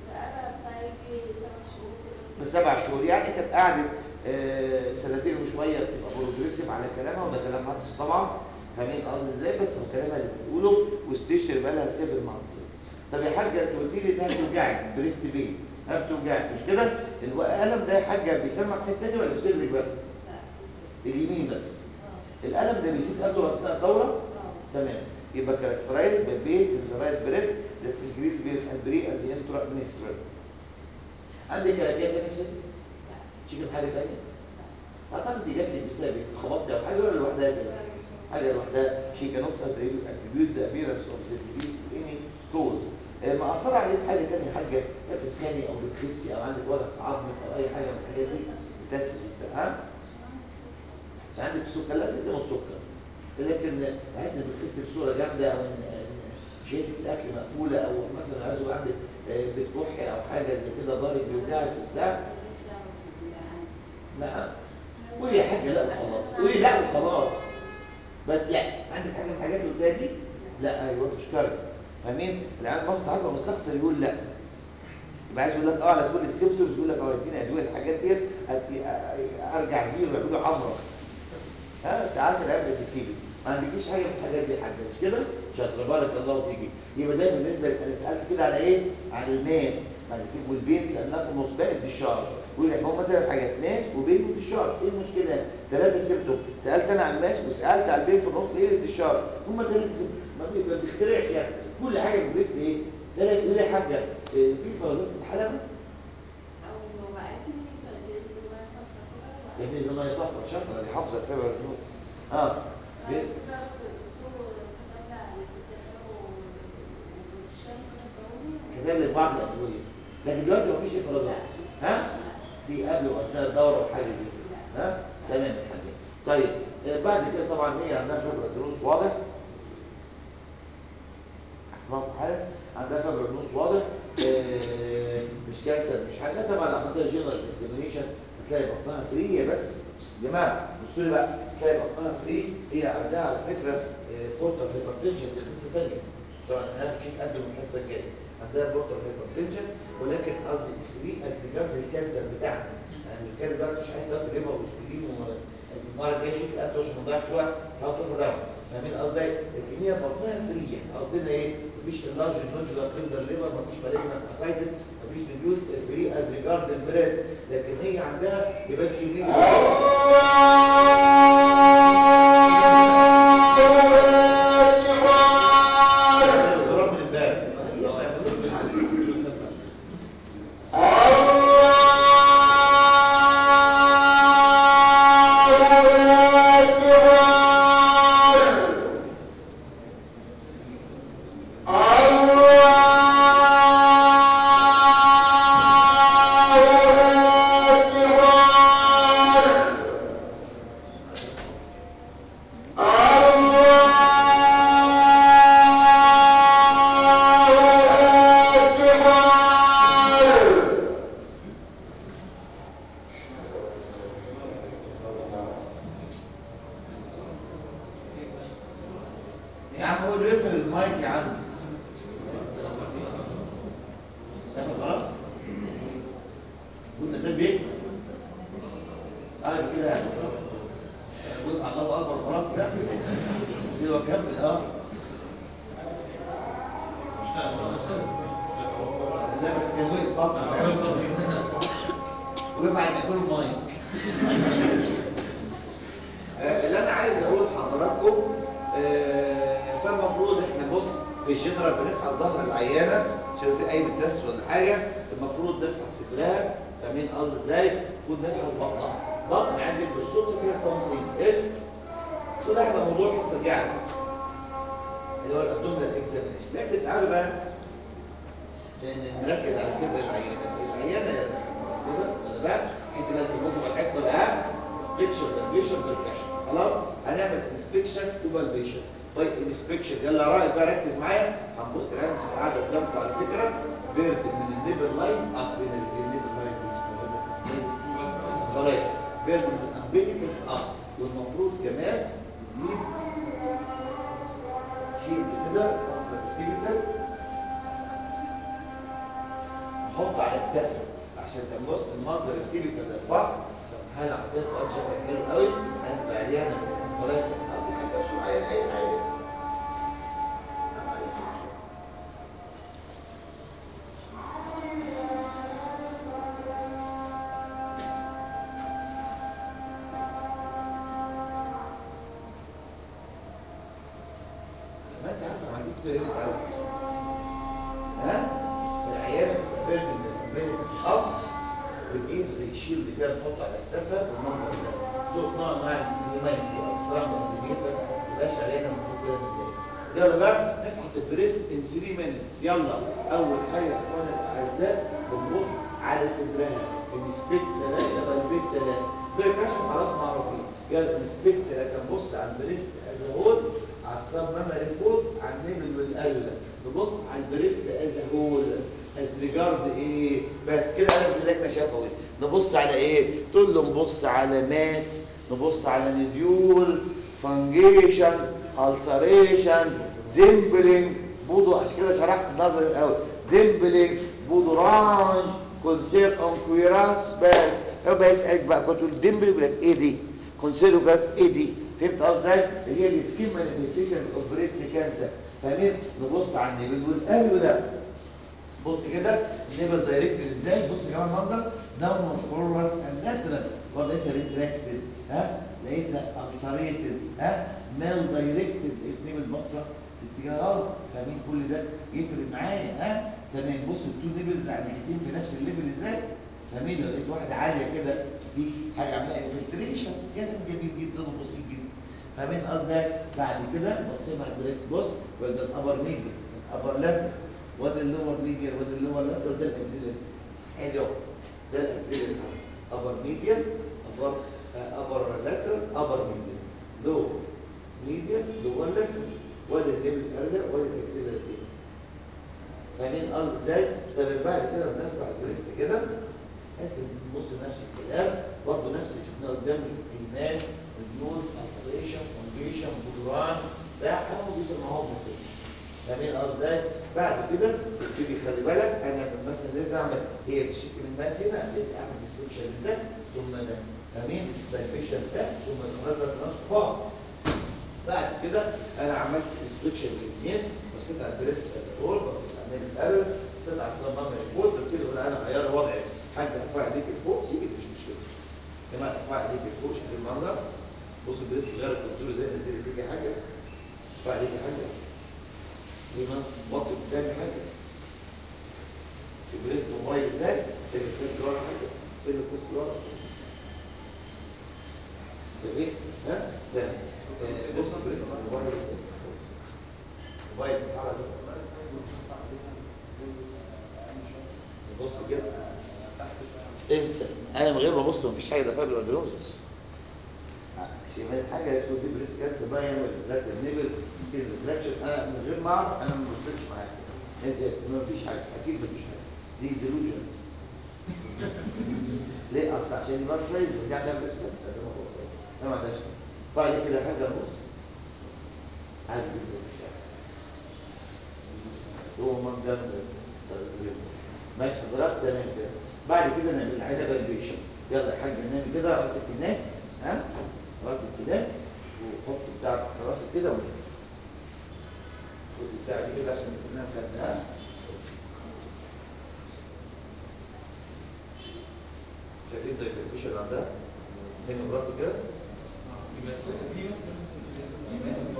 من سبع شهور يعني كانت قعدت آه، سنتين وشويه بتبقى بروجريسيف على كلامها وده كلام عكس طبعا فاهمين قصدي ازاي بس هو كلامها اللي بتقوله وستيشن بقى لها سيفن مانثس طب يا حاجه انت قلت لي انها بتوجعك بريست بين ها بتوجعك مش كده الالم ده يا حاجه بيسمع في التاني ولا في صدرك بس اليمين بس الالم ده بيزيد قبل اثناء الدوره تمام يبقى كاركترايز بالبيت الرايت بريد that increase بين البري and the intra menstrual عندك كراكيه تاني في صدرك تشيل حاجه تانية اعتقد دي جات لي بسبب خبطت او حاجه ولا لوحدها كده حاجه لوحدها شيء كانت اتريبيوت ذا ابيرنس اوف ذا ديزيز اني كوز ما اثر عليك حاجه ثانيه حاجه يا بتسخني او بتخسي او عندك وجع في عظمك او اي حاجه من الحاجات دي استاذ ها مش عندك السكر لا ست من السكر لكن بحس ان بتخس بصوره جامده او ان إن شهيه الاكل مقفوله او مثلا عايز يبقى عندك آه، بتكح او حاجه زي كده ضارب بيوجعك بتاع لا قولي يا حاجه لا وخلاص قولي لا وخلاص بس لا عندك حاجه من الحاجات اللي قدامي دي لا ايوه تشكرك فاهمين العيال مصر ساعات لما مستخسر يقول لا يبقى عايز يقول لك اه على كل السيمتومز يقول لك اه اديني ادويه الحاجات ديت هت- ارجع زيرو يعملوا حمرا ها ساعات العيال بتسيبي ما عندكيش حاجه من الحاجات دي يا حاجه مش كده شاطر بارك الله فيكي يبقى ده بالنسبه لك انا سالت كده على ايه على الماس بعد كده والبين سالناه في النص بقت بالشهر يقول لك هم ثلاث حاجات ماس وبين وبالشهر ايه المشكله ثلاثه سيمتوم سالت انا على الماس وسالت على البين في النص ايه بالشهر هم ثلاثه سيمتوم ما بي- ما بيخترعش يعني كل حاجه في الجسم ايه ثلاث يقول لي حاجه إيه، في فرازات الحلبه يا ابني زي ما هي صفرا شاطره دي حافظه الفبر النور اه بين- كده بنتكلم بعض الادويه لكن دلوقتي مفيش افرازات ها في قبل واثناء الدوره وحاجه زي كده ها تمام يا حاجه طيب آه، بعد كده طبعا ايه عندنا فبر دروس واضح اسمعوا حاجه عندها فبر دروس واضح آه، مش كانسر مش حاجه طبعا لو عملتها جنرال اكزامينيشن هتلاقي بطنها فري هي بس بس يا جماعه بصوا لي بقى هتلاقي بطنها فري هي عندها على فكره بورتال هايبرتنشن دي قصه ثانيه طبعا انا مش هتقدم الحصه الجايه عندها بورتال هايبرتنشن ولكن قصدي فري از ريجارد الكانسر بتاعها يعني الكانسر ده مش عايز تاخد ليفر وسكلين المره الجايه شوف القلب عشان ما نضيعش وقت هحط له دواء فاهمين قصدي لكن هي بطنها فري يعني قصدنا ايه مفيش اللارج نودولار تندر ليفر مفيش مالجنت اسايتس مفيش ديبيوت فري از ريجارد البريست لكن هي عندها يبقى سيمين الزرار من الباب يا عم هو اللي يقفل المايك يا عم سامع خلاص قلنا ده البيت اه كده قول الله اكبر خلاص ده ايوه كمل اه لا بس كان وقف طاقة وقف على يكون المايك آه، اللي انا عايز اقول لحضراتكم آه، فالمفروض احنا بص في الجنرال بنفحص ظهر العيانه عشان في اي تست ولا حاجه المفروض نفحص صدرها فاهمين قصدي ازاي؟ المفروض نفحص بطنها بطن عندك بالصدفه فيها سمسين اف وده هيبقى موضوع الحصه الجايه على فكرة. اللي هو الابدومينال اكزامينشن لكن تعالوا بقى ن- نركز على صدر العيانه العيانه يا كده ولا بقى انت بقى تبقوا الحصه الاهم انسبكشن فالبيشن بالكشف خلاص هنعمل انسبكشن وفالبيشن طيب انسبكشن يلا يا رائد بقى ركز معايا هنبص الان قاعده قدامكم على فكره بيرد من النيبل لاين اب من النيبل لاين خلاص بيرد من الامبيليكس اب والمفروض كمان نجيب شيء كده كده نحط على الدفع عشان تبص المنظر التيبيكال للفحص هل عندنا قد شكل حلو قوي هتبقى عريانه ولا بس دي حاجه شو عين اي حاجه ما انت عارف ما عندكش فهم قوي ها العيال بتبان من الامريكا اب بنجيب زي شيلد كده نحطه على كتافها والمنظر ده صوت نوع مع الهيومانيتي او ترامب انتيميتر ما يبقاش علينا المفروض كده نتضايق. يلا بقى نفحص البريست ان 3 مينتس يلا اول حاجه يا اخوانا الاعزاء بنبص على صدرها السبيك 3 بالبيت 3 دول كشف خلاص معروفين يلا السبيك 3 نبص على البريست از هول على السب ميموري فود على النبل والقلب نبص على البريست از هول از ريجارد ايه بس كده انا لك شفوي نبص على ايه تقول له نبص على ماس نبص على نيديولز فانجيشن السريشن ديمبلينج بودو عشان كده شرحت النظر الاول ديمبلينج بودو رانج كونسير اون كويراس بس هو بقى يسالك بقى كنت تقول ديمبلينج يقول لك ايه دي كونسيرو جاس ايه دي فهمت قصدي ازاي اللي هي السكين مانيفستيشن اوف بريست كانسر فاهمين نبص على النبل والقلب ده بص كده النبل دايركتد ازاي بص يا جماعه المنظر داونورد فورورد اند لاترال ولا لقيتها ريتراكتد ها لقيتها انسريتد ها مال دايركتد النبل بصه في اتجاه غلط فاهمين كل ده يفرق معايا ها تمام بص التو نيبلز على الناحيتين في نفس الليفل ازاي فاهمين لو لقيت واحده عاليه كده في حاجه عاملاها انفلتريشن كلام جميل جدا وبسيط جدا فاهمين قصدي بعد كده بصينا على البريست بص وده الابر ميديا الابر لاتر وادي اللور ميديال وادي اللور لاترال ده الاكسيلر حلو ده الاكسيلر ابر ميديال ابر ابر لاترال ابر ميديال لو ميديال لور لاترال وادي الليفل ارجع وادي الاكسيلر دي فاهمين قصدي ازاي؟ طب بعد كده بنرفع البريست كده بحيث ان نبص نفس الكلام برضه نفس اللي شفناه قدام نشوف ايمان اليوز التريشن فونجيشن بودران ده حاجه بيسمعوهم كده فاهمين قصدي ازاي؟ بعد كده تبتدي خلي بالك انا مثلا لازم اعمل هي بتشكل الماس هنا ابتدي اعمل ديسكشن ده ثم ده فاهمين؟ بالبيشن ده ثم الكونتراكت نفس بعض بعد كده انا عملت انسبكشن الاثنين بصيت على البريست از هول بصيت على النيل الارض بصيت على الصمام من فوق قلت له لا انا غير وضعي حاجه ارفع ايديك لفوق سيبك مش مشكله يا جماعه ارفع ايديك لفوق شوف المنظر بص البريست غير قلت له زي نزل ايديك حاجه ارفع ايديك حاجه لما وطي قدامي حاجه في البريست موبايل ازاي اللي فات ورا حاجه اللي فات ورا شايفين ها ده آه، بص البريست موبايل ازاي موبايل بيتحرك بص كده انسى انا من غير ما ابص مفيش حاجه ده فايبر اندروزس شمال حاجه اسمه دي بريس كانسر بقى يعمل بلاك نيبل سكين ريفلكشن انا من غير ما اعرف انا ما ببصش معاك انت مفيش حاجه اكيد مفيش حاجه دي ديلوجن ليه اصل عشان يبقى سايز بتاع ده بريس كانسر ده موضوع تاني. ده ما عندهاش طيب كده حاجه بص عادي جدا مفيش حاجه هو من جنب ماشي حضرتك تمام كده بعد كده نعمل العينه بالبيشن يلا يا حاج نعمل كده راسك هناك ها راسك كده وحط بتاعك راسك كده وخد بتاعك كده عشان كلنا خدناها شايفين ده البيشن عندها هنا راسك كده في بس في بس في بس.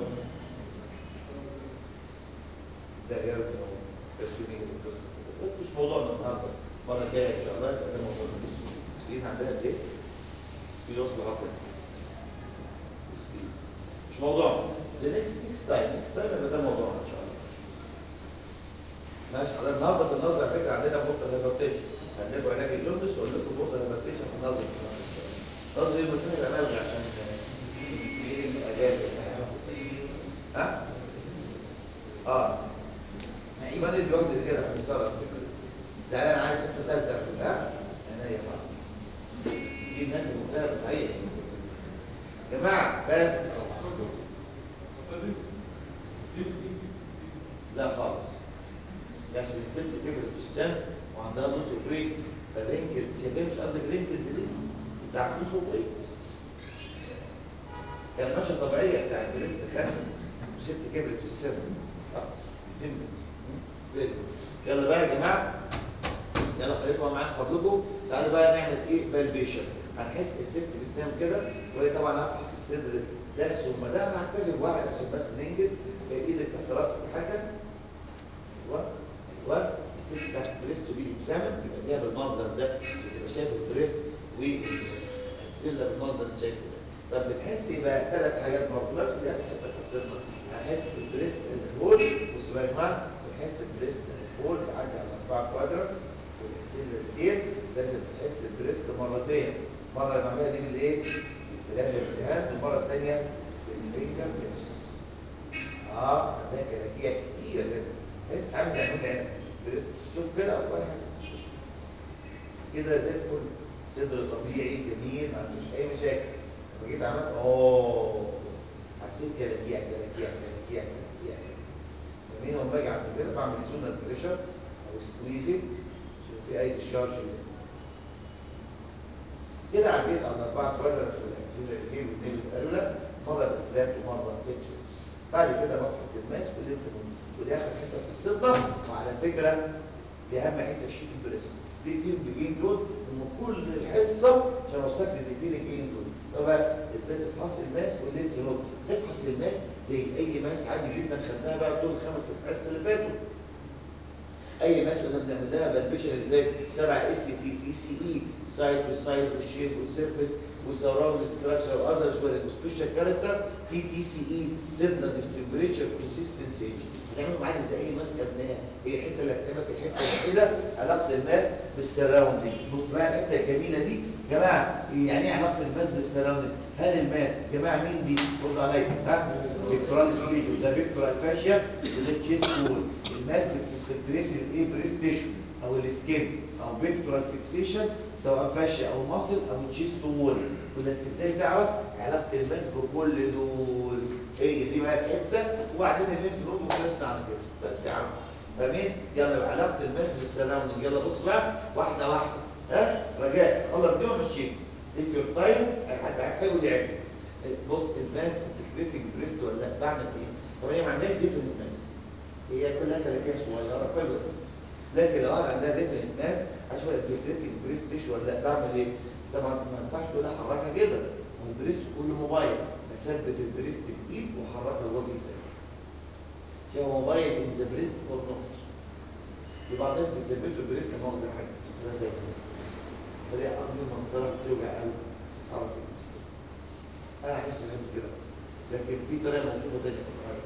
ده غير تسويق القصه بس مش موضوعنا النهارده المره الجايه ان شاء الله يبقى ده موضوع سبيد عندنا قد ايه؟ سبيد وصل لغايه سبيد مش موضوعنا ده نكست نكست تايم نكست تايم يبقى ده موضوعنا ان شاء الله ماشي حضرتك النهارده في النظر على فكره عندنا بورتال هايبرتنشن هنلاقوا علاج الجوندس واقول لكم بورتال هايبرتنشن في النظر نظري المكان يبقى ملغي عشان سبيل الاجازه ها؟ اه ايمان الجهد زياده في الصلاه فكره زعلان عايز لسه ثالثه ها انا يا حرام دي الناس المختلفه صحيح يا جماعه بس لا خالص يعني الست كبرت في السن وعندها نص بريك فالرينكلز هي مش قصدك رينكلز دي بتاعت نص بريك كان ماشيه طبيعيه بتاع البريست خس وست كبرت في السن اه تمت يلا بقى يا جماعه يلا خليكم معانا فضلكم تعالوا بقى نعمل ايه بالبيشن هنحس الست بتنام كده وهي طبعا هتحس الصدر ده ثم ده انا هحتاج واحد عشان بس ننجز ايدك تحت راسك حاجه ايوه ايوه الست تحت البريست دي اكزامن يبقى ليها بالمنظر ده عشان تبقى شايف البريست والسله بالمنظر اللي شايفه ده طب بنحس يبقى ثلاث حاجات برضه بس دي اخر حته قصتنا هنحس بالبريست از هول بصوا بقى يا جماعه بنحس بالبريست از هول بيعدي على اربع كوادرات والانسيل الاثنين لازم تحس البريست مرتين مره اللي بعملها دي بالايه؟ بالفلاح الامتحان والمره الثانيه بالفينجر ليبس اه عندها كلاكيع كتيره كده تحس عامل زي ما هنا البريست شوف كده او ولا حاجه كده زي الفل صدر طبيعي جميل ما عندوش اي مشاكل لما جيت عملت اوه حسيت كلاكيع كلاكيع كلاكيع كلاكيع جميل لما باجي عند كده بعمل زونال بريشر او سكويزنج في اي شارج كده عديت على اربعه كوادرات في الاكسيلر الجيم والنيل الاريولا مره بالفلات ومره بالكتريكس بعد كده بفحص الماس والليمفنود ودي اخر حته في الصدر وعلى فكره دي اهم حته في شيت البريس دي دي الجين دول هم كل الحصه عشان اوصلك للاثنين الجين دول طبعا ازاي تفحص الماس والليمفنود تفحص الماس زي اي ماس عادي جدا خدناها بقى طول الخمس ست حصص اللي فاتوا اي ماس كنا بنعمل لها بالبيشن ازاي 7 اس تي تي سي اي سايد والسايد والشيب والسيرفيس والسراوند ستراكشر واذرز والسبيشال كاركتر تي تي سي اي تندرنس تمبريتشر كونسيستنسي بتعملوا معاك زي ايه ماسكه بناء هي الحته اللي هتبقى الحته اللي كده علاقه الماس بالسراوندينج بص بقى الحته الجميله دي يا جماعه يعني ايه علاقه الماس بالسراوندينج هل الماس يا جماعه مين دي رد عليا ها بيكتورال سبيد وده بيكتورال فاشيا وده تشيست وول الماس بتفلتريت الايه بريست تيشو او السكين او بيكتورال فيكسيشن سواء فاشيا او مصل او تشيست وول وده ازاي تعرف علاقه الماس بكل دول هي دي بقى الحته وبعدين اللينف نود وخلصنا على كده بس يا عم فاهمين يلا بقى علاقه الماس بالسراوندينج يلا بص بقى واحده واحده ها رجاء خلص دي ومشينا تيك يور تايم حد عايز حاجه ودي عيب بص الماس بتكريتنج بريست ولا لا بعمل ايه طب هي معناها دي في الماس هي كلها كلاكيه صغيره فايبر لكن لو واحد عندها ديت الماس عشان الفلتريتنج بريست تيشو ولا لا بعمل ايه طبعا ما ينفعش تقول احركها كده والبريست كله موبايل اثبت البريست بايد واحركها الوجه التاني هو موبايل ان ذا بريست اور نوت في بعض الناس بيثبتوا البريست مؤاخذه حاجه ده ده طريقه قبل ما انطلق توجع قوي تعرف البريست انا عايز افهم كده لكن في طريقه موجوده تانيه في الغايه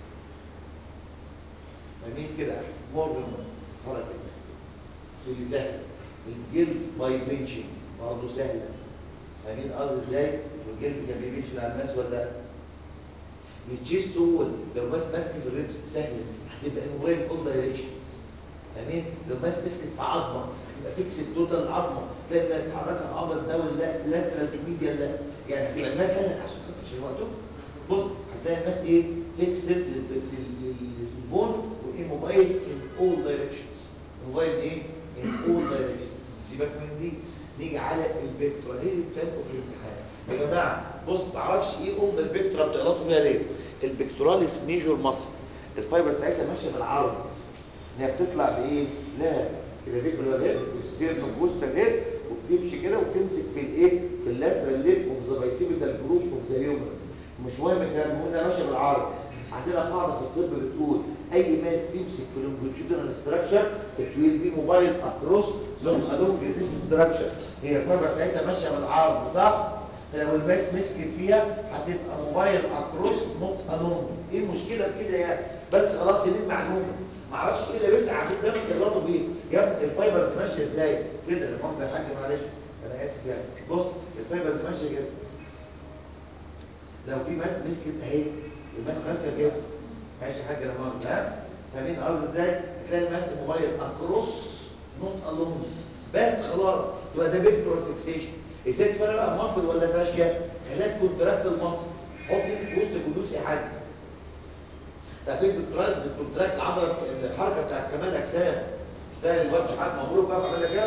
فاهمين كده مور من حركه البريست تقول سهله الجلد باي بنشنج برضه سهله فاهمين قصدي ازاي والجلد كان بيمشي على الناس ولا التشيست وول لو ماس ماسك في الريبس سهل هتبقى موبايل اول دايركشنز فاهمين لو ماس مسكت في عظمه هتبقى فيكس التوتال عظمه تلاقي انها تتحرك العضله ده ولا لاترال ميديا لا يعني هتبقى الماس هنا عشان خاطر عشان وقته بص هتلاقي الماس ايه فيكس للبون وايه موبايل ان اول دايركشنز موبايل ايه ان اول دايركشنز سيبك من دي نيجي على البكترا هي اللي بتنقوا في الامتحان يا جماعه بص ما تعرفش ايه ام البكترا بتغلطوا فيها ليه البكتراليس ميجور مصر الفايبر بتاعتها ماشيه بالعرض ان هي بتطلع بايه لا كده دي هيد السير بوست الهيد وبتمشي كده وتمسك في الايه في اللاترال ليب اوف ذا بايسيبيتال جروب اوف ذا هيومن مش مهم الكلام المهم انها ماشيه بالعرض عندنا قاعده في الطب بتقول اي ماس تمسك في لونجيتودينال ستراكشر it will be mobile across long along this structure هي الفايبر بتاعتها ماشيه بالعرض صح لو الماس مسكت فيها هتبقى موبايل اكروس نوت الون ايه المشكله بكده يعني بس خلاص دي المعلومه ما اعرفش ايه اللي بيسعى عشان ده بتغلطوا بيه يا ابني الفايبر دي ماشيه ازاي كده لا مؤاخذه يا حاج معلش انا اسف يعني بص الفايبر دي ماشيه كده لو في ماس مسكت اهي الماس ماسكه كده ماشي يا حاج لا مؤاخذه ها فاهمين قصدي ازاي هتلاقي الماس موبايل اكروس نوت الون بس خلاص تبقى ده فيكتور فيكسيشن ازاي تفرق بقى مصر ولا فاشيه خلاك كونتراكت المصر حط ايدك في وسط الجلوس يا حاج تعطيك بالتراس بالكونتراكت العضله الحركه بتاعت كمال اجسام مش ده الواد شحات مبروك بقى عمل لك كده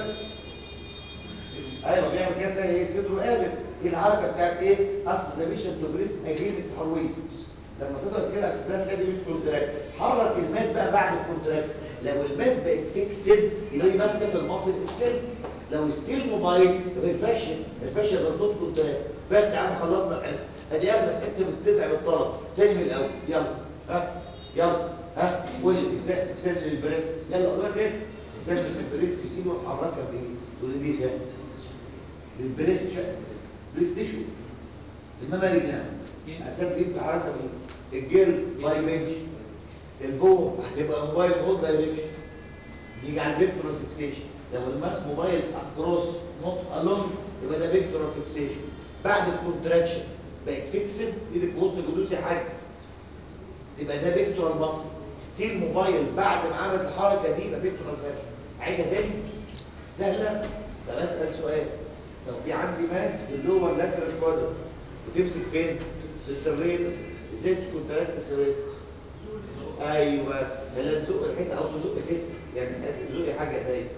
ايوه بيعمل كده تلاقي ايه صدره قابل ايه الحركه بتاعت ايه اسوسيشن تو بريست اجينست هرويست لما تضغط كده على السبراه تلاقي دي بالكونتراكت حرك الماس بقى بعد الكونتراكت لو الماس بقت فيكسد يبقى دي ماسكه في المصل اتسد لو ستيل موبايل يبقى الفاشن الفاشن مظبوط كونتراكت بس يا عم خلصنا الحصه ادي اغلى حته بتتعب الطلب تاني من الاول يلا ها يلا ها قول لي ازاي تكسر البريست يلا قول لك ايه ازاي البريست ايده محركه بايه تقول لي دي سهل البريست بريست تيشو المماري جلانس عشان بيبقى حركه بايه الجلد باي بنش البو هتبقى موبايل اول دايركشن يجي على الفيكتور فيكسيشن لو الماس موبايل اكروس نوت الون يبقى ده فيكتور فيكسيشن بعد الكونتراكشن بقت فيكسد ايدك في وسط الجلوس يا حاج يبقى ده فيكتور مصر ستيل موبايل بعد ما عملت الحركه دي يبقى فيكتور فاكشن عيدها تاني سهله طب اسال سؤال لو في عندي ماس في اللور لاترال كوادر بتمسك فين في السريتس ازاي تكونتراكت السريتس ايوه لا تزق الحته او تزق كده يعني تزقي حاجه ايديا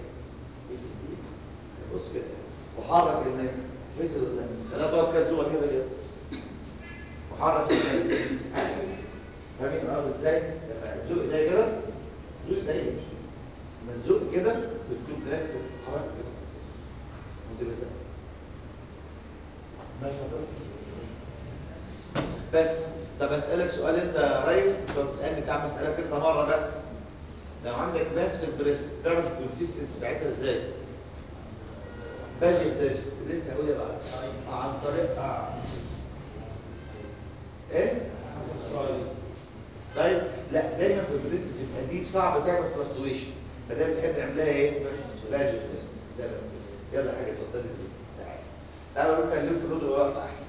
بص كده وحرك الماء فكر قدام خلاها بقى كده زوق كده كده وحرك الماء فاهمين الارض ازاي لما تزق ايديا كده زق ايديا لما تزق كده بتكون كلاكس حركت كده وانت بزق ماشي حضرتك بس طب اسالك سؤال انت يا ريس انت بتسالني بتاع مسالك انت مره بقى لو عندك ماس في البريست تعرف الكونسيستنسي بتاعتها ازاي باجي بتاش لسه هقول بقى عن طريق آه. ايه سايز سايز لا دايما في البريست صعب تعمل فلكتويشن فده بنحب نعملها ايه؟ فلاجل تيست ده بقى. يلا حاجه اتفضلي تعالى تعالى نروح نلف نود ويقف احسن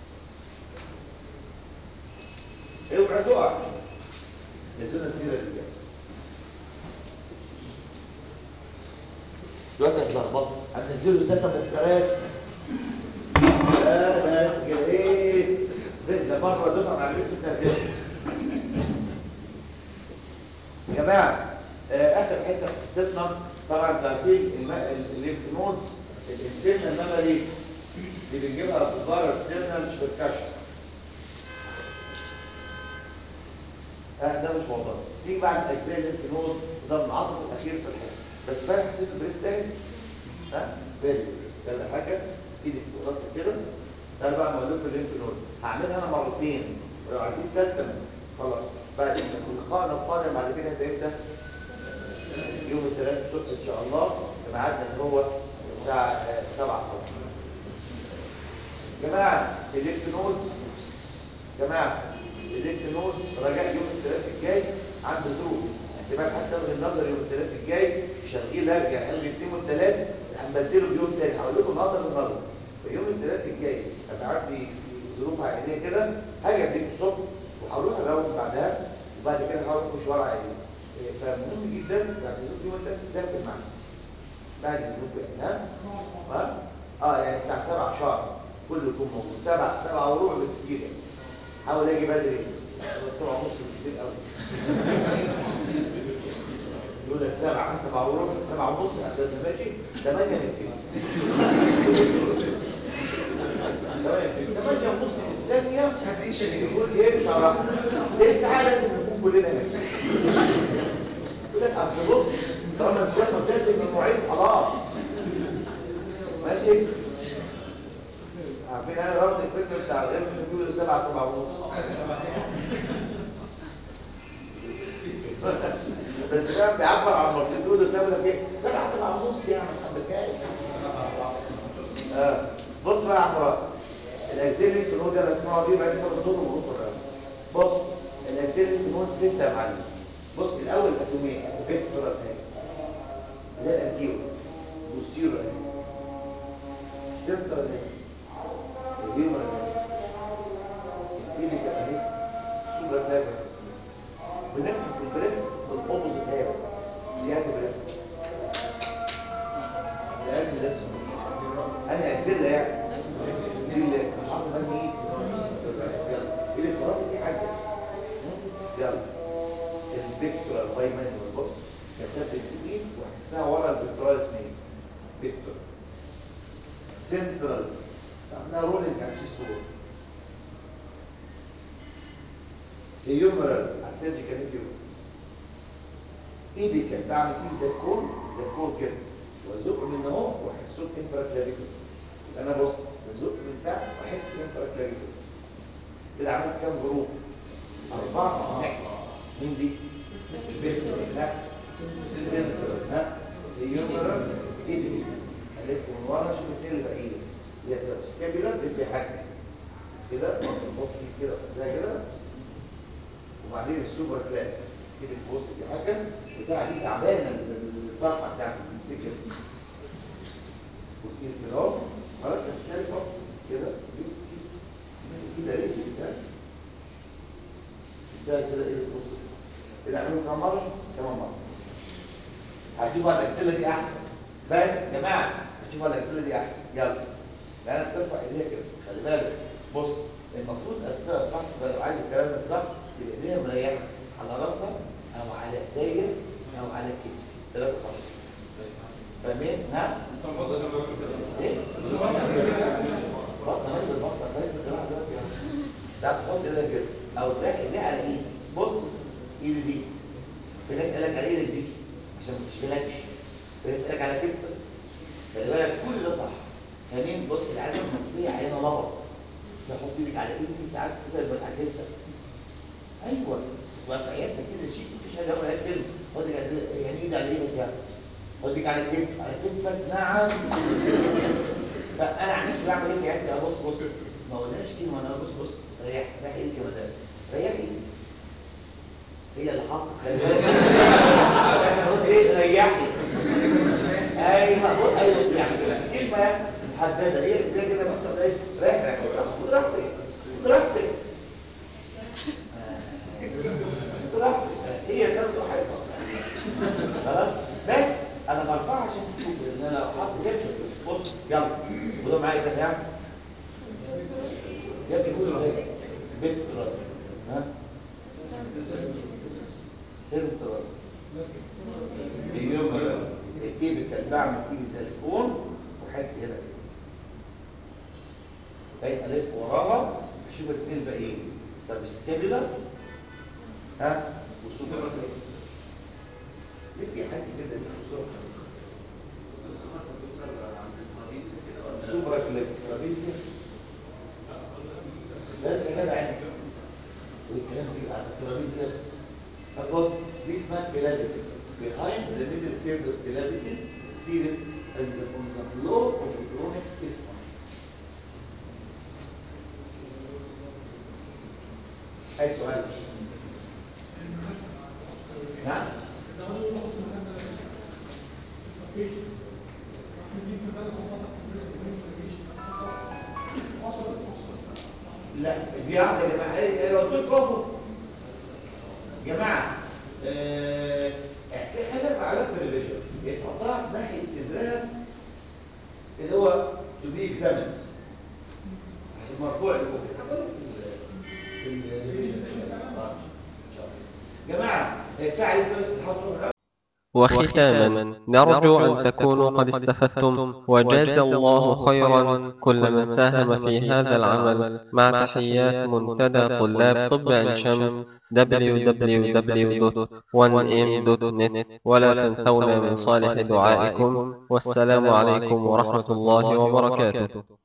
اوعى تقع نزلنا السيره اللي جايه دلوقتي هتلخبطوا هنزلوا الزيت ابو الكراسي لا بس كده ايه ده مره دفعه ما عرفتش تنزلها يا جماعه آه، اخر حته في قصتنا طبعا انتوا عارفين الم- الليمف نودز الانترنال ميموري اللي بنجيبها بالبارا ستيرنال مش بالكشف آه، ده مش موضوع تيجي بعد الاجزاء الليمف نود وده المنعطف الاخير في الحصه بس فاهم حسيت البريس سهل ها بالي يلا حاجه ايدك في راسك كده تعالوا بقى اقول لكم الليمف نود هعملها انا مرتين ولو عايزين ثالثه خلاص بعد لقائنا القادم بعد كده هيبقى امتى؟ يوم الثلاثاء الصبح ان شاء الله ميعادنا اللي هو الساعه 7 صباحا جماعه الليمف نودز جماعه الليمف نودز رجاء يوم الثلاثاء الجاي عند ظروف احتمال حتى الغي النظر يوم الثلاثاء الجاي مش هلغيه لا يعني الغي الاثنين والثلاث هنبدله بيوم تاني هقول لكم النهارده بالنظر فيوم الثلاثاء الجاي هبقى عندي ظروف عائليه كده هاجي اديك الصبح وهروح اراوند بعدها وبعد كده هروح مشوار عائلي إيه، فمهم جدا بعد الظروف يوم الثلاثاء تسافر معانا بعد الظروف يعني ها ها اه يعني الساعه 7 شهر كله يكون موجود 7 7 وربع بالكتير يعني حاول اجي بدري 7 ونص بالكتير قوي يقول لك 7 7 وربع 7 ونص ده ماشي 8 نبتدي 8 ونص في الثانيه يقول ايه مش هروح 9 لازم نكون كلنا هناك يقول لك اصل بص طالما الجامعه لازم المواعيد خلاص ماشي عارفين انا ربط الفكر بتاع الغير بيقولوا 7 7 ونص بس كان بيعبر عن المصريين يقولوا سابوا لك ايه 7 7 ونص يعني ما تحبكاش اه بص بقى يا عم مراد الاكسيلري في النود اللي اسمها دي بعد سبب الدور ورود الرئه بص الاكسيلري في النود ستة يا معلم بص الاول اسميه فيكتور اتاك اللي هي الانتيرو بوستيرو اتاك السنتر اتاك الهيومر اتاك التيبيكال اتاك السوبر اتاك بنفس البريست بالاوبوزيت هاف اللي هي بريست اللي هي بريست انا اكسيلا يعني دي اللي مش عارف اني ايه اللي في راسي دي حاجه يلا الفيكتور الغيمن والبص مسافه الايد وهتحسها ورا الفيكتورال اسمها ايه؟ فيكتور سنترال عملنا رولينج على الشيستول هيومرال على السيرجيكال هيومرال ايدي كان بعمل ايد زي الكور زي الكور كده وازق من اهو واحسه انفرا كلاريكول انا بص بزق من تحت واحس انفرا كلاريكول كده عملت كام جروب اربعه نكس مين دي الفيكتور لا سنترال ها هيومرال ايدي الف من ورا شوف الاثنين اللي باقيين هي سبسكابيلا بدي حاجه كده نحط فيه كده بس كده وبعدين السوبر كلاب كده في وسط دي حاجه بتاع دي تعبانه الطرحه بتاعت الموسيقى وكده كده اهو خلاص مش شايف اهو كده كده ايه كده ازاي كده ايه بص كده اعملوا كام مره كمان مره هتشوفوا الاكتله دي احسن بس يا جماعه هتشوفوا الاكتله دي احسن يلا لان بترفع ايديها كده خلي بالك بص المفروض اثناء الفحص ده لو عايز الكلام الصح تبقى ايديها مريحه على راسها او على ايديا او على كتفي ثلاثه صح فاهمين ها ايه بطن هيدا البطن هيدا الجراحه دلوقتي ساعات تحط ايدك كده او تلاقي ايديها على ايدي بص ايدي دي في ناس قالك على ايدك دي عشان ما تشغلكش في ناس قالك على كتفك خلي بالك كل ده صح كمان بص العيادة المصرية عيانة لبط تحط ايدك على ايدي ساعات كده يبقى تعجزها ايوه بس في عيادتك كده شيء مفيش حاجه ولا كده خدك على يعني ايدي على ايدك يعني خدك على كتف على كتفك نعم فانا عن نفسي بعمل ايه في عيادتي ابص بص ما اقولهاش كلمه انا بص بص ريح ريح ايدك يا مدام ريح ايدك هي اللي حط خلي بالك انا قلت ايه ريحني ايوه بص ايوه يعني كده كلمه محدده هي كده كده مثلا ايه رايح رايح خد راحتك خد راحتك خد راحتك هي خدت راحتها خلاص بس انا برفعها عشان تشوف ان انا لو حط جبت بص يلا وده معايا كده يعني يا ابني قول له هيك بنت راجل ها سنت راجل اليوم الكيب كان بعمل تيجي زي الكون وحس هنا كده بقيت الف وراها اشوف الاثنين الباقيين سبسكابيلر ها وسوبر ليه في حد كده سوبر كليب ترابيزيا لازم كده عينك والكلام في على الترابيزيا فبص دي اسمها كلابيكل behind the middle third of clavicle feel it on the, on the floor of the chronic isthmus اي سؤال نعم لا دي واحده يا جماعه ايه لو قلت لكم جماعه آه، خلينا مع علاج في الريفيجن يتحطها ناحيه صدرها اللي هو تو بي اكزامنت عشان مرفوع لفوق في ال- في الريفيجن آه، إن شاء الله. جماعه فعل كويس تحطوا وختاما نرجو أن تكونوا قد استفدتم وجاز الله خيرا كل من ساهم في هذا العمل مع تحيات منتدى طلاب طب عين شمس www.1m.net ولا تنسونا من صالح دعائكم والسلام عليكم ورحمة الله وبركاته